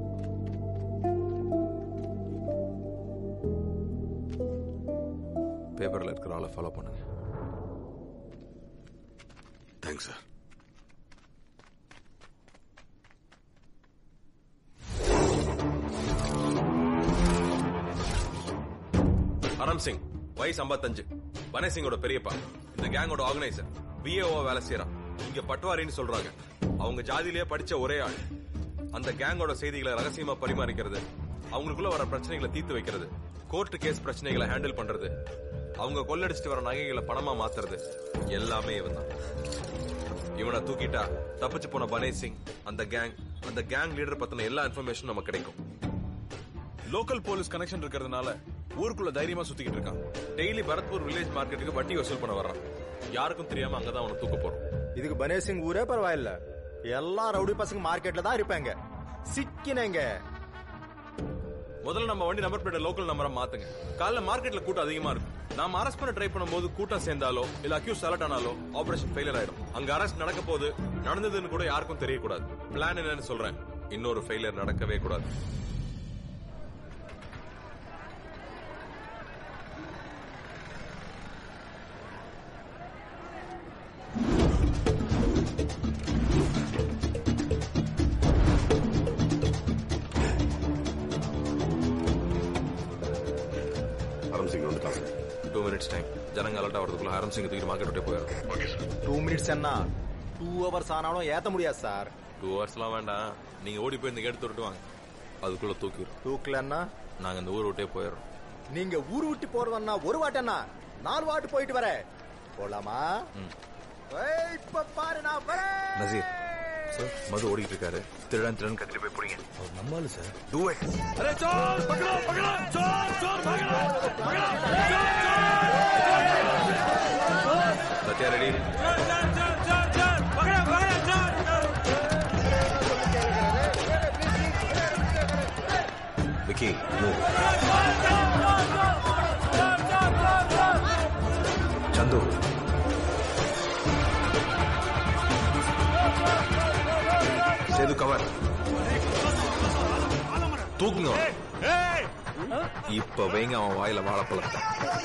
பேப்பர்ல இருக்கிற ஆளை ஃபாலோ பண்ணுங்க தேங்க்ஸ் சார் அரம் சிங் வயசு 55 வனே சிங்கோட பெரியப்பா இந்த கேங்கோட ஆர்கனைசர் பிஏஓ வேலை செய்யறான் இங்க பட்வாரின்னு சொல்றாங்க அவங்க ஜாதியிலேயே படிச்ச ஒரே ஆள் அந்த கேங்கோட செய்திகளை ரகசியமா பரிமாறிக்கிறது அவங்களுக்குள்ள வர பிரச்சனைகளை தீர்த்து வைக்கிறது கோர்ட் கேஸ் பிரச்சனைகளை ஹேண்டில் பண்றது அவங்க கொள்ளடிச்சிட்டு வர நகைகளை பணமா மாத்துறது எல்லாமே இவன் தான் இவனை தூக்கிட்டா தப்பிச்சு போன பனே சிங் அந்த கேங் அந்த கேங் லீடர் பத்தின எல்லா இன்ஃபர்மேஷனும் நமக்கு கிடைக்கும் லோக்கல் போலீஸ் கனெக்ஷன் இருக்கிறதுனால ஊருக்குள்ள தைரியமா சுத்திக்கிட்டு இருக்கான் டெய்லி பரத்பூர் வில்லேஜ் மார்க்கெட்டுக்கு வட்டி வசூல் பண்ண வர்றான் யாருக்கும் தெரியாம அங்கதான் அவனை தூக்க போறோம் இதுக்கு பனேஷ் சிங் ஊரே பரவாயில்ல எல்லா ரவுடி பசங்க மார்க்கெட்ல தான் இருப்பாங்க சிக்கினங்க முதல்ல நம்ம வண்டி நம்பர் பிளேட் லோக்கல் நம்பரா மாத்துங்க காலைல மார்க்கெட்ல கூட்டம் அதிகமா இருக்கும் நாம அரெஸ்ட் பண்ண ட்ரை பண்ணும்போது கூட்டம் சேர்ந்தாலோ இல்ல அக்யூஸ் செலக்ட் ஆனாலோ ஆபரேஷன் ஃபெயிலியர் ஆயிடும் அங்க அரெஸ்ட் நடக்க போது நடந்ததுன்னு கூட யாருக்கும் தெரியக்கூடாது பிளான் என்னன்னு சொல்றேன் இன்னொரு ஃபெயிலியர் நடக்கவே கூடாது அரம் சிங் வந்துட்டான் டூ மினிட்ஸ் டைம் ஜனங்க அலர்ட் ஆகிறதுக்குள்ள ஹரம் சிங் தூக்கி மார்க்கெட் விட்டே போயிடும் டூ மினிட்ஸ் என்ன டூ ஹவர்ஸ் ஆனாலும் ஏத்த முடியாது சார் டூ ஹவர்ஸ்லாம் வேண்டாம் நீங்க ஓடி போய் இந்த கேட் தொட்டு வாங்க அதுக்குள்ள தூக்கிடும் தூக்கலன்னா நாங்க இந்த ஊர் விட்டே போயிடுறோம் நீங்க ஊரு விட்டு போறவன்னா ஒரு வாட்டன்னா நாலு வாட்டு போயிட்டு வரேன் போலாமா ஏய், இப்ப பாரு நான் வரேன் நசீர் சார் மது ஓடிட்டு இருக்காரு திருடன் திருடன் கத்திட்டு போய் பிடிங்க அவர் நம்மாலு சார் டூ अरे चोर पकड़ो पकड़ो चोर चोर पकड़ो पकड़ो சத்யா ரெடி चोर चोर चोर चोर पकड़ो पकड़ो चोर விக்கி மூவ் சந்து சேது கவர் தூக்குங்க இப்ப வைங்க அவன் வாயில வாழைப்பழத்தை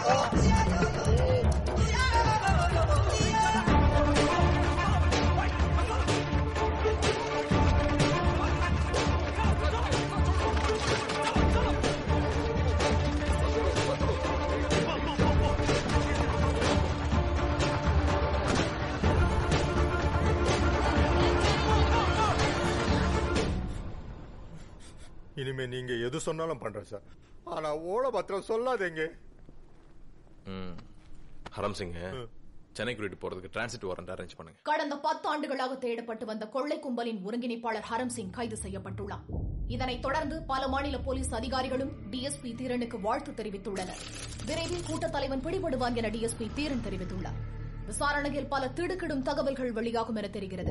இனிமே நீங்க எது சொன்னாலும் பண்றேன் சார் ஆனா ஓல பத்திரம் சொல்லாதீங்க ம். ஹரம் சிங் சென்னைக்கு கூட்டிட்டு போறதுக்கு டிரான்சிட் வாரண்ட் அரேஞ்ச் பண்ணுங்க கடந்த பத்து ஆண்டுகளாக தேடப்பட்டு வந்த கொள்ளை கும்பலின் ஒருங்கிணைப்பாளர் ஹரம் சிங் கைது செய்யப்பட்டுள்ளார் இதனைத் தொடர்ந்து பல மாநில போலீஸ் அதிகாரிகளும் டிஎஸ்பி தீரனுக்கு வாழ்த்து தெரிவித்துள்ளனர் விரைவில் கூட்டத் தலைவன் பிடிபடுவான் என டிஎஸ்பி தீரன் தெரிவித்துள்ளார் விசாரணையில் பல திடுக்கிடும் தகவல்கள் வெளியாகும் என தெரிகிறது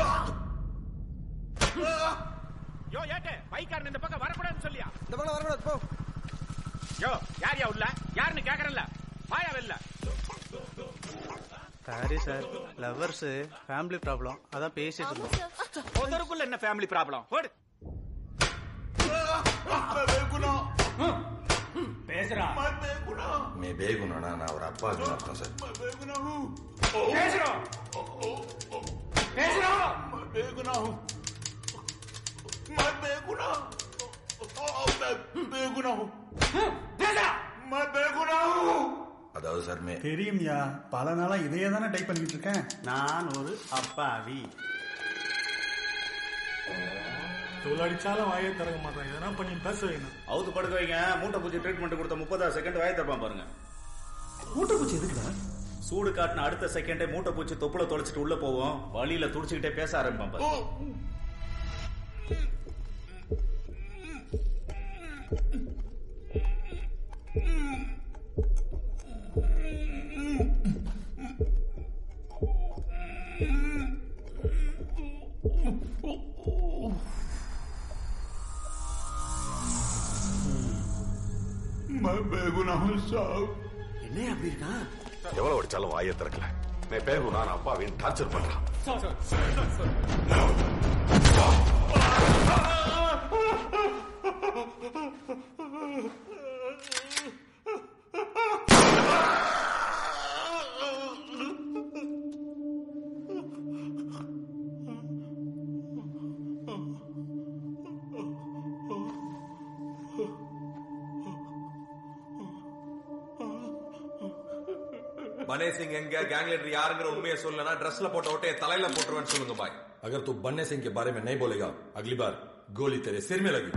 யோ ஏட்டே பைக்காரன் இந்த பக்கம் வரக்கூடாதுன்னு சொல்லியா இந்த பக்கம் வரக்கூடாது போ யோ யார் யா உள்ள யாருன்னு கேக்குறேன்ல வாயா வெளில sorry sir lovers family problem அதான் பேசிட்டு இருந்தோம் ஒருத்தருக்குள்ள என்ன ஃபேமிலி ப்ராப்ளம் ஓடு பேசுறா மே பேகுனா நான் அவர் அப்பா அர்த்தம் சார் பேசுறோம் பேசுறோம் बेगुनाह हूँ मैं बेगुनाह हूँ मैं बेगुनाह हूँ मैं बेगुनाह हूँ அதாவது சார் மே தெரியும்யா பல நாளா இதையே தானே டைப் பண்ணிட்டு இருக்கேன் நான் ஒரு அப்பாவி இவ்வளவு அடிச்சாலும் வாயே திறக்க மாட்டான் எதனா பண்ணி பேச வைக்கணும் அவுத்து படுக்க வைங்க மூட்டை பூச்சி ட்ரீட்மெண்ட் கொடுத்த முப்பதாவது செகண்ட் வாய தரப்பான் பாருங்க மூட்டை பூச்சி எதுக்குடா சூடு காட்டின அடுத்த செகண்டே மூட்டை பூச்சி தொப்புல தொலைச்சிட்டு உள்ள போவோம் வழியில துடிச்சுக்கிட்டே பேச ஆரம்பிப்பான் பாரு मैं बेगुनाह हूँ साहब என்ன அப்படி இருக்கான் எவ்வளவு அடிச்சாலும் வாயை திறக்கல மே பேகுனா நான் அப்பாவின் டார்ச்சர் பண்றான் பனே சிங் எங்க கேங் லீடர் யாருங்கிற உண்மையை சொல்லனா ட்ரெஸ்ல போட்ட ஓட்டைய தலையில போட்டுருவேன்னு சொல்லுங்க பாய் अगर तू बन्ने सिंह के बारे में नहीं बोलेगा अगली बार गोली तेरे सिर में लगी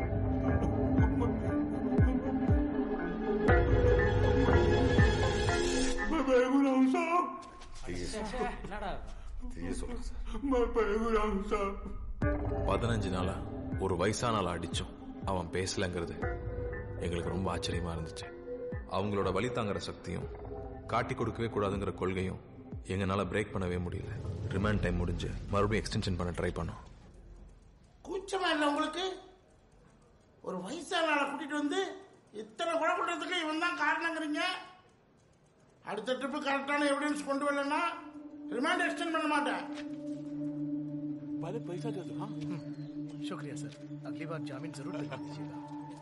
मैं बेगुनाह हूँ साहब என்னடா தீய சொல்றேன் சார் मैं बेगुनाह हूँ साहब பதினஞ்சு நாளா ஒரு வயசான ஆளை அடிச்சோம் அவன் பேசலங்கிறது எங்களுக்கு ரொம்ப ஆச்சரியமா இருந்துச்சு அவங்களோட வழி தாங்குற சக்தியும் காட்டி கொடுக்கவே கூடாதுங்கிற கொள்கையும் எங்களால பிரேக் பண்ணவே முடியல ரிமாண்ட் டைம் முடிஞ்சு மறுபடியும் எக்ஸ்டென்ஷன் பண்ண ட்ரை பண்ணோம் கூச்சமா இல்ல உங்களுக்கு ஒரு வயசான ஆளை கூட்டிட்டு வந்து இத்தனை கொலை பண்றதுக்கு இவன் தான் காரணங்கிறீங்க அடுத்த ட்ரிப்பு கரெக்டான எவிடன்ஸ் கொண்டு வரலன்னா ரிமாண்ட் எக்ஸ்டெண்ட் பண்ண மாட்டேன் पहले पैसा दे दो हाँ शुक्रिया सर अगली बार जामीन जरूर दिलवा दीजिएगा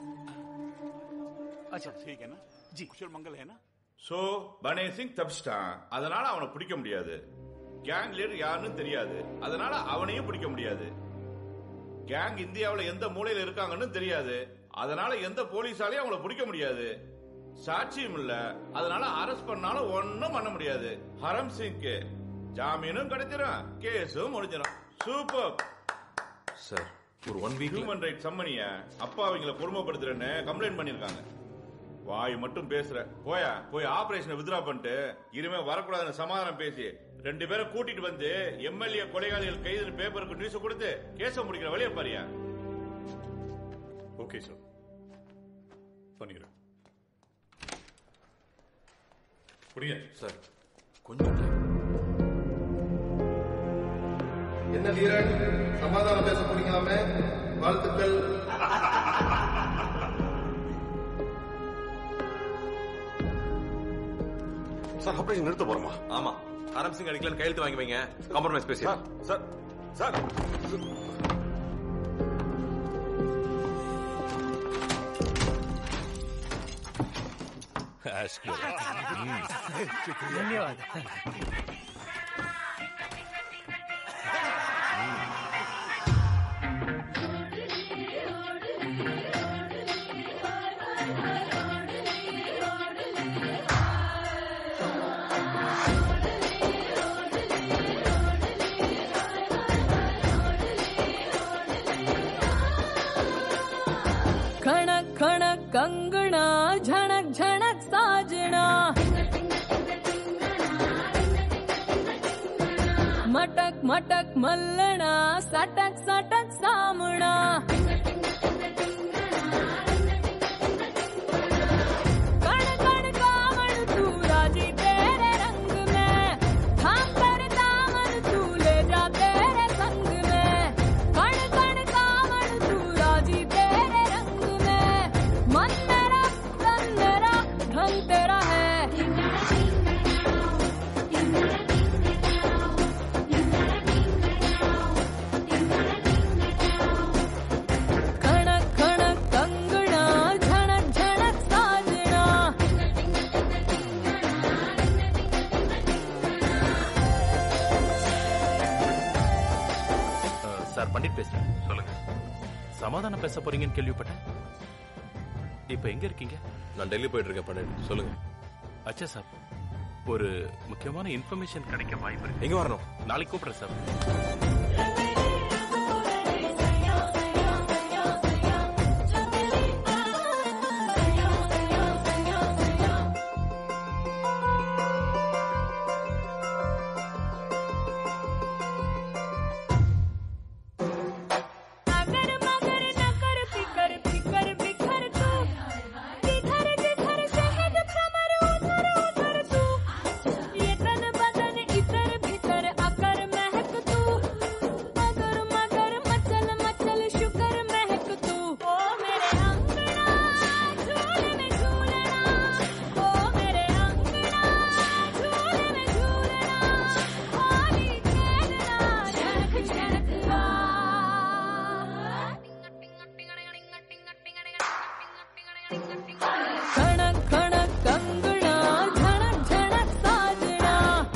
अच्छा ठीक है ना जी कुशल मंगल है ना சோ பனே சிங் தப்பிச்சிட்டான் அதனால அவனை பிடிக்க முடியாது கேங் லீடர் யாருன்னு தெரியாது அதனால அவனையும் பிடிக்க முடியாது கேங் இந்தியாவுல எந்த மூலையில இருக்காங்கன்னு தெரியாது அதனால எந்த போலீஸாலையும் அவங்கள பிடிக்க முடியாது சாட்சியும் இல்ல அதனால அரெஸ்ட் பண்ணாலும் ஒண்ணும் பண்ண முடியாது ஹரம் சிங்க்கு ஜாமீனும் கிடைச்சிடும் கேஸும் முடிஞ்சிடும் சூப்பர் சார் ஒரு ஒன் வீக் ஹியூமன் ரைட் சம்மனிய அப்பா அவங்கள கொடுமைப்படுத்துறேன்னு கம்ப்ளைண்ட் பண்ணிருக்காங்க வாய் மட்டும் பேசுற போயா போய் ஆபரேஷனை வித்ரா பண்ணிட்டு இனிமே வரக்கூடாதுன்னு சமாதானம் பேசி ரெண்டு பேரும் கூட்டிட்டு வந்து எம்எல்ஏ கொலைகாலிகள் கைது பேப்பருக்கு நியூஸ் கொடுத்து கேஸ முடிக்கிற வழியை பாரியா ஓகே சார் பண்ணிடுறேன் புரிய சார் கொஞ்சம் என்ன வீரன் சமாதானம் பேச போறீங்களாமே வாழ்த்துக்கள் சார் ஆபரேஷன் நிறுத்த போறோமா ஆமா ஹரம் சிங் அடிக்கலன்னு கையெழுத்து வாங்கி வைங்க காம்ப்ரமைஸ் பேசி சார் சார் धन्यवाद खणक खणक कंगना झणक झणक साजना मटक मटक मल्लना सटक सटक सामना कण कण कामण तू राजी तेरे रंग में थाम कर दामन तू ले जा तेरे संग में कण कण कामण तू राजी तेरे रंग में मन मेरा तन मेरा ढंग तेरा है खणक खणक कंगना झणक झणक साजना சார் பண்டிட் பேசுறேன் சொல்லுங்க சமாதானம் பேச போறீங்கன்னு கேள்விப்பட்டேன் இப்ப எங்க இருக்கீங்க நான் டெல்லி போயிட்டு இருக்கேன் பன்னெண்டு சொல்லுங்க அச்சா சார் ஒரு முக்கியமான இன்ஃபர்மேஷன் கிடைக்க வாய்ப்பு இருக்கு எங்க வரணும் நாளைக்கு கூப்பிடுறேன் சார் अगर मगर नकर पिकर पिकर बिखर तू जिधर जिधर शहद भ्रमर उधर उधर तू ये तन बदन इतर भीतर अकर महक तू मगर मगर मचल मचल शुकर महक तू ओ मेरे अंगना झूले में झूलना ओ मेरे अंगना झूले में झूलना होली खेलना झनक झनक आ खणक खणक कंगना झणक झणक साजना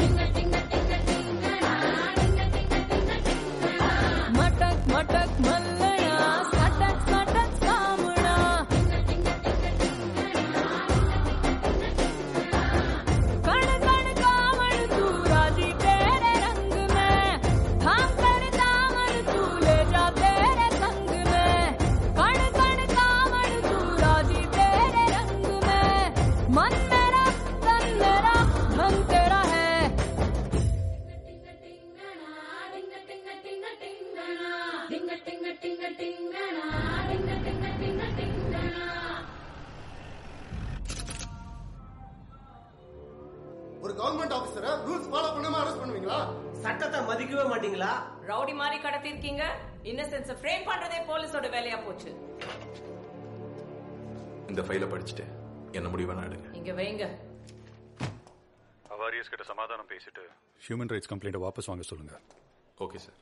मटक मटक मल्लना सटक सटक सामना कण कण कामण तू राजी तेरे रंग में थाम कर दामन तू ले जा तेरे संग में कण कण कामण तू राजी तेरे रंग में मन मेरा तन मेरा ढंग तेरा है மதிக்கவே மாட்டீங்களா ரவுடி மாதிரி கடத்திருக்கீங்க இன்னசென்ஸ் ஃப்ரேம் பண்றதே போலீஸோட வேலையா போச்சு இந்த ஃபைலை படிச்சுட்டு என்ன முடிவு வேணா எடுங்க இங்க வைங்க அவாரியஸ் கிட்ட சமாதானம் பேசிட்டு ஹியூமன் ரைட்ஸ் கம்ப்ளைண்ட் வாபஸ் வாங்க சொல்லுங்க okay sir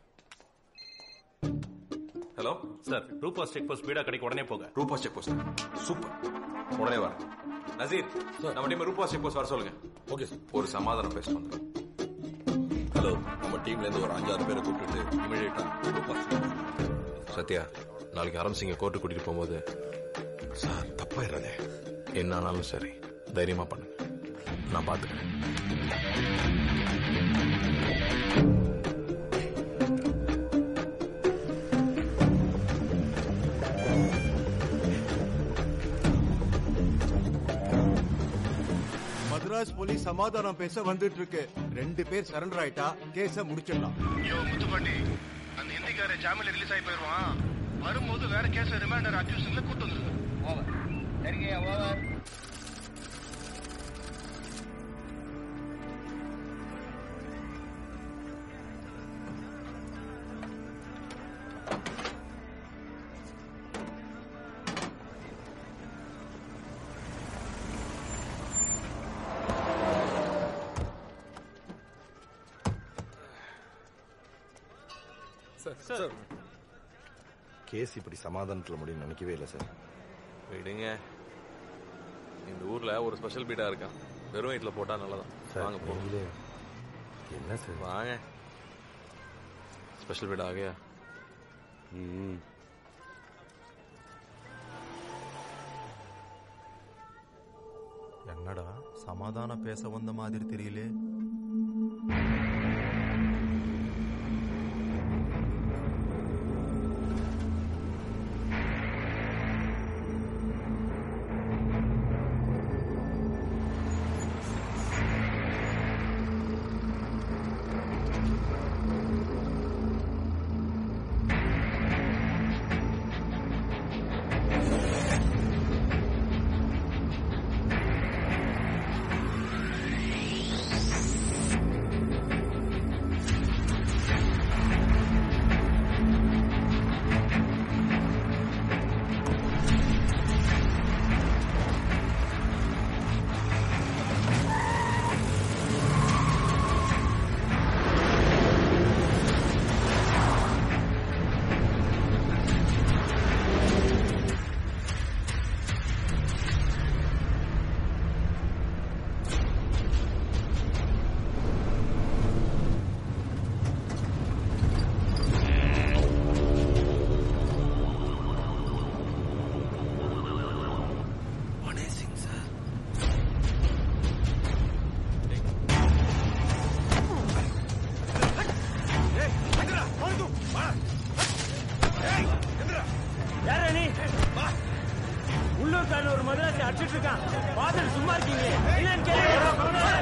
hello sir Rupa check post ஸ்பீடா கிடைக்க உடனே போங்க ரூபா செக் போஸ்ட் சூப்பர் உடனே வர நசீர் நம்ம டீம் ரூபா செக் போஸ்ட் வர சொல்லுங்க ஓகே சார் ஒரு சமாதானம் பேச வந்துடும் ஹலோ நம்ம டீம்ல இருந்து ஒரு அஞ்சாறு பேரை கூப்பிட்டு இமிடியேட்டா ரூபா சத்யா நாளைக்கு ஆரம்பிச்சிங்க கோர்ட்டு கூட்டிட்டு போகும்போது சார் தப்பாயிடாதே என்ன ஆனாலும் சரி தைரியமா பண்ணுங்க நான் பாத்துக்கிறேன் மദ്രാസ് போலீஸ் சமாதானம் பேச வந்துட்டு இருக்கு ரெண்டு பேர் சரண்டர் ஆயிட்டா கேஸ முடிச்சிடலாம் யோ முத்துப்பாண்டி அந்த ஹிந்திக்கார ஜாமீன்ல ரிலீஸ் ஆகி போயிருவான் வரும்போது வேற கேஸ் ரிமைண்டர் அக்யூஸ்ல கூட்டு வந்துருங்க ஓவர் சரிங்க ஓவர் சார் சார் கேஸ் இப்படி சமாதானத்தில் முடியும் நினைக்கவே இல்லை சார் விடுங்க இந்த ஊர்ல ஒரு ஸ்பெஷல் பீடா இருக்கான் வெறும் வயிற்றுல போட்டா நல்லதான் சார், வாங்க போங்க நீங்களே- என்ன சார் வாங்க ஸ்பெஷல் பீடா ஆகையா ம் என்னடா சமாதானம் பேச வந்த மாதிரி தெரியல யாரா நீ உள்ளூர்காரன் ஒரு மதுராசி அடிச்சிட்டு இருக்கான் பார்த்துட்டு சும்மா இருக்கீங்க என்னன்னு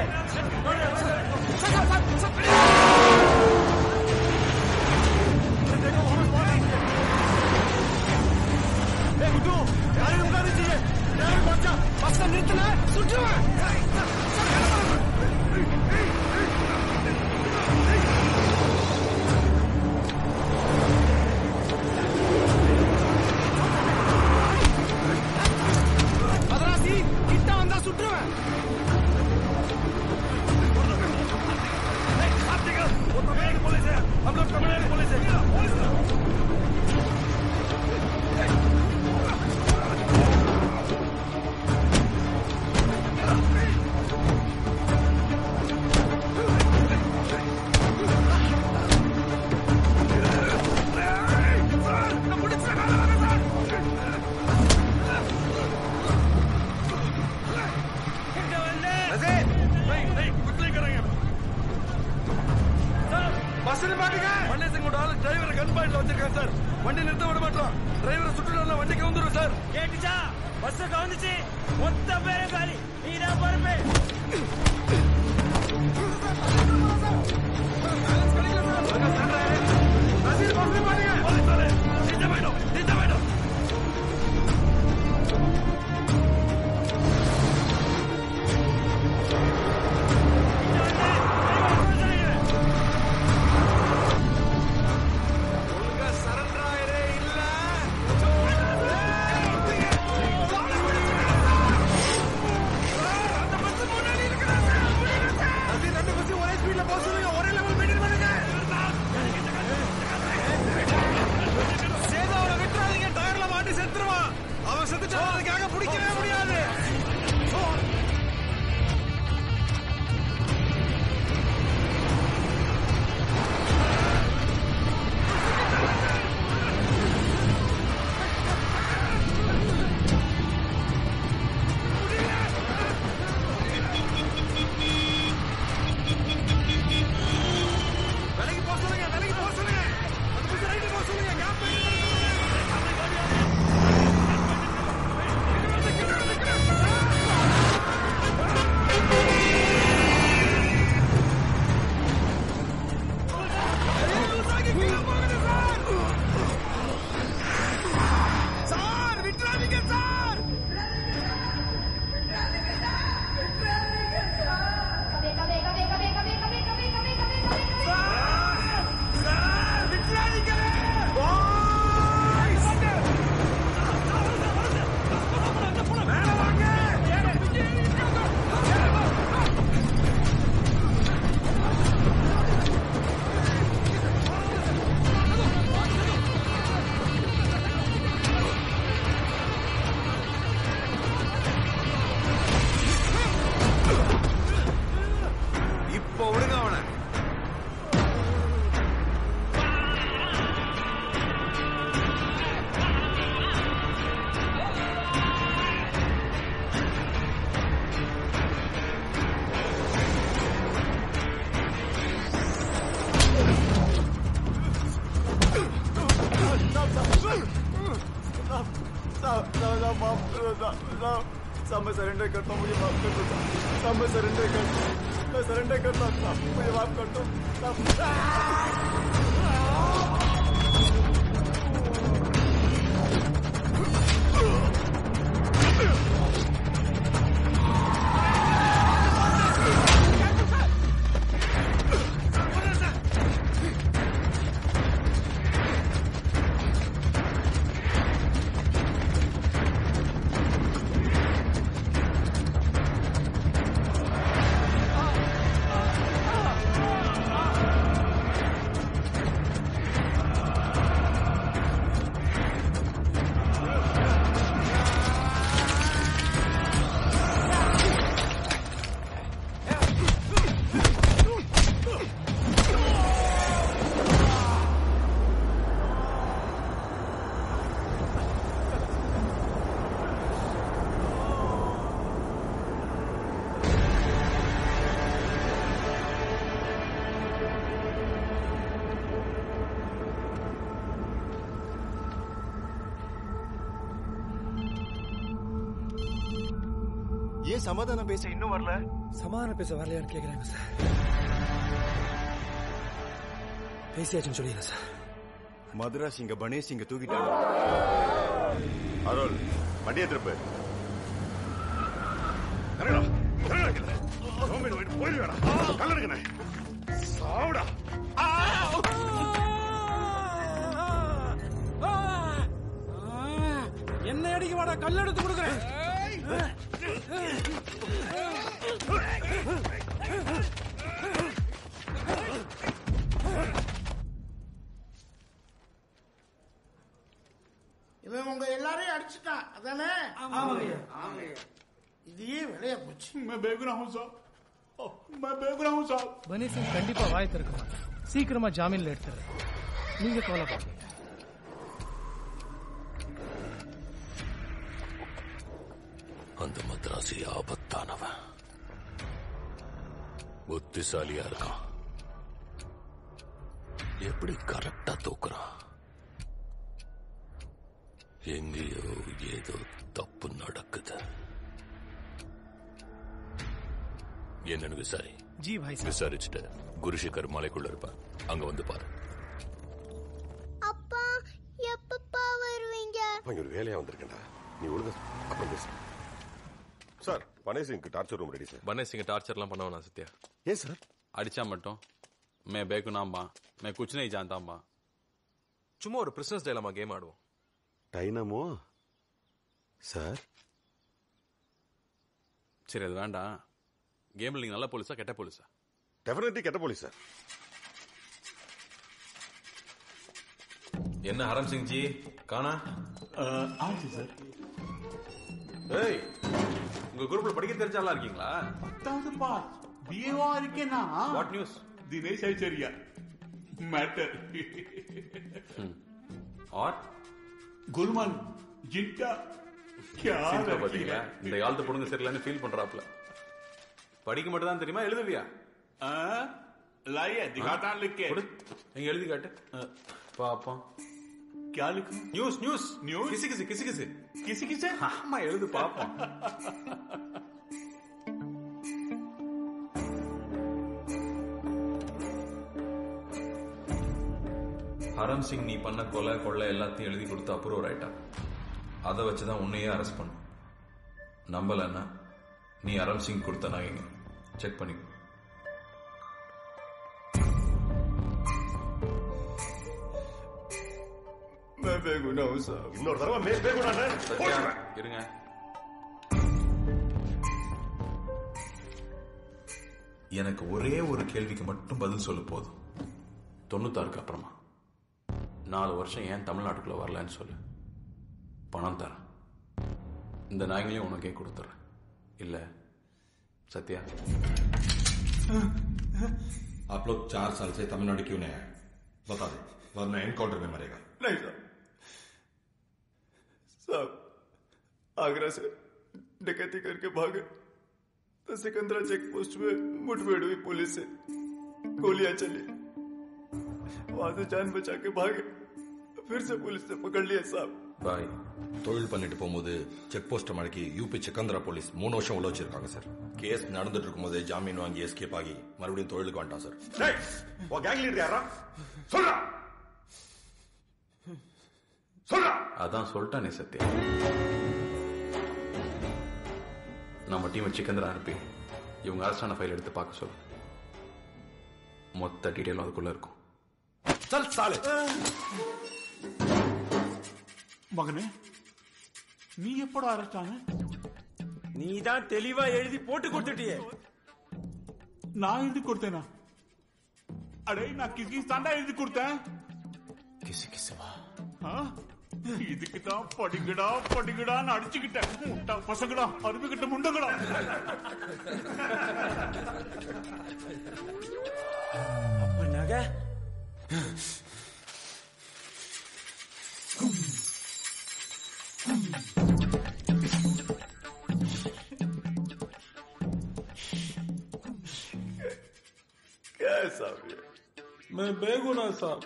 மதராசி கிட்ட வந்தா சுற்றுவேன் பஸ்ல பாட்டுங்க வண்டி சிங்கோட ஆளு டிரைவரை கன் பாயிண்ட்ல வச்சிருக்கான் சார் வண்டி நிறுத்த விட மாட்டோம் டிரைவரை சுட்டுல வண்டி கவுந்துரும் சார் கேட்டுச்சா பஸ் கவுந்துச்சு மொத்த பேரும் காலி நீதான் பொறுப்பு Hey! साहब साहब साहब साहब माफ करो साहब साहब साहब मैं सरेंडर करता हूँ मुझे माफ कर दो साहब साहब मैं सरेंडर कर मैं सरेंडर करता हूँ साहब मुझे माफ कर दो ஏன் சமாதானம் பேச இன்னும் வரல சமாதானம் பேச வரலையான்னு கேக்குறாங்க சார் பேசியாச்சுன்னு சொல்லிடுறேன் சார் மதுராஸ் இங்க கணேஷ் இங்க தூக்கிட்டாங்க அருள் வண்டியை திருப்பு சாவுடா என்ன அடிக்க வாடா கல் எடுத்து கொடுக்குறேன் இவன் உங்க எல்லாரையும் அடிச்சுட்டான் அதானே இதையே விளைய போச்சு मैं बेग रहा हूँ साहब मैं बेग रहा हूँ साहब பனி சிங் கண்டிப்பா வாய் திறக்க மாட்டான் சீக்கிரமா ஜாமீன்ல எடுத்துறேன் நீங்க கவலைப்படாதீங்க அந்த மദ്രാசி ஆபத்தானவன் புத்திசாலியா இருக்கான் எப்படி கரெக்டா தூக்குறான் எங்கேயோ ஏதோ தப்பு நடக்குது என்னன்னு விசாரி ஜி பாய் சார் விசாரிச்சுட்டு குருஷிகர் மலைக்குள்ள இருப்பான் அங்க வந்து பாரு அப்பா எப்பப்பா வருவீங்க இங்க ஒரு வேலையா வந்திருக்கேன்டா நீ ஒழுங்கா அப்புறம் பேசு சார் பனேஷ் சிங்க்கு torture room ready sir Bane Singh torture பண்ண வேணாம் சத்யா ஏன் சார் அடிச்சா மட்டும் मैं बेगुनाम बा मैं कुछ नहीं जानता बा சும்மா ஒரு பிரிசனஸ் டைலாமா கேம் ஆடுவோம் டைனமோ சார் சரி அது வேண்டாம் கேம்ல நீங்க நல்ல போலீஸா கெட்ட போலீஸா டெஃபினெட்லி கெட்ட போலீஸ் சார் என்ன ஹரம் சிங் ஜி காணா ஆச்சு சார் ஏய் உங்க குரூப்ல படிக்க தெரிஞ்சாலாம் இருக்கீங்களா பத்தாவது பாஸ் பிஏவா இருக்கேனா what news Dinesh Aishwarya matter और गुलमन जिनका क्या சிரிப்பை लड़की பாத்தீங்களா है இந்த காலத்து பொண்ணுங்க சரியில்லைன்னு ஃபீல் பண்றாப்ல படிக்க மட்டும் தான் தெரியுமா எழுதுவியா लाइए दिखाता लिख के கொடு எங்க எழுதி காட்டு பாப்போம் क्या लिखूं நியூஸ் நியூஸ் न्यूज கிசு கிசு கிசு கிசு किसी किसे ஆமா எழுது பாப்போம் ஹரம் சிங் நீ பண்ண கொலை கொள்ளை எல்லாத்தையும் எழுதி கொடுத்து அப்ரூவ் ஆயிட்டான் அதை வச்சுதான் உன்னையே அரெஸ்ட் பண்ணும் நம்பலன்னா நீ ஹரம் சிங் கொடுத்த நகைங்க செக் பண்ணிக்கோ मैं बेगुनाह हूँ साहब இன்னொரு தடவை மே பேகுடானே சத்யா இருங்க எனக்கு ஒரே ஒரு கேள்விக்கு மட்டும் பதில் சொல்ல போதும் தொண்ணூத்தாறுக்கு அப்புறமா நாலு வருஷம் ஏன் தமிழ்நாட்டுக்குள்ள வரலன்னு சொல்லு பணம் தரேன் இந்த நாய்களையும் உனக்கே கொடுத்துறேன் இல்ல சத்யா आप लोग चार साल से तमिलनाडु क्यों नहीं आए बता दो वरना एनकाउंटर में मरेगा नहीं साहब साहब आगरा से डकैती करके भागे तो सिकंदरा चेक पोस्ट में मुठभेड़ हुई पुलिस से गोलियां चली वहां से जान बचा के भागे फिर से पुलिस ने पकड़ लिया साहब பாய் தொழில் பண்ணிட்டு போகும்போது செக் போஸ்ட் மடக்கி யூபி சிக்கந்திரா போலீஸ் மூணு வருஷம் உள்ள வச்சிருக்காங்க சார் கேஸ் நடந்துட்டு இருக்கும்போது ஜாமீன் வாங்கி எஸ்கேப் ஆகி மறுபடியும் தொழிலுக்கு வந்துட்டான் சார் டேய், உன் கேங் லீடர் யாரா சொல்றா சொல்றா அதான் சொல்லிட்டானே சத்யா நம்ம டீமை சிக்கந்தரா அனுப்பி இவங்க அரசான ஃபைல் எடுத்து பார்க்க சொல்லு மொத்த டீட்டெயிலும் அதுக்குள்ள இருக்கும் சல் சாலு மகனே நீ எப்படா அரெஸ்ட் ஆன நீ தான் தெளிவா எழுதி போட்டு கொடுத்துட்டியே நான் எழுதி கொடுத்தேனா அடே நான் கிஸ் கிஸ் தாண்டா எழுதி கொடுத்தேன் கிசு கிசுவா இதுக்கு தான் படிங்கடா படிங்கடான்னு அடிச்சுக்கிட்டேன் முட்டா பசங்கடா அருமைகிட்ட முண்டங்கடா அப்ப நகை कैसा भी मैं बेगुना साहब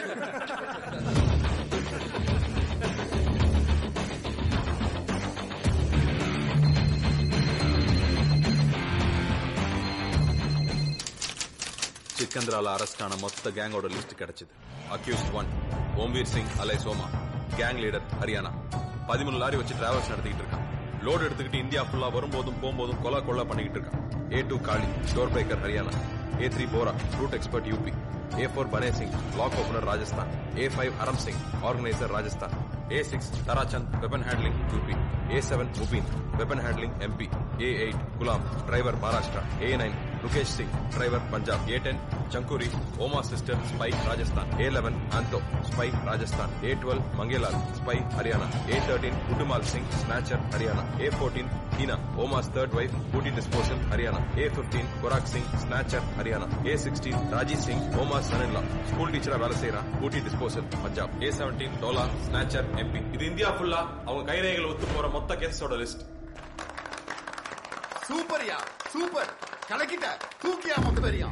சிக்கந்திரால அரெஸ்ட் ஆன மொத்த கேங்கோட லிஸ்ட் கிடைச்சது அக்யூஸ் ஒன் ஓம்வீர் சிங் அலை சோமா கேங் லீடர் ஹரியானா பதிமூணு லாரி வச்சு டிராவல்ஸ் நடத்திக்கிட்டு இருக்கான் லோடு எடுத்துக்கிட்டு இந்தியா ஃபுல்லா வரும்போதும் போகும்போதும் கொலை கொள்ளை பண்ணிக்கிட்டு இருக்கான் A two Kali door breaker Haryana A three Bora route expert UP A four Bane Singh lock opener Rajasthan A five Haram Singh organiser Rajasthan A six Tarachand weapon handling UP A seven Mubeen weapon handling MP A eight Ghulam driver Maharashtra A nine Rukesh Singh driver Punjab A ten Sanguri Oma sister spy Rajasthan A eleven Antho spy Rajasthan A twelve Mangelal spy Haryana A thirteen Gundumal Singh snatcher Haryana A fourteen Heena Oma's third wife booty disposal Haryana A fifteen Gorak Singh snatcher Haryana A sixteen Raji Singh Oma's son school டீச்சரா வேலை செய்யறான் booty disposal Punjab A seventeen Dola snatcher MP இது India ஃபுல்லா அவங்க கைரேகைகள் ஒத்து போற மொத்த கேஸோட லிஸ்ட் சூப்பர்யா சூப்பர் கலக்கிட்ட தூக்கியா மொத்த பெரியா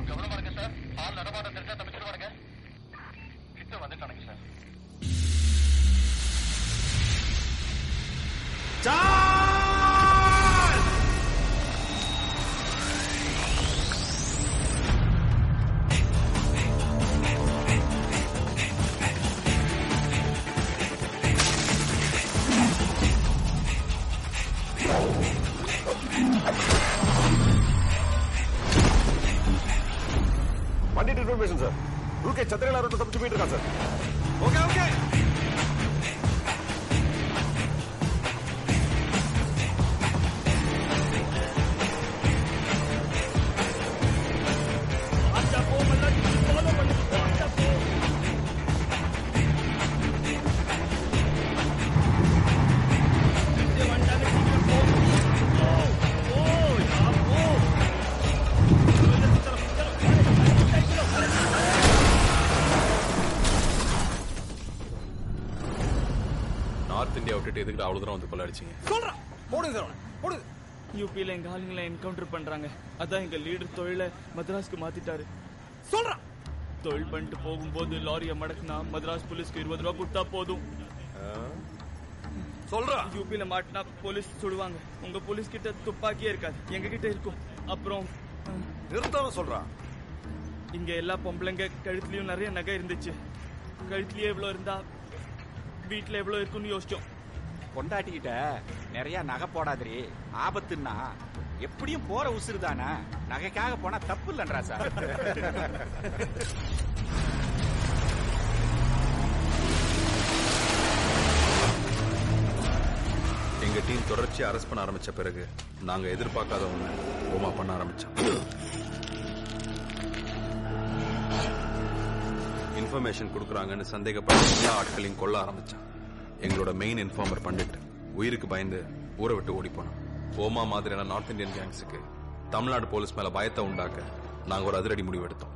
பண்ணிட்டு information sir UK Chandrakala road தப்பிச்சு போயிட்டு இருக்கான் sir okay okay north India விட்டுட்டு எதுக்கு அவ்வளவு தூரம் வந்து கொள்ள அடிச்சீங்க சொல்றேன் போடுங்க சார் போடுங்க யூபியில எங்க ஆளுங்களை என்கவுண்டர் பண்றாங்க அதான் எங்க லீடர் தொழிலை மദ്രാஸ்க்கு மாத்திட்டாரு சொல்றான் தொழில் பண்ணிட்டு போகும்போது லாரிய மடக்குனா மദ്രാஸ் போலீஸ்க்கு இருபது ரூபா கொடுத்தா போதும் சொல்றா யூபியில மாட்டினா போலீஸ் சுடுவாங்க உங்க போலீஸ் கிட்ட துப்பாக்கியே இருக்காது எங்க கிட்ட இருக்கும் அப்புறம் நிறுத்தாம சொல்றான் இங்க எல்லா பொம்பளைங்க கழுத்துலயும் நிறைய நகை இருந்துச்சு கழுத்துலயே எவ்வளவு இருந்தா வீட்டுல எவ்வளவு இருக்குன்னு யோசிச்சோம் பொண்டாட்டிக்கிட்ட நிறைய நகை போடாதீ ஆபத்துன்னா எப்படியும் போற உசுறு தானே நகைக்காக போனா தப்பு இல்லன்றா சார் எங்க டீம் தொடர்ச்சியா அரெஸ்ட் பண்ண ஆரம்பிச்ச பிறகு நாங்க எதிர்பார்க்காத ஒண்ணு ஓமா பண்ண ஆரம்பிச்சோம் இன்ஃபர்மேஷன் கொடுக்குறாங்கன்னு சந்தேகப்பட்ட எல்லா ஆட்களையும் கொல்ல ஆரம்பிச்சான் எங்களோட மெயின் இன்ஃபார்மர் பண்டிட் உயிருக்கு பயந்து ஊரை விட்டு ஓடி போனோம் ஓமா மாதிரியான நார்த் இந்தியன் கேங்ஸுக்கு தமிழ்நாடு போலீஸ் மேல பயத்தை உண்டாக்க நாங்க ஒரு அதிரடி முடிவு எடுத்தோம்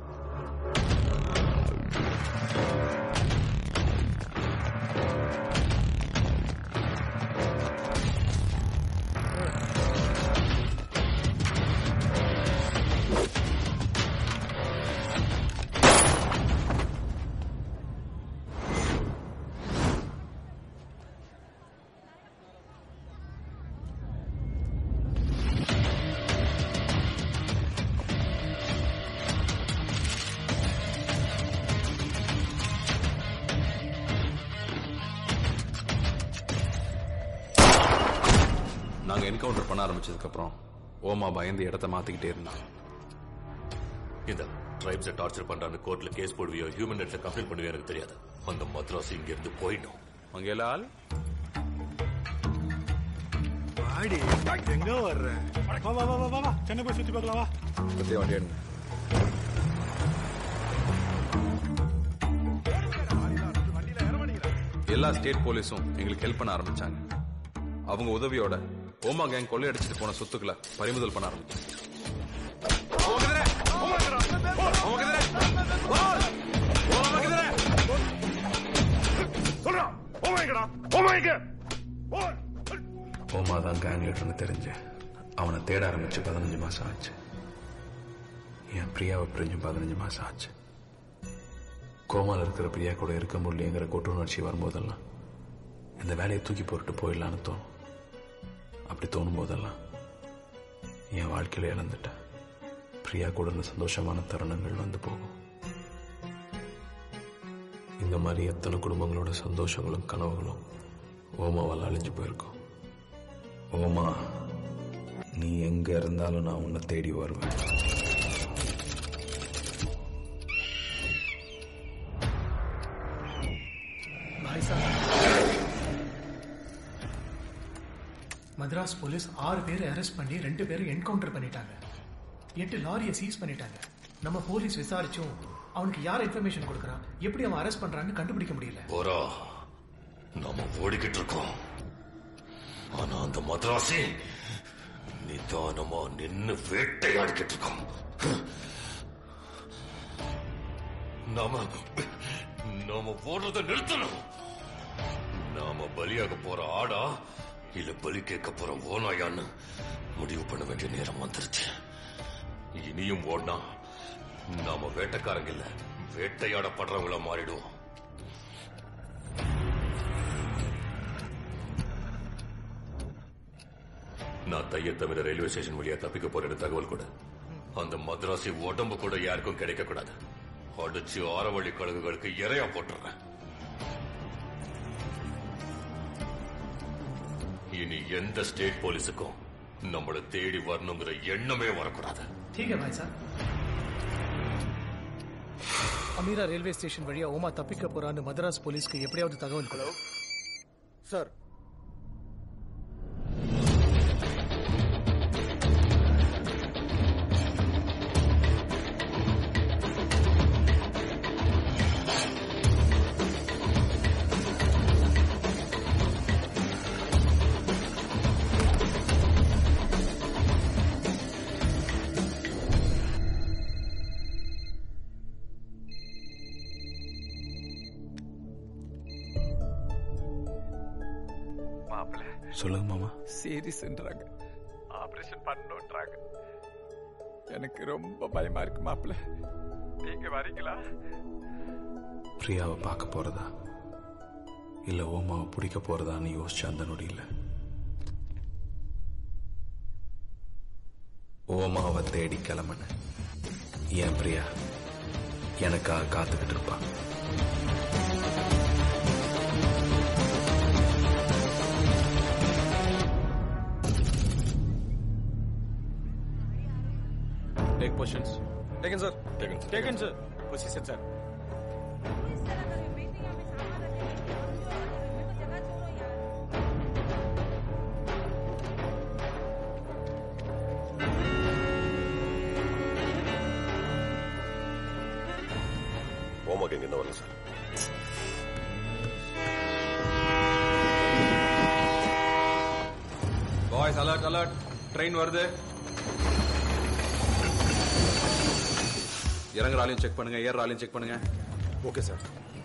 நாங்க என்கவுண்டர் பண்ண ஆரம்பிச்சதுக்கு அப்புறம் ஓமா பயந்து இடத்த மாத்திக்கிட்டே இருந்தான் இந்த ட்ரைப்ஸை டார்ச்சர் பண்றான்னு கோர்ட்ல கேஸ் போடுவியோ ஹியூமன் ரைட்ஸ்ல கம்ப்ளைண்ட் பண்ணுவியோ எனக்கு தெரியாது அந்த மദ്രാസ് இங்க இருந்து போயிடும் அங்க எல்லா ஆள் வாடி எங்க வர்ற வா வா வா வா, வா வா சென்னை போய் சுத்தி பார்க்கலாம் வா பத்தியா வண்டி எடுங்க எல்லா ஸ்டேட் போலீஸும் எங்களுக்கு ஹெல்ப் பண்ண ஆரம்பிச்சாங்க அவங்க உதவியோட ஓமா கேங் கொள்ளையடிச்சிட்டு போன சொத்துக்களை பறிமுதல் பண்ண ஆரம்பிச்சாங்க ஓமா தான் கேங் லீடர்னு தெரிஞ்சு அவனை தேட ஆரம்பிச்சு பதினஞ்சு மாசம் ஆச்சு என் பிரியாவை பிரிஞ்சு பதினஞ்சு மாசம் ஆச்சு கோமால இருக்கிற பிரியா கூட இருக்க முடியலைங்கிற குற்றுணர்ச்சி வரும்போதெல்லாம் இந்த வேலையை தூக்கி போட்டுட்டு போயிடலான்னு தோணும் அப்படி தோணும் போதெல்லாம் என் வாழ்க்கையில இழந்துட்டேன் பிரியா கூட இருந்த சந்தோஷமான தருணங்கள் வந்து போகும் இந்த மாதிரி எத்தனை குடும்பங்களோட சந்தோஷங்களும் கனவுகளும் ஓமாவால் அழிஞ்சு போயிருக்கும் ஓமா நீ எங்க இருந்தாலும் நான் உன்னை தேடி வருவேன் भाई साहब மദ്രാஸ் போலீஸ் ஆறு பேரை அரெஸ்ட் பண்ணி ரெண்டு பேரை என்கவுண்டர் பண்ணிட்டாங்க எட்டு லாரியை சீஸ் பண்ணிட்டாங்க நம்ம போலீஸ் விசாரிச்சும் அவனுக்கு யார் இன்ஃபர்மேஷன் கொடுக்கறான் எப்படி அவன் அரெஸ்ட் பண்றான்னு கண்டுபிடிக்க முடியல போரா நாம ஓடிக்கிட்டு இருக்கோம் ஆனா அந்த மദ്രാസി நிதானமா நின்னு வேட்டையாடிக்கிட்டு இருக்கோம் நாம நாம ஓடுறத நிறுத்தணும் நாம பலியாக போற ஆடா இல்ல பலி கேட்க போற ஓநாயான்னு முடிவு பண்ண வேண்டிய நேரம் வந்துருச்சு இனியும் ஓடினா நாம வேட்டைக்காரங்க இல்ல வேட்டையாடப்படுறவங்களா மாறிடுவோம் நான் தைய தவிர ரயில்வே ஸ்டேஷன் வழியா தப்பிக்க போறேன்னு தகவல் கூட அந்த மദ്രാസി உடம்பு கூட யாருக்கும் கிடைக்க கூடாது அடிச்சு ஆரவழி கழுகுகளுக்கு இறையா போட்டுறேன் இனி எந்த ஸ்டேட் போலீஸுக்கும் நம்மளை தேடி வரணுங்கிற எண்ணமே வரக்கூடாது ठीक है भाई साहब அமீரா ரயில்வே ஸ்டேஷன் வழியா ஓமா தப்பிக்க போறான்னு மദ്രാஸ் போலீஸ்க்கு எப்படியாவது தகவல் கொடு சார் மாப்பிள்ள சொல்லுங்க மாமா சீரியஸ்ன்றாங்க ஆபரேஷன் பண்ணணுன்றாங்க எனக்கு ரொம்ப பயமா இருக்கு மாப்பிள்ள நீங்க வரீங்களா பிரியாவை பார்க்க போறதா இல்ல ஓமாவை பிடிக்க போறதான்னு யோசிச்ச அந்த நொடியில் ஓமாவை தேடி கிளம்புனேன் ஏன் பிரியா எனக்காக காத்துக்கிட்டு இருப்பா Take positions. Taken, sir. Taken, sir. Taken, sir. Position, sir. ஓமாக்கு இங்க என்ன வரல sir boys alert alert train வருது இறங்குற ஆளையும் செக் பண்ணுங்க ஏறுற ஆளையும் செக் பண்ணுங்க ஓகே சார்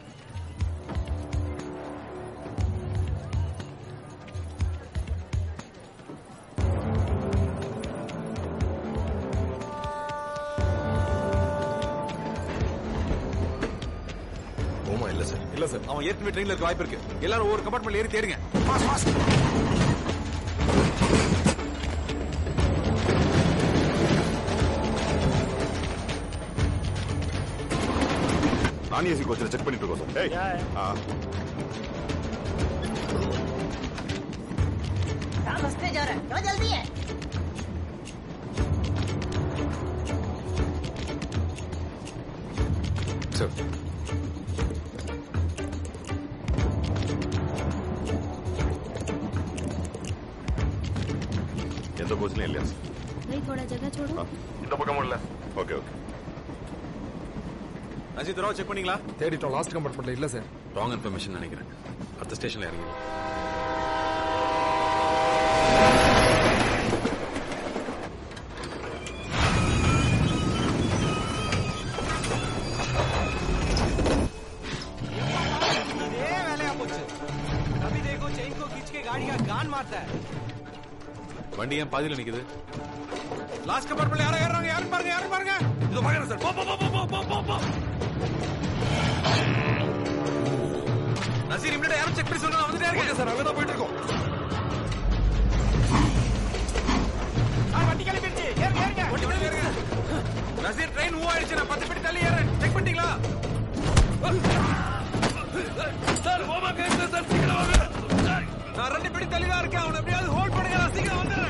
ஓமா இல்ல சார் இல்ல சார் அவன் ஏற்கனவே ட்ரெயின்ல இருக்க வாய்ப்பு இருக்கு எல்லாரும் ஒவ்வொரு கம்பார்ட்மெண்ட்ல ஏறி தேடுங்க ஃபாஸ்ட் ஃபாஸ்ட் நான் ஏசி கோச்சில் செக் பண்ணிட்டு இருக்கோம் சார் ஏய் ஆ कहाँ बस पे जा रहा चलो जल्दी है சார் எந்த கோச்சிலும் இல்லையா சார் भाई थोड़ा जगह छोड़ो இந்த பக்கமும் இல்ல okay okay Ajit Rao check பண்ணீங்களா தேடிட்டோம் லாஸ்ட் கம்பார்ட்மெண்ட்ல இல்ல சார் ராங் இன்ஃபர்மேஷன் நினைக்கிறேன் அடுத்த ஸ்டேஷன்ல இறங்கி இதே வேலையா போச்சு कभी देखो चेन को खींच के गाड़ी का गान मारता है வண்டி ஏன் பாதியில நிக்குது லாஸ்ட் கம்பார்ட்மெண்ட்ல யாரோ ஏறாங்க யாரும் பாருங்க யாரும் பாருங்க இதோ பாருங்க சார் போ போ போ போ போ போ போ நசீர் இமிடியா யாரும் செக் பண்ணி சொல்லுங்க வந்துட்டே இருக்கேன் சார் அங்க தான் போயிட்டு இருக்கோம் வண்டி கிளம்பிடுச்சு ஏறுங்க ஏறுங்க வண்டி வண்டி ஏறுங்க நசீர் ட்ரெயின் மூவ் ஆயிடுச்சு நான் பத்து பெட்டி தள்ளி ஏறேன் செக் பண்ணிட்டீங்களா சார் ஓமா கேட்குது சார் சீக்கிரம் வாங்க நான் ரெண்டு பெட்டி தள்ளி தான் இருக்கேன் அவனை எப்படியாவது ஹோல்ட் பண்ணுங்க நான் சீக்கிரம் வந்துடுறேன்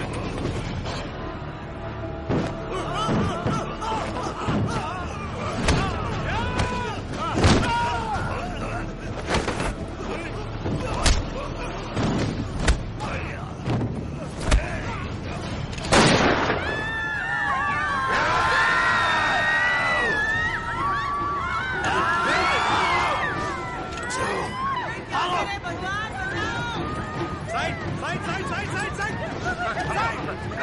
side side side side side side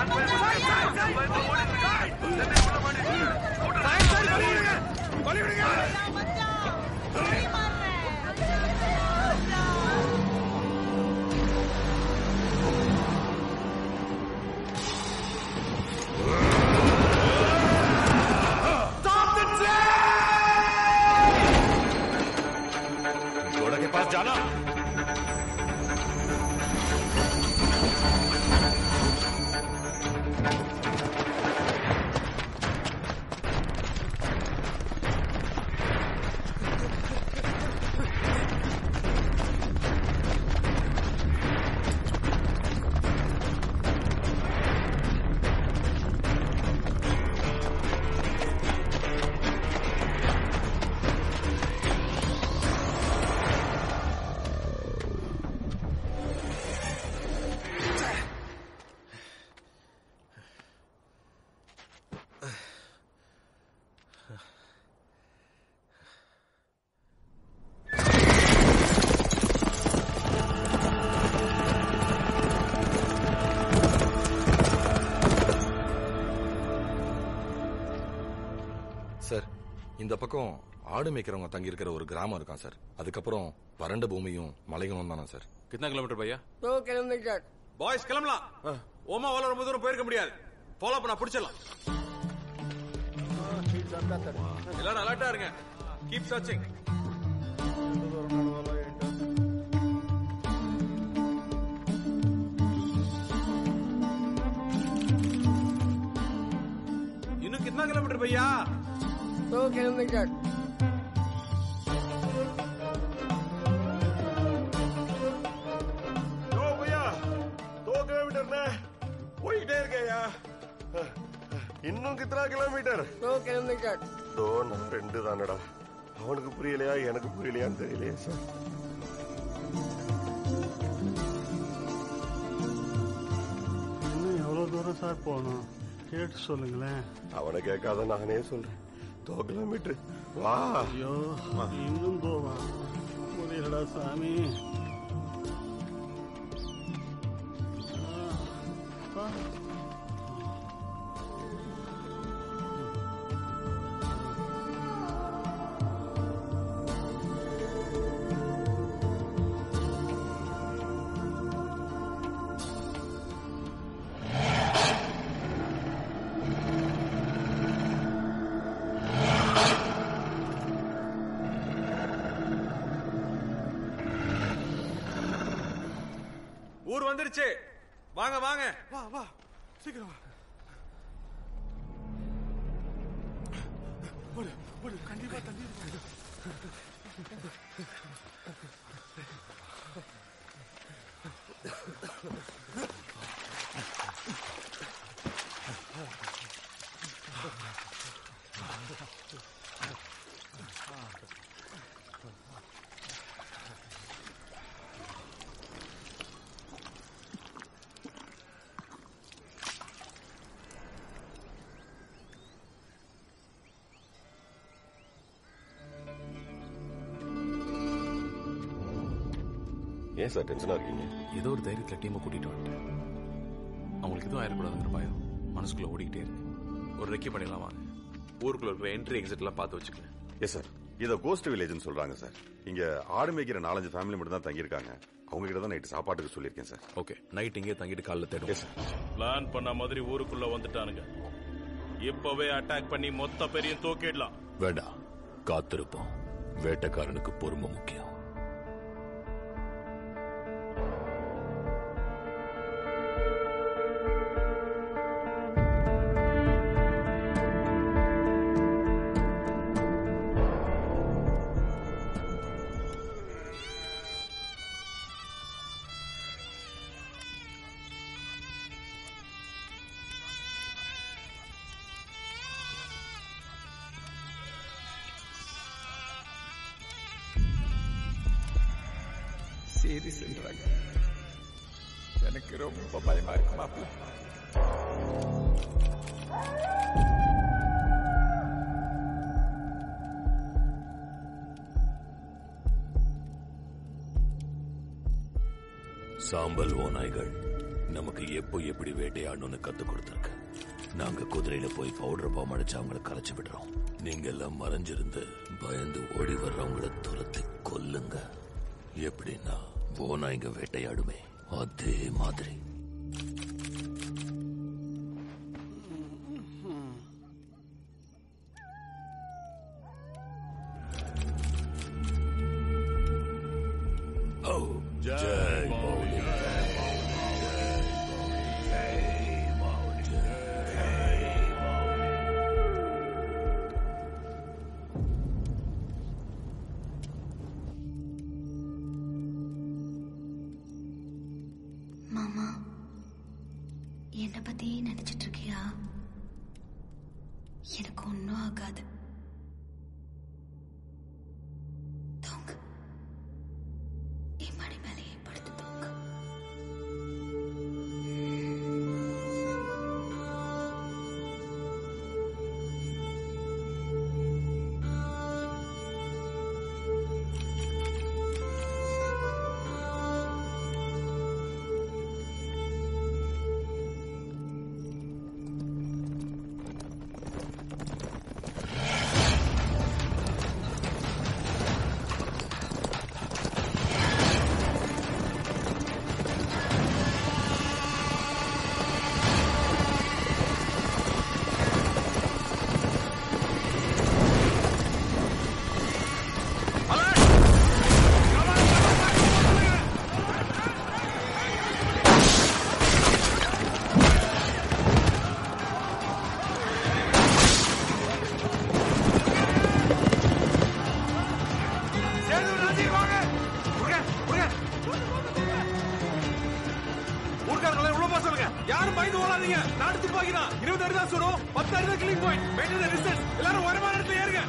घोड़ा के पास जाना சார் இந்த பக்கம் ஆடு மேய்க்கிறவங்க தங்கி இருக்கிற ஒரு கிராமம் இருக்கான் சார் அதுக்கப்புறம் வறண்ட பூமியும் மலைகளும் தானே சார் கித்தனா கிலோமீட்டர் பையா दो किलोमीटर பாய்ஸ் கிளம்பலாம் ஓமா ஓல ரொம்ப தூரம் போயிருக்க முடியாது ஃபாலோ பண்ண பிடிச்சிடலாம் எல்லாரும் அலர்ட்டா இருங்க கீப் சர்ச்சிங் இன்னும் कितना किलोमीटर भैया दो किलोमीटर ஓ பையா दो किलोमीटर போயிட்டே இருக்கேயா இன்னும் கித்தனா கிலோமீட்டர் दो किलोमीटर தோ நான் ரெண்டு தானடா அவனுக்கு புரியலையா எனக்கு புரியலையான்னு தெரியலையே சார் இன்னும் எவ்வளோ தூரம் சார் போகணும் கேட்டு சொல்லுங்களேன் அவனை கேட்காத நானே சொல்றேன் தோ கிலோமீட்டர் வா ஐயோ இன்னும் போவா முடியலடா சாமி ஆ, ஆ. ஊர் வந்துருச்சு வாங்க வாங்க வா வா சீக்கிரம் வா ஓடு ஓடு கண்டிப்பா தண்ணி ஏன் சார் டென்ஷனா இருக்கீங்க ஏதோ ஒரு தைரியத்துல டீமை கூட்டிட்டு வந்துட்டேன் அவங்களுக்கு எதுவும் ஆயிடக்கூடாதுங்கிற பயம் மனசுக்குள்ள ஓடிக்கிட்டே இருக்கு ஒரு ரெக்கி பண்ணிடலாம் வாங்க ஊருக்குள்ள இருக்கிற என்ட்ரி எக்ஸிட் எல்லாம் பார்த்து வச்சுக்கோங்க எஸ் சார் இத கோஸ்ட் வில்லேஜ்னு சொல்றாங்க சார் இங்க ஆடு மேய்க்கிற நாலஞ்சு ஃபேமிலி மட்டும் தான் தங்கியிருக்காங்க அவங்க கிட்ட தான் நைட் சாப்பாட்டுக்கு சொல்லியிருக்கேன் சார் ஓகே நைட் இங்கே தங்கிட்டு காலைல தேடும் சார் பிளான் பண்ண மாதிரி ஊருக்குள்ள வந்துட்டானுங்க இப்பவே அட்டாக் பண்ணி மொத்த பேரையும் தூக்கிடலாம் வேண்டாம் காத்திருப்போம் வேட்டைக்காரனுக்கு பொறுமை முக்கியம் சீரியஸ்ன்றாங்க எனக்கு ரொம்ப பயமா இருக்கு மாப்பிள்ள சாம்பல் ஓநாய்கள் நமக்கு எப்போ எப்படி வேட்டையாடணும்னு கத்து கொடுத்துருக்கு நாங்க குதிரையில போய் பவுடர் பாம் அடிச்சு அவங்கள கரைச்சு விடுறோம் நீங்க எல்லாம் மறைஞ்சிருந்து பயந்து ஓடி வர்றவங்கள துரத்தி கொல்லுங்க எப்படின்னா ஓநாய்ங்க வேட்டையாடுமே அதே மாதிரி ஓ ஜெய் மௌலி மாமா என்னை பத்தி நினைச்சிட்டு இருக்கியா எனக்கு ஒன்றும் ஆகாது தூங்கு என் மடி மேலேயே படுத்து தூங்கு சேது ராஜி வாங்க உருங்க உருங்க ஊர்க்காரங்களை உள்ள போக சொல்லுங்க யாரும் பயந்து ஓடாதீங்க நாடு துப்பாக்கி தான் இருபது அடி தான் சுடும் பத்து அடி தான் கிளிக் பாயிண்ட் மெயின்டைன் டிஸ்டன்ஸ் எல்லாரும் உயரமான இடத்துல ஏறுங்க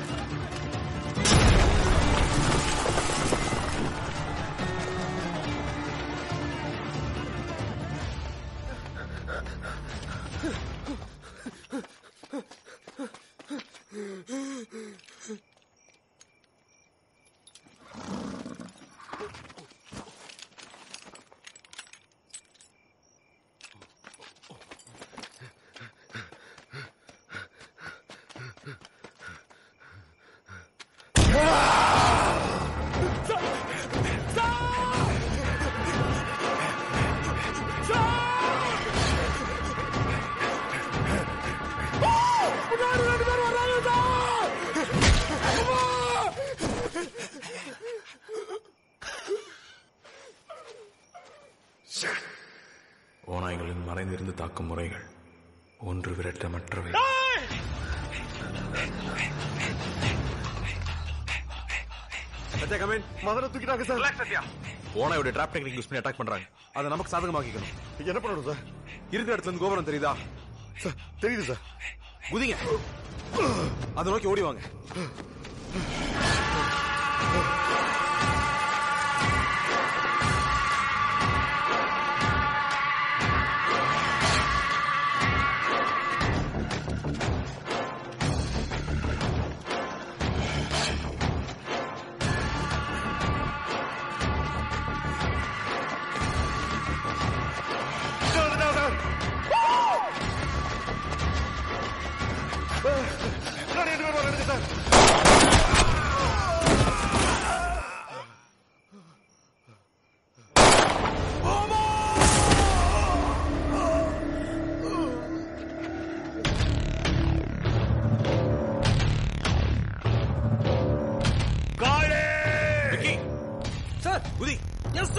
ஓநாய்களின் மறைந்திருந்து தாக்கும் முறைகள் ஒன்று விரட்ட மற்றவை சத்யா கமின் மதனை தூக்கிட்டாங்க சார் ரிலாக்ஸ் சத்யா ஓனாயோட டிராப் டெக்னிக் யூஸ் பண்ணி அட்டாக் பண்றாங்க அதை நமக்கு சாதகமாக்கிக்கணும் என்ன பண்ணணும் சார் இருக்கிற இடத்துல இருந்து கோபுரம் தெரியுதா சார் தெரியுது சார் குதிங்க அதை நோக்கி ஓடி வாங்க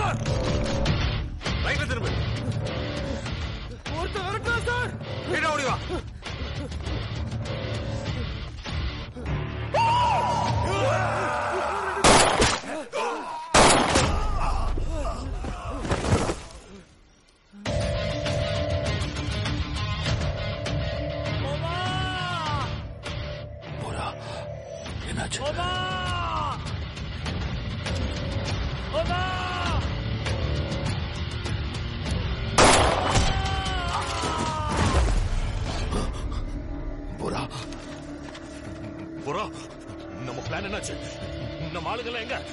சார் ரைட்ல திரும்பு ஒருத்தர் வரட்டா சார் கீழே ஓடி வா போரா என்னாச்சு ஓமா ஓமா போரா போரா நம்ம பிளான் என்னாச்சு நம்ம ஆளுங்கெல்லாம் எங்க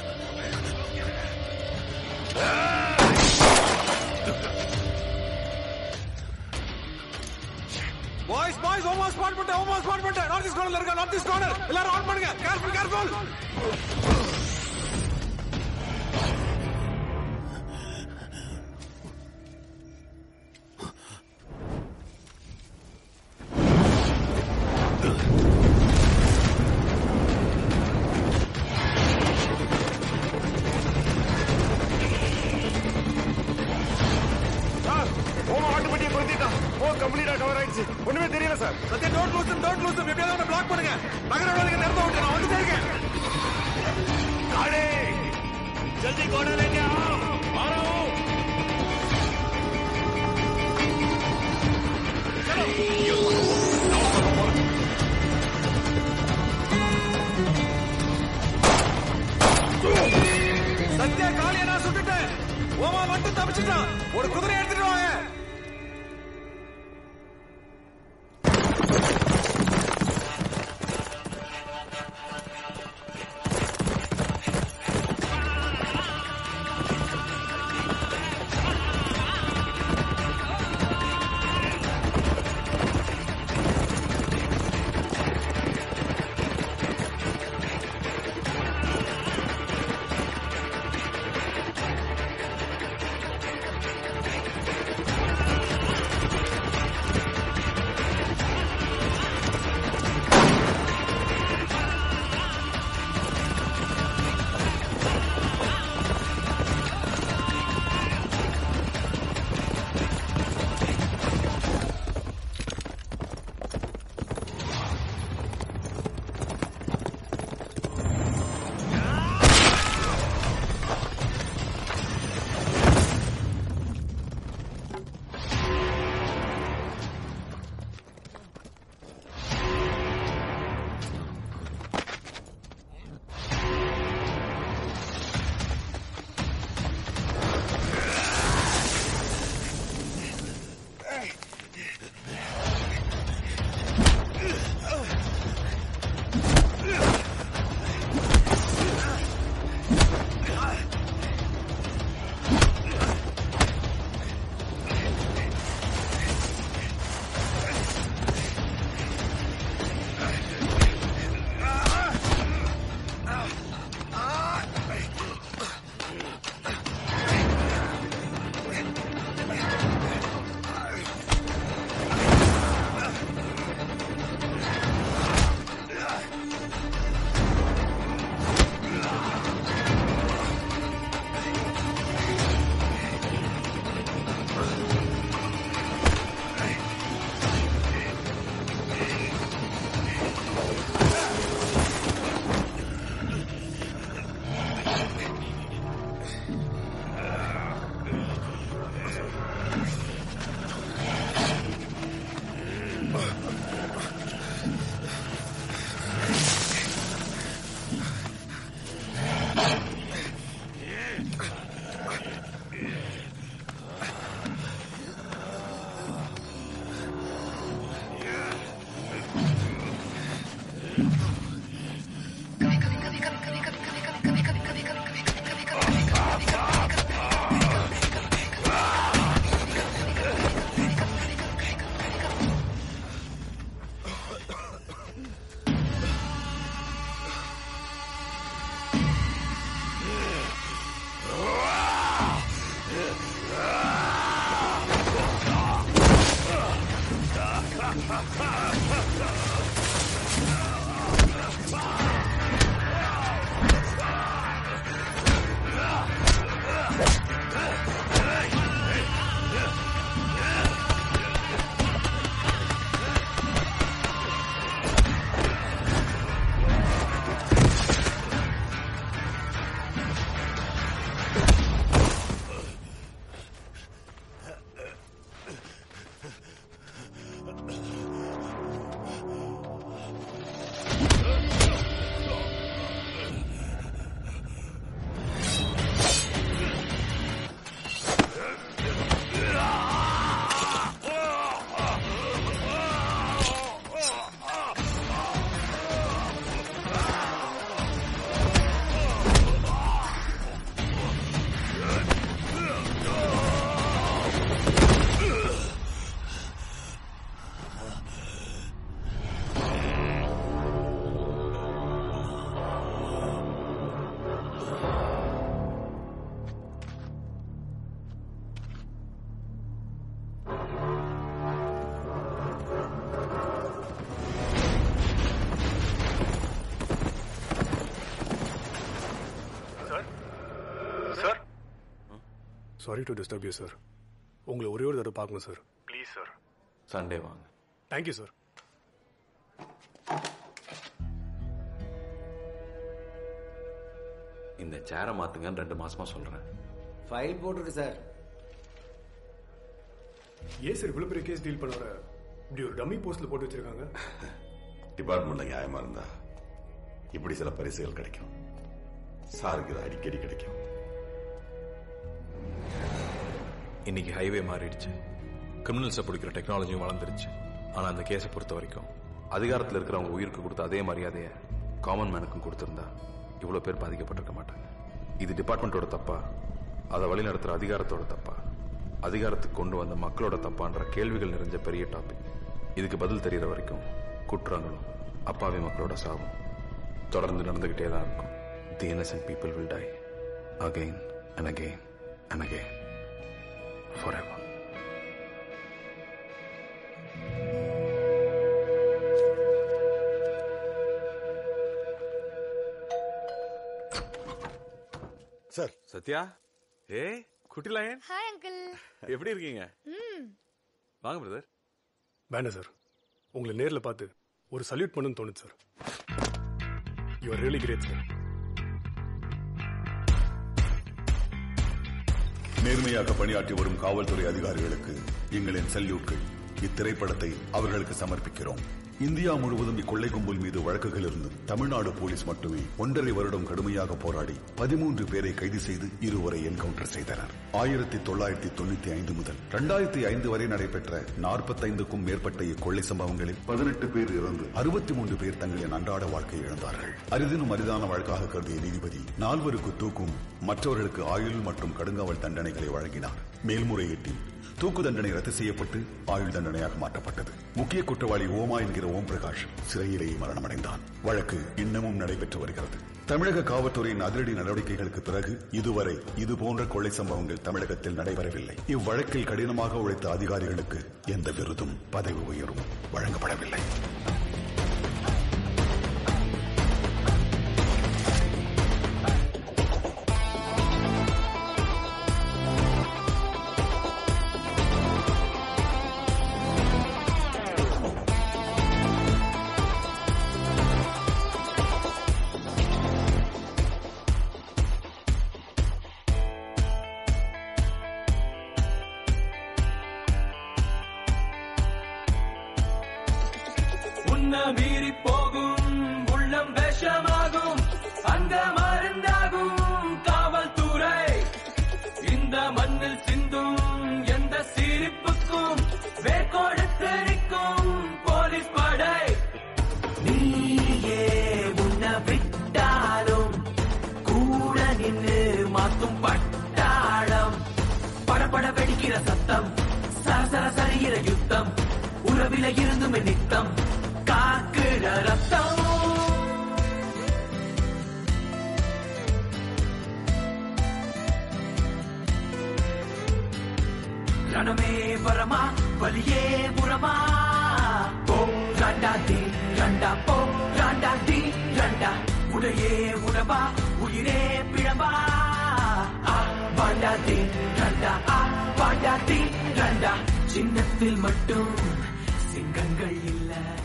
பாய்ஸ் பாய்ஸ் ஓமா ஸ்பாட் பண்ணிட்டேன் ஓமா ஸ்பாட் பண்ணிட்டேன் நார்த் ஈஸ்ட் கார்னர்ல இருக்க நார்த் ஈஸ்ட் கார்னர் எல்லாரும் ஆன் பண்ணுங்க கேர்ஃபுல் கேர்ஃபுல் சார் ஓமா ஆட்டுப்பட்டியை கொளுத்திட்டான் ஓ கம்ப்ளீட்டா கவர் ஆயிடுச்சு ஒண்ணுமே தெரியல sir Sathya don't lose don't lose எப்படியாவது அவனை பிளாக் பண்ணுங்க நகர விடாதீங்க நிறுத்த விட்டு நான் வந்துட்டே இருக்கேன் गाड़ी जल्दी घोड़ा लेके आओ आ रहा हूँ சத்யா காளியை நான் சுட்டுட்டேன் ஓமா மட்டும் தப்பிச்சுட்டான் ஒரு குதிரை எடுத்துட்டு வாங்க sorry to disturb you sir உங்களை ஒரே ஒரு தடவை பார்க்கணும் சார் ப்ளீஸ் சார் சண்டே வாங்க தேங்க்யூ சார் இந்த சேரை மாத்துங்கன்னு ரெண்டு மாசமா சொல்றேன் ஃபைல் போட்டிருக்கு சார் ஏன் சார் இவ்வளோ பெரிய கேஸ் டீல் பண்ணுற இப்படி ஒரு டம்மி போஸ்ட்ல போட்டு வச்சிருக்காங்க டிபார்ட்மெண்ட்ல நியாயமா இருந்தா இப்படி சில பரிசுகள் கிடைக்கும் சாருக்கு இது அடிக்கடி கிடைக்கும் இன்னைக்கு ஹைவே மாறிடுச்சு கிரிமினல்ஸை பிடிக்கிற டெக்னாலஜியும் வளர்ந்துருச்சு ஆனா அந்த கேஸை பொறுத்த வரைக்கும் அதிகாரத்தில் இருக்கிறவங்க உயிருக்கு கொடுத்த அதே மரியாதையை காமன் மேனுக்கும் கொடுத்திருந்தா இவ்வளவு பேர் பாதிக்கப்பட்டிருக்க மாட்டாங்க இது டிபார்ட்மெண்ட்டோட தப்பா அதை வழிநடத்துற அதிகாரத்தோட தப்பா அதிகாரத்துக்கு கொண்டு வந்த மக்களோட தப்பான்ற கேள்விகள் நிறைஞ்ச பெரிய டாபிக் இதுக்கு பதில் தெரியற வரைக்கும் குற்றங்களும் அப்பாவி மக்களோட சாவும் தொடர்ந்து நடந்துகிட்டே தான் இருக்கும் the innocent people will die again and again and again forever sir Sathya ஏ குட்டி லயன் ஹாய் அங்கிள் எப்படி இருக்கீங்க ம் வாங்க பிரதர் வேண்டாம் சார் உங்களை நேரில் பார்த்து ஒரு சல்யூட் பண்ணுன்னு தோணுது sir you are really great sir நேர்மையாக பணியாற்றி வரும் காவல்துறை அதிகாரிகளுக்கு எங்களின் சல்யூட்கள் இத்திரைப்படத்தை அவர்களுக்கு சமர்ப்பிக்கிறோம் இந்தியா முழுவதும் இக்கொள்ளை கும்பல் மீது வழக்குகள் இருந்தும் தமிழ்நாடு போலீஸ் மட்டுமே ஒன்றரை வருடம் கடுமையாக போராடி பதிமூன்று பேரை கைது செய்து இருவரை என்கவுண்டர் செய்தனர் ஆயிரத்தி தொள்ளாயிரத்தி தொண்ணூத்தி ஐந்து முதல் இரண்டாயிரத்தி ஐந்து வரை நடைபெற்ற நாற்பத்தைந்துக்கும் மேற்பட்ட இக்கொள்ளை சம்பவங்களில் பதினெட்டு பேர் இறந்து அறுபத்தி மூன்று பேர் தங்களின் அன்றாட வாழ்க்கையை இழந்தார்கள் அரிதினும் அரிதான வழக்காக கருதிய நீதிபதி நால்வருக்கு தூக்கும் மற்றவர்களுக்கு ஆயுள் மற்றும் கடுங்காவல் தண்டனைகளை வழங்கினார் மேல்முறையீட்டில் தூக்கு தண்டனை ரத்து செய்யப்பட்டு ஆயுள் தண்டனையாக மாற்றப்பட்டது முக்கிய குற்றவாளி ஓமா என்கிற ஓம் பிரகாஷ் சிறையிலேயே மரணமடைந்தான் வழக்கு இன்னமும் நடைபெற்று வருகிறது தமிழக காவல்துறையின் அதிரடி நடவடிக்கைகளுக்கு பிறகு இதுவரை இதுபோன்ற கொள்ளை சம்பவங்கள் தமிழகத்தில் நடைபெறவில்லை இவ்வழக்கில் கடினமாக உழைத்த அதிகாரிகளுக்கு எந்த விருதும் பதவி உயர்வும் வழங்கப்படவில்லை உன்ன மீறி போகும் உள்ளம் விஷமாகும் அந்த மருந்தாகும் காவல்துறை இந்த மண்ணில் சிந்தும் எந்த சிரிப்புக்கும் வேர்கொடுத்து நிற்கும் போலீஸ் படை நீயே உன்னை விட்டாலும் கூட நின்று மாத்தும் பட்டாளம் படபட வெடிக்கிற சத்தம் சரசர சரிகிற யுத்தம் உறவில இருந்துமே நித்தம் காக்குற ரத்தம் ரணமே வரமா வலியே புறமா போம் ரண்டா தீ ரண்டா போம் ரண்டா தீ ரண்டா உடையே உடம்பா உயிரே பிழம்பா ஆ பாண்டா தீ ரண்டா ஆ பாண்டா தீ ரண்டா சின்னத்தில் மட்டும் சிங்கங்கள் இல்ல